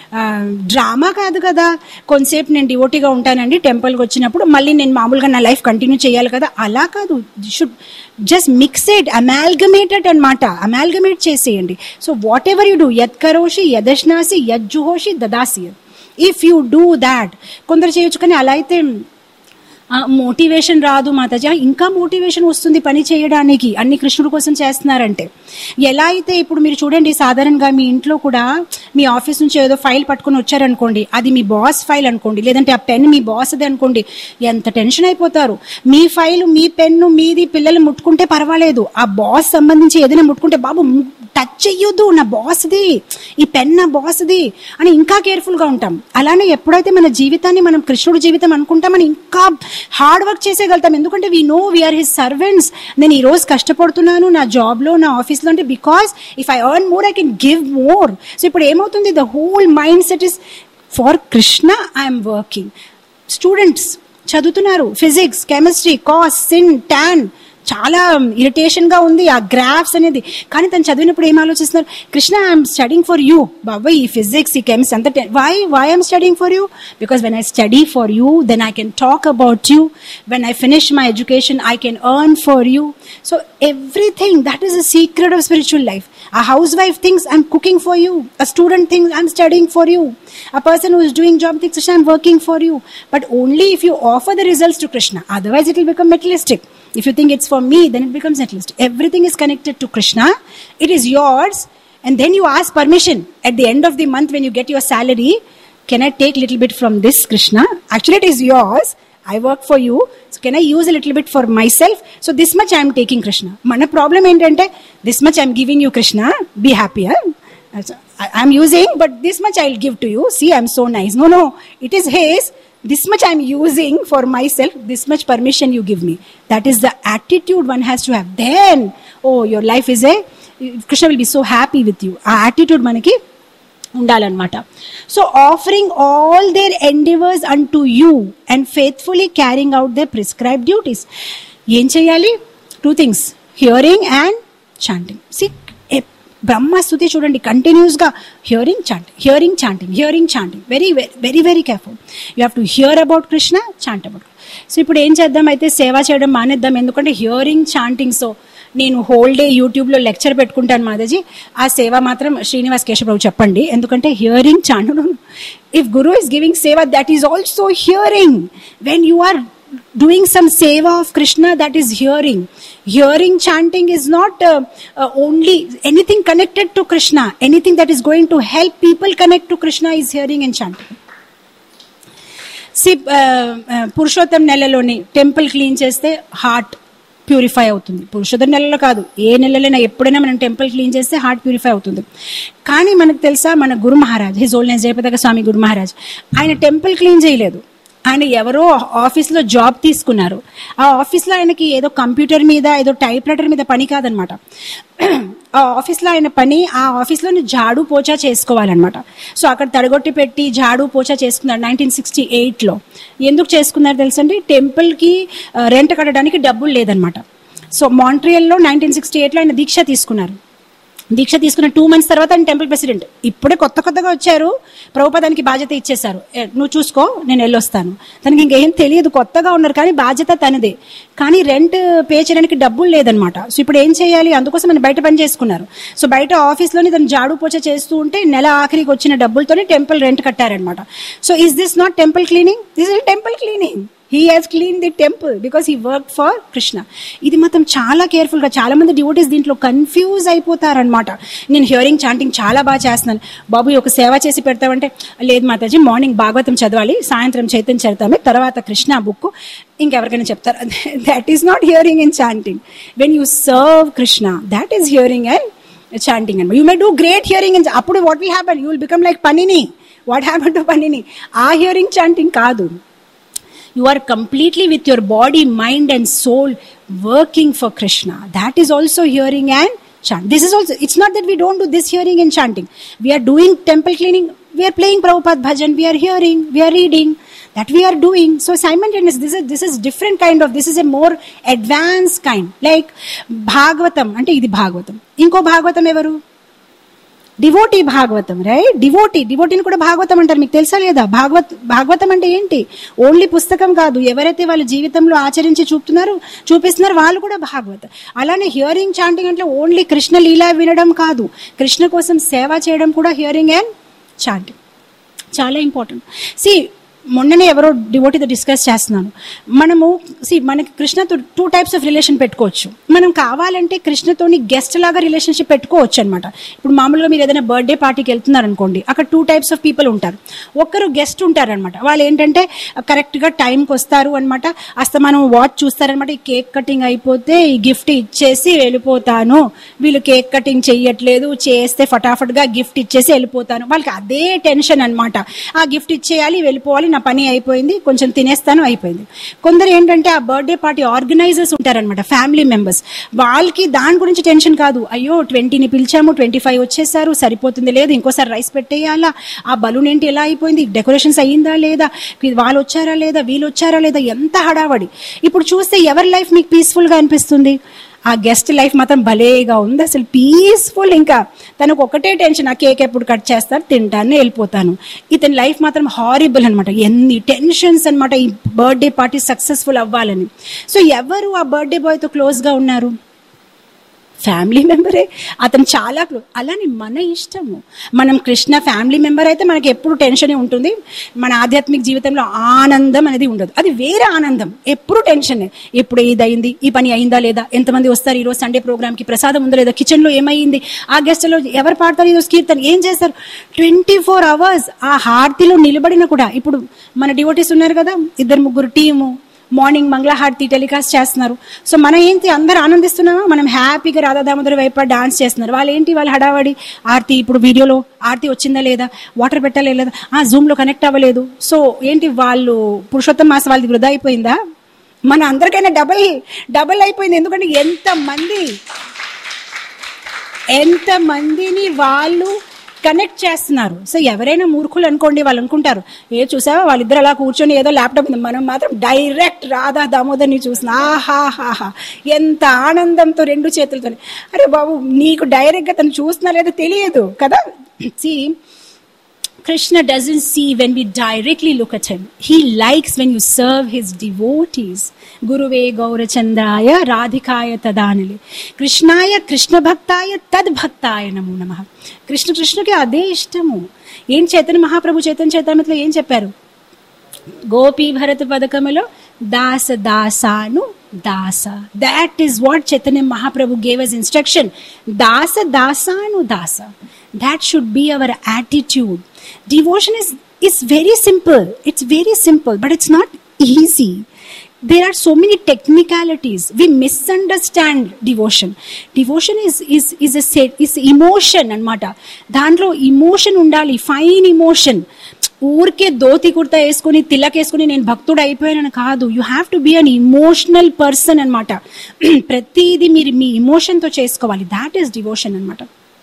డ్రామా కాదు కదా కొంతసేపు నేను డివోటీగా ఉంటానండి టెంపుల్కి వచ్చినప్పుడు మళ్ళీ నేను మామూలుగా నా లైఫ్ కంటిన్యూ చేయాలి కదా అలా కాదు షుడ్ జస్ట్ మిక్సెడ్ అమాల్గమేటెడ్ అనమాట అమాల్గమేట్ చేసేయండి so whatever you do యత్ కరోషి యదశ్నాసి యజ్జుహోషి దదాసి ఇఫ్ యూ డూ దాట్ కొందరు చేయొచ్చు కానీ అలా అయితే మోటివేషన్ రాదు మాతాజీ ఇంకా మోటివేషన్ వస్తుంది పని చేయడానికి అన్ని కృష్ణుడి కోసం చేస్తున్నారంటే ఎలా అయితే ఇప్పుడు మీరు చూడండి సాధారణంగా మీ ఇంట్లో కూడా మీ ఆఫీస్ నుంచి ఏదో ఫైల్ పట్టుకొని వచ్చారనుకోండి అది మీ బాస్ ఫైల్ అనుకోండి లేదంటే ఆ పెన్ మీ బాస్ది అనుకోండి ఎంత టెన్షన్ అయిపోతారు మీ ఫైల్ మీ పెన్ను మీది పిల్లలు ముట్టుకుంటే పర్వాలేదు ఆ బాస్ సంబంధించి ఏదైనా ముట్టుకుంటే బాబు టచ్ చెయ్యొద్దు నా బాస్ది ఈ పెన్ నా బాస్ది అని ఇంకా కేర్ఫుల్గా ఉంటాం అలానే ఎప్పుడైతే మన జీవితాన్ని మనం కృష్ణుడి జీవితం అనుకుంటాం మనం ఇంకా హార్డ్ వర్క్ చేసేయగలుగుతాం ఎందుకంటే we know we are his servants నేను ఈ రోజు కష్టపడుతున్నాను నా జాబ్లో నా ఆఫీస్లో అంటే because if I earn more I can give more so ఇప్పుడు ఏమవుతుంది the whole mind set is for Krishna I'm working students చదువుతున్నారు physics chemistry cos sin tan చాలా ఇరిటేషన్ గా ఉంది ఆ గ్రాఫ్స్ అనేది కానీ తను చదివినప్పుడు ఏం ఆలోచిస్తున్నారు Krishna I'm studying for you బాబాయ్ ఈ ఫిజిక్స్ ఈ కెమిస్ట్రీ అంత why why I'm studying for you because when I study for you then I can talk about you when I finish my education I can earn for you so everything that is a secret of spiritual life A housewife thinks I'm cooking for you. A student thinks I'm studying for you. A person who is doing job thinks Krishna, I'm working for you. But only if you offer the results to Krishna. Otherwise, it will become materialistic. If you think it's for me, then it becomes materialistic. Everything is connected to Krishna. It is yours. And then you ask permission at the end of the month when you get your salary. Can I take little bit from this Krishna? Actually, it is yours. I work for you. So can I use a little bit for myself? So this much I am taking Krishna. Mana problem ఏంటంటే this much I am giving you Krishna. Be happy. Huh? That's all. I'm using but this much I will give to you see I'm so nice no no it is హేస్ this much I'm using for myself, this much permission you give me. That is the attitude one has to have. Then, oh, your life is a, Krishna will be so happy with you. ఆ attitude మనకి ఉండాలన్నమాట so offering all their endeavours unto you and faithfully carrying out the prescribed duties ఏం చేయాలి two things hearing and chanting see బ్రహ్మస్థుతి చూడండి కంటిన్యూస్గా hearing chanting hearing chanting hearing chanting very very very careful you have to hear about Krishna chant about so ఇప్పుడు ఏం చేద్దాం అయితే సేవ చేయడం మానేద్దాం ఎందుకంటే హియరింగ్ చాంటింగ్ సో నేను హోల్ డే యూట్యూబ్లో లెక్చర్ పెట్టుకుంటాను మాదాజీ ఆ సేవ మాత్రం శ్రీనివాస్ కేశవరావు చెప్పండి ఎందుకంటే hearing chant if guru is giving seva that is also hearing when you are doing some seva of krishna that is hearing hearing chanting is not uh, uh, only anything connected to krishna anything that is going to help people connect to krishna is hearing and chanting see Purushottam నెలలోని temple clean చేస్తే heart purify అవుతుంది పురుషోత్తం నెలలో కాదు ఏ నెలలైనా ఎప్పుడైనా మనం temple clean చేస్తే హార్ట్ ప్యూరిఫై అవుతుంది కానీ మనకు తెలుసా మన గురు మహారాజ్ హిజ్ ఓల్నెస్ జయపతాక స్వామి గురు మహారాజ్ ఆయన టెంపుల్ క్లీన్ చేయలేదు ఆయన ఎవరో ఆఫీస్లో జాబ్ తీసుకున్నారు ఆ ఆఫీస్లో ఆయనకి ఏదో కంప్యూటర్ మీద ఏదో టైప్ రైటర్ మీద పని కాదనమాట ఆ ఆఫీస్లో ఆయన పని ఆ ఆఫీస్లో జాడు పోచా చేసుకోవాలన్నమాట సో అక్కడ తడగొట్టి పెట్టి జాడు పోచా చేసుకున్నారు నైన్టీన్ సిక్స్టీ ఎయిట్లో ఎందుకు చేసుకున్నారు తెలుసండి టెంపుల్కి రెంట్ కట్టడానికి డబ్బులు లేదనమాట సో మాంట్రియల్లో నైన్టీన్ సిక్స్టీ ఎయిట్లో ఆయన దీక్ష తీసుకున్నారు దీక్ష తీసుకున్న టూ మంత్స్ తర్వాత ఆయన టెంపుల్ ప్రెసిడెంట్ ఇప్పుడే కొత్త కొత్తగా వచ్చారు ప్రభుపదానికి బాధ్యత ఇచ్చేశారు "ఏ, నువ్వు చూసుకో నేను వెళ్ళొస్తాను తనకి ఇంకేం తెలియదు కొత్తగా ఉన్నారు కానీ బాధ్యత తనదే కానీ రెంట్ పే చేయడానికి డబ్బులు లేదనమాట సో ఇప్పుడు ఏం చేయాలి అందుకోసం ఆయన బయట పని చేసుకున్నారు సో బయట ఆఫీస్లోని తను జాడు పోచ చేస్తూ ఉంటే నెల ఆఖరికి వచ్చిన డబ్బులతోనే టెంపుల్ రెంట్ కట్టారనమాట so is this not temple cleaning this is temple cleaning he has clean the temple because he work for Krishna ఇది మాత్రం చాలా కేర్ఫుల్గా చాలా మంది డివోటీస్ దీంట్లో కన్ఫ్యూజ్ అయిపోతారనమాట నేను హియరింగ్ చాంటింగ్ చాలా బాగా చేస్తున్నాను బాబు ఈ ఒక సేవ చేసి పెడతామంటే లేదు మాతాజీ మార్నింగ్ భాగవతం చదవాలి సాయంత్రం చైతన్య చరితమే తర్వాత కృష్ణ బుక్ ఇంకెవరికైనా చెప్తారు that is not hearing in chanting when you serve Krishna that is hearing and chanting and you may do great hearing and అప్పుడు what will happen you will become like Panini what happen to Panini ఆ hearing chanting కాదు you are completely with your body mind and soul working for krishna that is also hearing and chant this is also it's not that we don't do this hearing and chanting we are doing temple cleaning we are playing prabhupada bhajan we are hearing we are reading that we are doing so simultaneous this is this is different kind of this is a more advanced kind like bhagavatam అంటే ఇది భాగవతం ఇంకో భాగవతం ఎవరు devotee Bhagavatam right devotee డివోటీని కూడా భాగవతం అంటారు మీకు తెలుసా లేదా భాగవత్ భాగవతం అంటే ఏంటి ఓన్లీ పుస్తకం కాదు ఎవరైతే వాళ్ళ జీవితంలో ఆచరించి చూపుతున్నారు చూపిస్తున్నారు వాళ్ళు కూడా భాగవతం అలానే హియరింగ్ చాంటింగ్ అంటే ఓన్లీ కృష్ణ లీలా వినడం కాదు కృష్ణ కోసం సేవ చేయడం కూడా హియరింగ్ అండ్ చాంటింగ్ చాలా ఇంపార్టెంట్ సి మొన్ననే ఎవరో డివోటీతో డిస్కస్ చేస్తున్నాను మనము సి మనకి కృష్ణతో టూ టైప్స్ ఆఫ్ రిలేషన్ పెట్టుకోవచ్చు మనం కావాలంటే కృష్ణతోని గెస్ట్ లాగా రిలేషన్షిప్ పెట్టుకోవచ్చు అనమాట ఇప్పుడు మామూలుగా మీరు ఏదైనా బర్త్డే పార్టీకి వెళ్తున్నారు అనుకోండి అక్కడ టూ టైప్స్ ఆఫ్ పీపుల్ ఉంటారు ఒక్కరు గెస్ట్ ఉంటారనమాట వాళ్ళు ఏంటంటే కరెక్ట్గా టైంకి వస్తారు అనమాట అస్తమానం వాచ్ చూస్తారనమాట ఈ కేక్ కటింగ్ అయిపోతే ఈ గిఫ్ట్ ఇచ్చేసి వెళ్ళిపోతాను వీళ్ళు కేక్ కటింగ్ చెయ్యట్లేదు చేస్తే ఫటాఫట్గా గిఫ్ట్ ఇచ్చేసి వెళ్ళిపోతాను వాళ్ళకి అదే టెన్షన్ అనమాట ఆ గిఫ్ట్ ఇచ్చేయాలి వెళ్ళిపోవాలి నా పని అయిపోయింది కొంచెం తినేస్తాను అయిపోయింది కొందరు ఏంటంటే ఆ బర్త్డే పార్టీ ఆర్గనైజర్స్ ఉంటారనమాట ఫ్యామిలీ మెంబర్స్ వాళ్ళకి దాని గురించి టెన్షన్ కాదు అయ్యో ట్వంటీని పిలిచాము ట్వంటీ ఫైవ్ వచ్చేసారు సరిపోతుంది లేదు ఇంకోసారి రైస్ పెట్టేయాలా ఆ బలూన్ ఏంటి ఎలా అయిపోయింది డెకరేషన్స్ అయ్యిందా లేదా వాళ్ళు వచ్చారా లేదా వీళ్ళు వచ్చారా లేదా ఎంత హడావడి ఇప్పుడు చూస్తే ఎవరి లైఫ్ మీకు పీస్ఫుల్గా అనిపిస్తుంది ఆ గెస్ట్ లైఫ్ మాత్రం భలేగా ఉంది అసలు పీస్ఫుల్ ఇంకా తనకు ఒకటే టెన్షన్ ఆ కేక్ ఎప్పుడు కట్ చేస్తారు తింటాను వెళ్ళిపోతాను ఇతని లైఫ్ మాత్రం హారిబుల్ అనమాట ఎన్ని టెన్షన్స్ అనమాట ఈ బర్త్డే పార్టీ సక్సెస్ఫుల్ అవ్వాలని సో ఎవరు ఆ బర్త్డే బాయ్తో క్లోజ్గా ఉన్నారు ఫ్యామిలీ మెంబరే అతను చాలా క్లో అలానే మన ఇష్టము మనం కృష్ణ ఫ్యామిలీ మెంబర్ అయితే మనకి ఎప్పుడు టెన్షనే ఉంటుంది మన ఆధ్యాత్మిక జీవితంలో ఆనందం అనేది ఉండదు అది వేరే ఆనందం ఎప్పుడు టెన్షనే ఎప్పుడు ఇది అయింది ఈ పని అయిందా లేదా ఎంతమంది వస్తారు ఈరోజు సండే ప్రోగ్రామ్కి ప్రసాదం ఉందా లేదా కిచెన్లో ఏమైంది ఆ గెస్ట్లో ఎవరు పాడతారు ఈరోజు కీర్తన ఏం చేస్తారు ట్వంటీ ఫోర్ అవర్స్ ఆ హారతిలో నిలబడిన కూడా ఇప్పుడు మన డివోటీస్ ఉన్నారు కదా ఇద్దరు ముగ్గురు టీము మార్నింగ్ మంగళహారతి టెలికాస్ట్ చేస్తున్నారు సో మనం ఏంటి అందరు ఆనందిస్తున్నామా మనం హ్యాపీగా రాధా దామోదర్ వైపు డాన్స్ చేస్తున్నారు వాళ్ళు ఏంటి వాళ్ళు హడావడి ఆర్తి ఇప్పుడు వీడియోలో ఆర్తి వచ్చిందా లేదా వాటర్ పెట్టాలి లేదా ఆ జూమ్ లో కనెక్ట్ అవ్వలేదు సో ఏంటి వాళ్ళు పురుషోత్తమ మాస వాళ్ళది వృధా అయిపోయిందా మన అందరికైనా డబల్ డబల్ అయిపోయింది ఎందుకంటే ఎంత మంది ఎంత మందిని వాళ్ళు కనెక్ట్ చేస్తున్నారు సో ఎవరైనా మూర్ఖులు అనుకోండి వాళ్ళు అనుకుంటారు ఏ చూసావా వాళ్ళిద్దరు అలా కూర్చొని ఏదో ల్యాప్టాప్ ఉంది మనం మాత్రం డైరెక్ట్ రాధా దామోదర్ని చూసిన ఆహాహాహా ఎంత ఆనందంతో రెండు చేతులతో అరే బాబు నీకు డైరెక్ట్గా తను చూస్తున్నా లేదో తెలియదు కదా see Krishna doesn't see when we directly look at him. He likes when you serve his devotees. Guruve Gaurachandraya Radhikaya Tadanili. Krishnaya Krishna Bhaktaya Tad Bhaktaya Namo Namaha. Krishna కృష్ణకి అదే ఇష్టము ఏం చైతన్య మహాప్రభు చైతన్య చైతన్యలో ఏం చెప్పారు గోపీ భరత పథకములో దాస దాసాను దాస that is what Chaitanya Mahaprabhu gave us instruction దాస దాసాను దాస that should be our attitude devotion is is very simple it's very simple but it's not easy there are so many technicalities we misunderstand devotion devotion is is is a set is emotion అన్నమాట దాంట్లో emotion ఉండాలి fine emotion ఊరికే దోతి కుర్తా వేసుకుని తిలక్ వేసుకుని నేను భక్తుడు అయిపోయానని కాదు you have to be an emotional person అనమాట ప్రతిదీ మీరు మీ ఇమోషన్తో చేసుకోవాలి దాట్ ఈస్ డివోషన్ అనమాట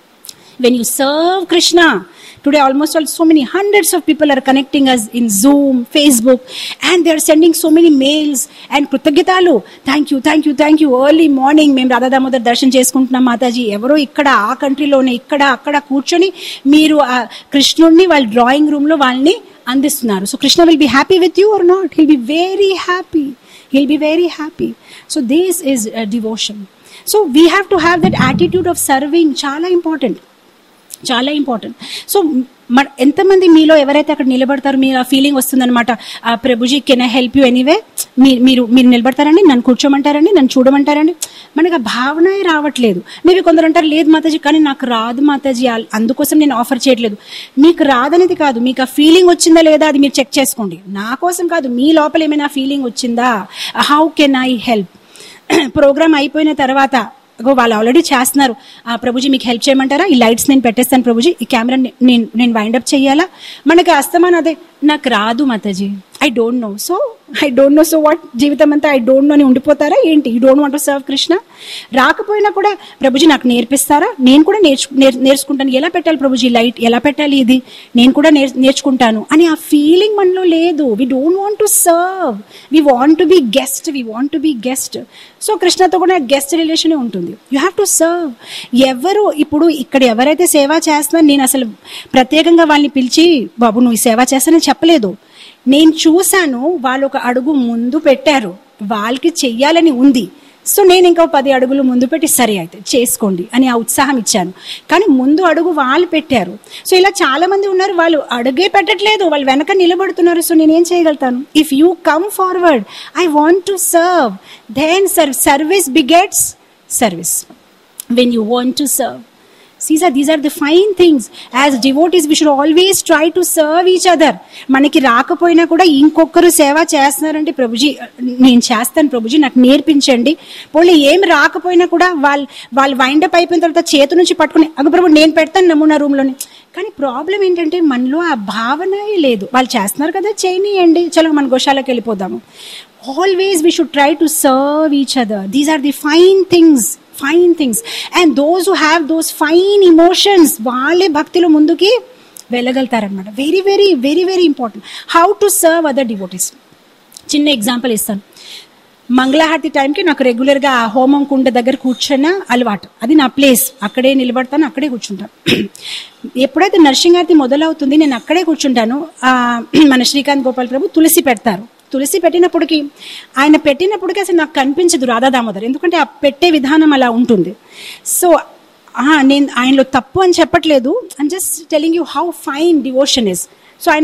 when you serve krishna today almost all, so many hundreds of people are connecting us in zoom facebook and they are sending so many mails and కృతజ్ఞతలు thank you thank you thank you early morning మేము రాధా దామోదర్ దర్శనం చేసుకుంటున్నాం మాతాజీ ఎవరో ఇక్కడ ఆ కంట్రీలోనే ఇక్కడ అక్కడ కూర్చొని మీరు ఆ కృష్ణుడిని వాళ్ళ డ్రాయింగ్ రూమ్ లో వాళ్ళని అందిస్తున్నారు so Krishna will be happy with you are not he'll be very happy he'll be very happy so this is devotion so we have to have that attitude of serving చాలా important చాలా important so మన ఎంతమంది మీలో ఎవరైతే అక్కడ నిలబడతారో మీరు ఆ feeling వస్తుందన్నమాట ఆ ప్రభుజీ can I help you anyway మీరు మీరు నిలబడతారండి నన్ను కూర్చోమంటారండి నన్ను చూడమంటారండి మనకు ఆ భావన రావట్లేదు మేబీ కొందరు అంటారు లేదు మాతాజీ కానీ నాకు రాదు మాతాజీ ఆ- అందుకోసం నేను ఆఫర్ చేయట్లేదు మీకు రాదనేది కాదు మీకు ఆ ఫీలింగ్ వచ్చిందా లేదా అది మీరు చెక్ చేసుకోండి నా కోసం కాదు మీ లోపల ఏమైనా ఫీలింగ్ వచ్చిందా how can I help program అయిపోయిన తర్వాత అగో వాళ్ళు ఆల్రెడీ చేస్తున్నారు ఆ ప్రభుజీ మీకు హెల్ప్ చేయమంటారా ఈ లైట్స్ నేను పెట్టేస్తాను ప్రభుజీ ఈ కెమెరా నేను నేను వైండప్ చేయాలా మనకి అస్తమాన్ అదే నాకు రాదు మాతాజీ I don't know so I don't know so what జీవితం అంతా ఐ డోంట్ నో అని ఉండిపోతారా ఏంటి you don't want to serve Krishna రాకపోయినా కూడా ప్రభుజీ నాకు నేర్పిస్తారా నేను కూడా నేర్చు నేర్- నేర్చుకుంటాను ఎలా పెట్టాలి ప్రభుజీ లైట్ ఎలా పెట్టాలి ఇది నేను కూడా నేర్- నేర్చుకుంటాను అని ఆ ఫీలింగ్ మనలో లేదు we don't want to serve we want to be guest we want to be guest so కృష్ణతో కూడా గెస్ట్ రిలేషన్ ఉంటుంది యూ హ్యావ్ టు సర్వ్ ఎవరు ఇప్పుడు ఇక్కడ ఎవరైతే సేవ చేస్తున్నా నేను అసలు ప్రత్యేకంగా వాళ్ళని పిలిచి బాబు నువ్వు ఈ సేవ చేస్తానని చెప్పలేదు నేను చూశాను వాళ్ళు ఒక అడుగు ముందు పెట్టారు వాళ్ళకి చెయ్యాలని ఉంది సో నేను ఇంకా పది అడుగులు ముందు పెట్టి సరే అయితే చేసుకోండి అని ఆ ఉత్సాహం ఇచ్చాను కానీ ముందు అడుగు వాళ్ళు పెట్టారు సో ఇలా చాలా మంది ఉన్నారు వాళ్ళు అడుగే పెట్టట్లేదు వాళ్ళు వెనక నిలబడుతున్నారు సో నేనేం చేయగలుగుతాను if you come forward I want to serve then serve service begets service when you want to serve. These are, these are the fine things. As devotees, we should always try to serve each other. మనకి రాకపోయినా కూడా ఇంకొకరు సేవ చేస్తున్నారంటే ప్రభుజీ నేను చేస్తాను ప్రభుజీ నాకు నేర్పించండి పోనీ ఏం రాకపోయినా కూడా వాళ్ళు వాళ్ళు వైండప్ అయిపోయిన తర్వాత చేతి నుంచి పట్టుకుని అగ ప్రభు నేను పెడతాను నమూనా రూమ్లోని కానీ ప్రాబ్లం ఏంటంటే మనలో ఆ భావనే లేదు వాళ్ళు చేస్తున్నారు కదా చేయనియండి చలో మన గోశాలకు వెళ్ళిపోదాము always we should try to serve each other these are the fine things fine things and those who have those fine emotions వాళ్ళే భక్తిలో ముందుకి వెళ్ళగలుగుతారనమాట very very very very important how to serve other devotees చిన్న example ఇస్తాను మంగళహారతి టైంకి నాకు రెగ్యులర్గా ఆ హోమం కుండ దగ్గర కూర్చున్న అలవాటు అది నా ప్లేస్ అక్కడే నిలబడతాను అక్కడే కూర్చుంటాను ఎప్పుడైతే నర్సింగారతి మొదలవుతుంది నేను అక్కడే కూర్చుంటాను ఆ, మన శ్రీకాంత్ గోపాల్ ప్రభు తులసి పెడతారు తులసి పెట్టినప్పటికి ఆయన పెట్టినప్పటికీ అసలు నాకు కనిపించదు రాధా దామోదర్ ఎందుకంటే ఆ పెట్టే విధానం అలా ఉంటుంది సో ఆ, నేను ఆయనలో తప్పు అని చెప్పట్లేదు I'm just telling you how fine devotion is so ఆయన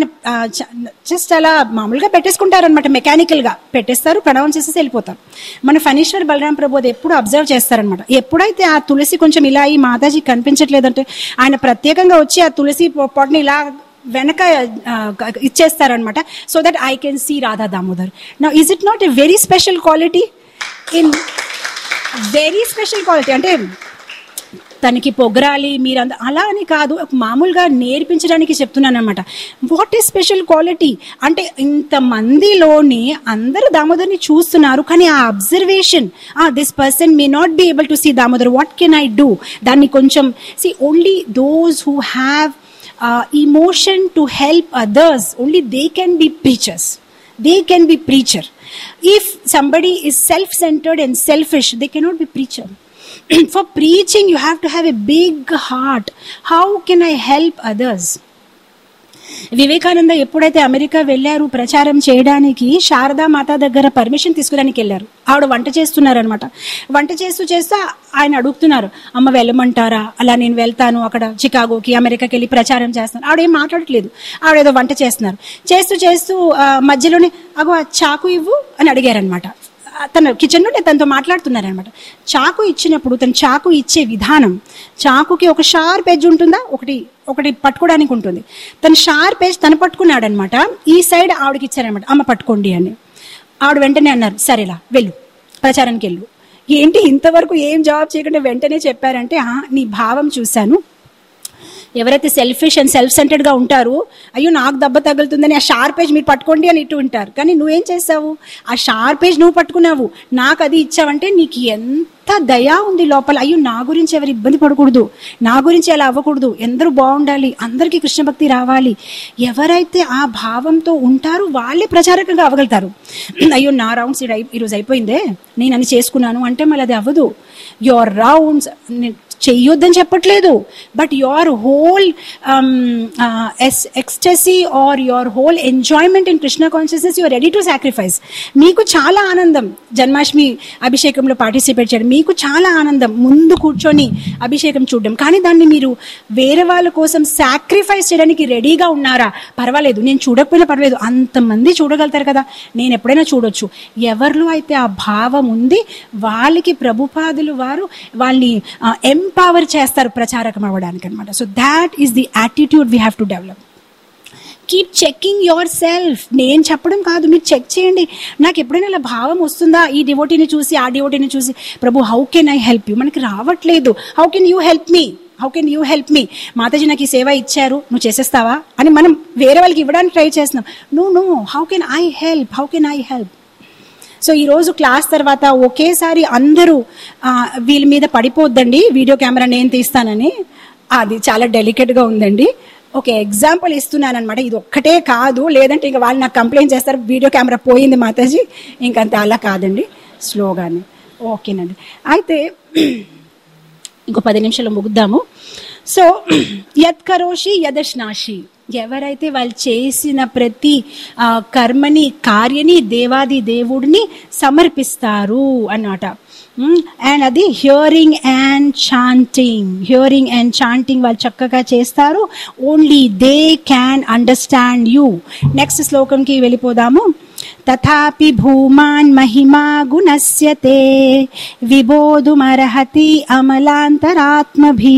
జస్ట్ అలా మామూలుగా పెట్టేసుకుంటారనమాట మెకానికల్గా పెట్టేస్తారు ప్రణవం చేసేసి వెళ్ళిపోతారు మన ఫనీశ్వర్ బలరాం ప్రభు అది ఎప్పుడు అబ్జర్వ్ చేస్తారనమాట ఎప్పుడైతే ఆ తులసి కొంచెం ఇలా ఈ మాతాజీ కనిపించట్లేదంటే ఆయన ప్రత్యేకంగా వచ్చి ఆ తులసి పొ- పొట్టని ఇలా వెనక ఆ, ఇచ్చేస్తారనమాట so that I can see Radha Damodar నా is it not a very special quality in very special quality అంటే తనకి పొగరాలి మీరు అంద అలా అని కాదు మామూలుగా నేర్పించడానికి చెప్తున్నాను అనమాట వాట్ ఈస్ స్పెషల్ క్వాలిటీ అంటే ఇంతమందిలోని అందరూ దామోదర్ని చూస్తున్నారు కానీ ఆ observation this person may not be able to see Damodar what can I do దాన్ని కొంచెం see only those who have emotion to help others only they can be preachers they can be preacher if somebody is self-centered and selfish they cannot be preacher for preaching you have to have a big heart how can i help others Vivekananda ఎప్పుడైతే America వెళ్ళారు ప్రచారం చేయడానికి శారదా మాత దగ్గర permission తీసుకోవడానికి వెళ్ళారు ఆవిడ వంట చేస్తున్నారు అనమాట వంట చేస్తూ చేస్తూ ఆయన అడుగుతున్నారు అమ్మ వెళ్ళమంటారా అలా నేను వెళ్తాను అక్కడ చికాగోకి అమెరికాకి వెళ్ళి ప్రచారం చేస్తాను ఆవిడ ఏం మాట్లాడట్లేదు ఆవిడ ఏదో వంట చేస్తున్నారు చేస్తూ చేస్తూ ఆ, మధ్యలోనే అగో ఆ చాకు ఇవ్వు అని అడిగారనమాట తన కిచెన్ లో తనతో మాట్లాడుతున్నారనమాట చాకు ఇచ్చినప్పుడు తను చాకు ఇచ్చే విధానం చాకుకి ఒక షార్ప్ ఎడ్జ్ ఉంటుందా ఒకటి ఒకటి పట్టుకోవడానికి ఉంటుంది తను షార్ప్ ఎడ్జ్ తను పట్టుకున్నాడనమాట ఈ సైడ్ ఆవిడకి ఇచ్చారనమాట అమ్మ పట్టుకోండి అని ఆవిడ వెంటనే అన్నారు సరేలా వెళ్ళు ప్రచారానికి వెళ్ళు ఏంటి ఇంతవరకు ఏం జాబ్ చేయకుండా వెంటనే చెప్పారంటే "ఆ, నీ భావం చూశాను ఎవరైతే సెల్ఫిష్ అండ్ సెల్ఫ్ సెంటర్డ్ గా ఉంటారో అయ్యో నాకు దెబ్బ తగులుతుందని ఆ షార్ప్ ఏజ్ మీరు పట్టుకోండి అని ఇటు ఉంటారు కానీ నువ్వేం చేసావు ఆ షార్ప్ ఏజ్ నువ్వు పట్టుకున్నావు నాకు అది ఇచ్చావంటే నీకు ఎంత దయా ఉంది లోపల అయ్యో నా గురించి ఎవరు ఇబ్బంది పడకూడదు నా గురించి అలా అవ్వకూడదు అందరూ బాగుండాలి అందరికీ కృష్ణ భక్తి రావాలి ఎవరైతే ఆ భావంతో ఉంటారో వాళ్ళే ప్రచారకంగా అవ్వగలుగుతారు అయ్యో నా రౌండ్స్ ఈరోజు అయిపోయిందే నేను అని చేసుకున్నాను అంటే మళ్ళీ అది అవ్వదు యువర్ రౌండ్స్ చెయ్యొద్దని చెప్పట్లేదు but your whole ecstasy or your whole enjoyment in Krishna consciousness your ready to sacrifice మీకు చాలా ఆనందం జన్మాష్టమి అభిషేకంలో పార్టిసిపేట్ చేయడం మీకు చాలా ఆనందం ముందు కూర్చొని అభిషేకం చూడడం కానీ దాన్ని మీరు వేరే వాళ్ళ కోసం సాక్రిఫైస్ చేయడానికి రెడీగా ఉన్నారా పర్వాలేదు నేను చూడకపోయినా పర్వాలేదు అంతమంది చూడగలుగుతారు కదా నేను ఎప్పుడైనా చూడొచ్చు ఎవరిలో అయితే ఆ భావం ఉంది వాళ్ళకి ప్రభుపాదులు వారు వాళ్ళని ఎంపవర్ చేస్తారు ప్రచారకం అవ్వడానికి అనమాట so that is the attitude we have to develop keep checking yourself నేను చెప్పడం కాదు మీరు చెక్ చేయండి నాకు ఎప్పుడైనా ఇలా భావం వస్తుందా ఈ డివోటీని చూసి ఆ డివోటీని చూసి ప్రభు how can I help you మనకి రావట్లేదు how can you help me how can you help me మాతాజీ నాకు ఈ సేవ ఇచ్చారు నువ్వు చేసేస్తావా అని మనం వేరే వాళ్ళకి ఇవ్వడానికి ట్రై చేస్తున్నాం no no how can I help how can I help so ఈ రోజు క్లాస్ తర్వాత ఒకేసారి అందరూ ఆ, వీళ్ళ మీద పడిపోద్దండి వీడియో కెమెరా నేను తీస్తానని అది చాలా డెలికేట్ గా ఉందండి ఒక ఎగ్జాంపుల్ ఇస్తున్నాను అనమాట ఇది ఒక్కటే కాదు లేదంటే ఇంకా వాళ్ళు నాకు కంప్లైంట్ చేస్తారు వీడియో కెమెరా పోయింది మాతాజీ ఇంకంత అలా కాదండి స్లోగానే ఓకేనండి అయితే ఇంకో పది నిమిషాలు ముగుద్దాము సో యత్ కరోషి యదశ్నాషి ఎవరైతే వాళ్ళు చేసిన ప్రతి ఆ, కర్మని కార్యని దేవాది దేవుడిని సమర్పిస్తారు అన్నమాట అండ్ అది hearing and chanting hearing and chanting వాళ్ళు చక్కగా చేస్తారు only they can understand you next శ్లోకంకి వెళ్ళిపోదాము తథాపి భూమాన్ మహిమా గుణస్య తే విబోధుమర్హతి అమలాంతరాత్మభి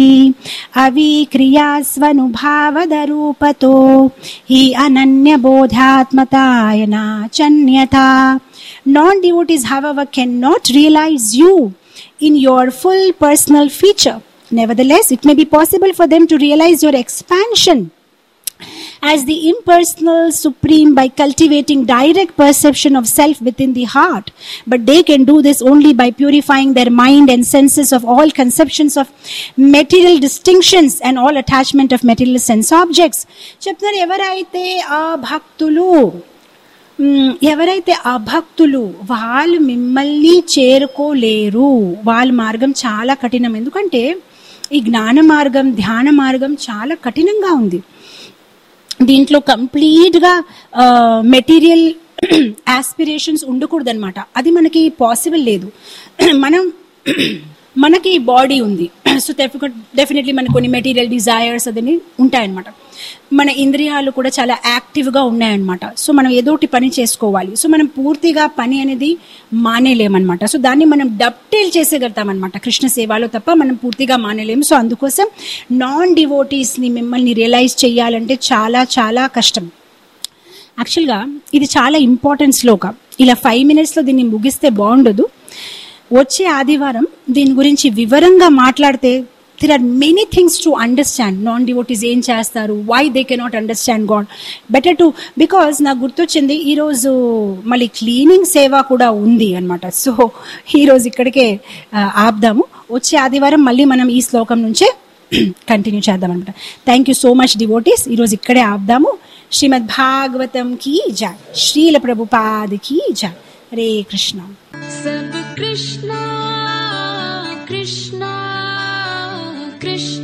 అవిక్రియాస్వనుభావదరూపతో హి అనన్య బోధాత్మతాయన చన్యతా non devotees however cannot realize you in your full personal feature nevertheless it may be possible for them to realize your expansion as the impersonal supreme by cultivating direct perception of self within the heart. But they can do this only by purifying their mind and senses of all conceptions of material distinctions and all attachment of material sense objects. చెప్తున్నారు ఎవరైతే ఆ భక్తులు మ్, ఎవరైతే అభక్తులు వాళ్ళు మిమ్మల్ని చేరుకోలేరు వాళ్ళ మార్గం చాలా కఠినం ఎందుకంటే ఈ జ్ఞాన మార్గం ధ్యాన మార్గం చాలా కఠినంగా ఉంది దీంట్లో కంప్లీట్గా మెటీరియల్ ఆస్పిరేషన్స్ ఉండకూడదు అనమాట అది మనకి పాసిబుల్ లేదు మనం మనకి బాడీ ఉంది సో డెఫినెట్లీ మనకు కొన్ని మెటీరియల్ డిజైర్స్ అదని ఉంటాయన్నమాట మన ఇంద్రియాలు కూడా చాలా యాక్టివ్గా ఉన్నాయన్నమాట సో మనం ఏదో ఒకటి పని చేసుకోవాలి సో మనం పూర్తిగా పని అనేది మానేలేమన్నమాట సో దాన్ని మనం డప్టేల్ చేసేగలుగుతామన్నమాట కృష్ణ సేవలో తప్ప మనం పూర్తిగా మానేలేము సో అందుకోసం నాన్ డివోటీస్ని మిమ్మల్ని రియలైజ్ చేయాలంటే చాలా చాలా కష్టం యాక్చువల్గా ఇది చాలా ఇంపార్టెంట్ శ్లోక ఇలా ఫైవ్ మినిట్స్లో దీన్ని ముగిస్తే బాగుండదు వచ్చే ఆదివారం దీని గురించి వివరంగా మాట్లాడితే there are many things to understand non devotees ఏం చేస్తారు why they cannot understand god better to because నాకు గుర్తొచ్చింది ఈరోజు మళ్ళీ క్లీనింగ్ సేవ కూడా ఉంది అనమాట సో ఈరోజు ఇక్కడికే ఆ, ఆపుదాము వచ్చే ఆదివారం మళ్ళీ మనం ఈ శ్లోకం నుంచే కంటిన్యూ చేద్దాం అనమాట thank you so much devotees ఈరోజు ఇక్కడే ఆపుదాము శ్రీమద్ భాగవతం కీ జై శ్రీల ప్రభుపాద్ కీ జై హరే కృష్ణ सब कृष्णा कृष्णा कृष्ण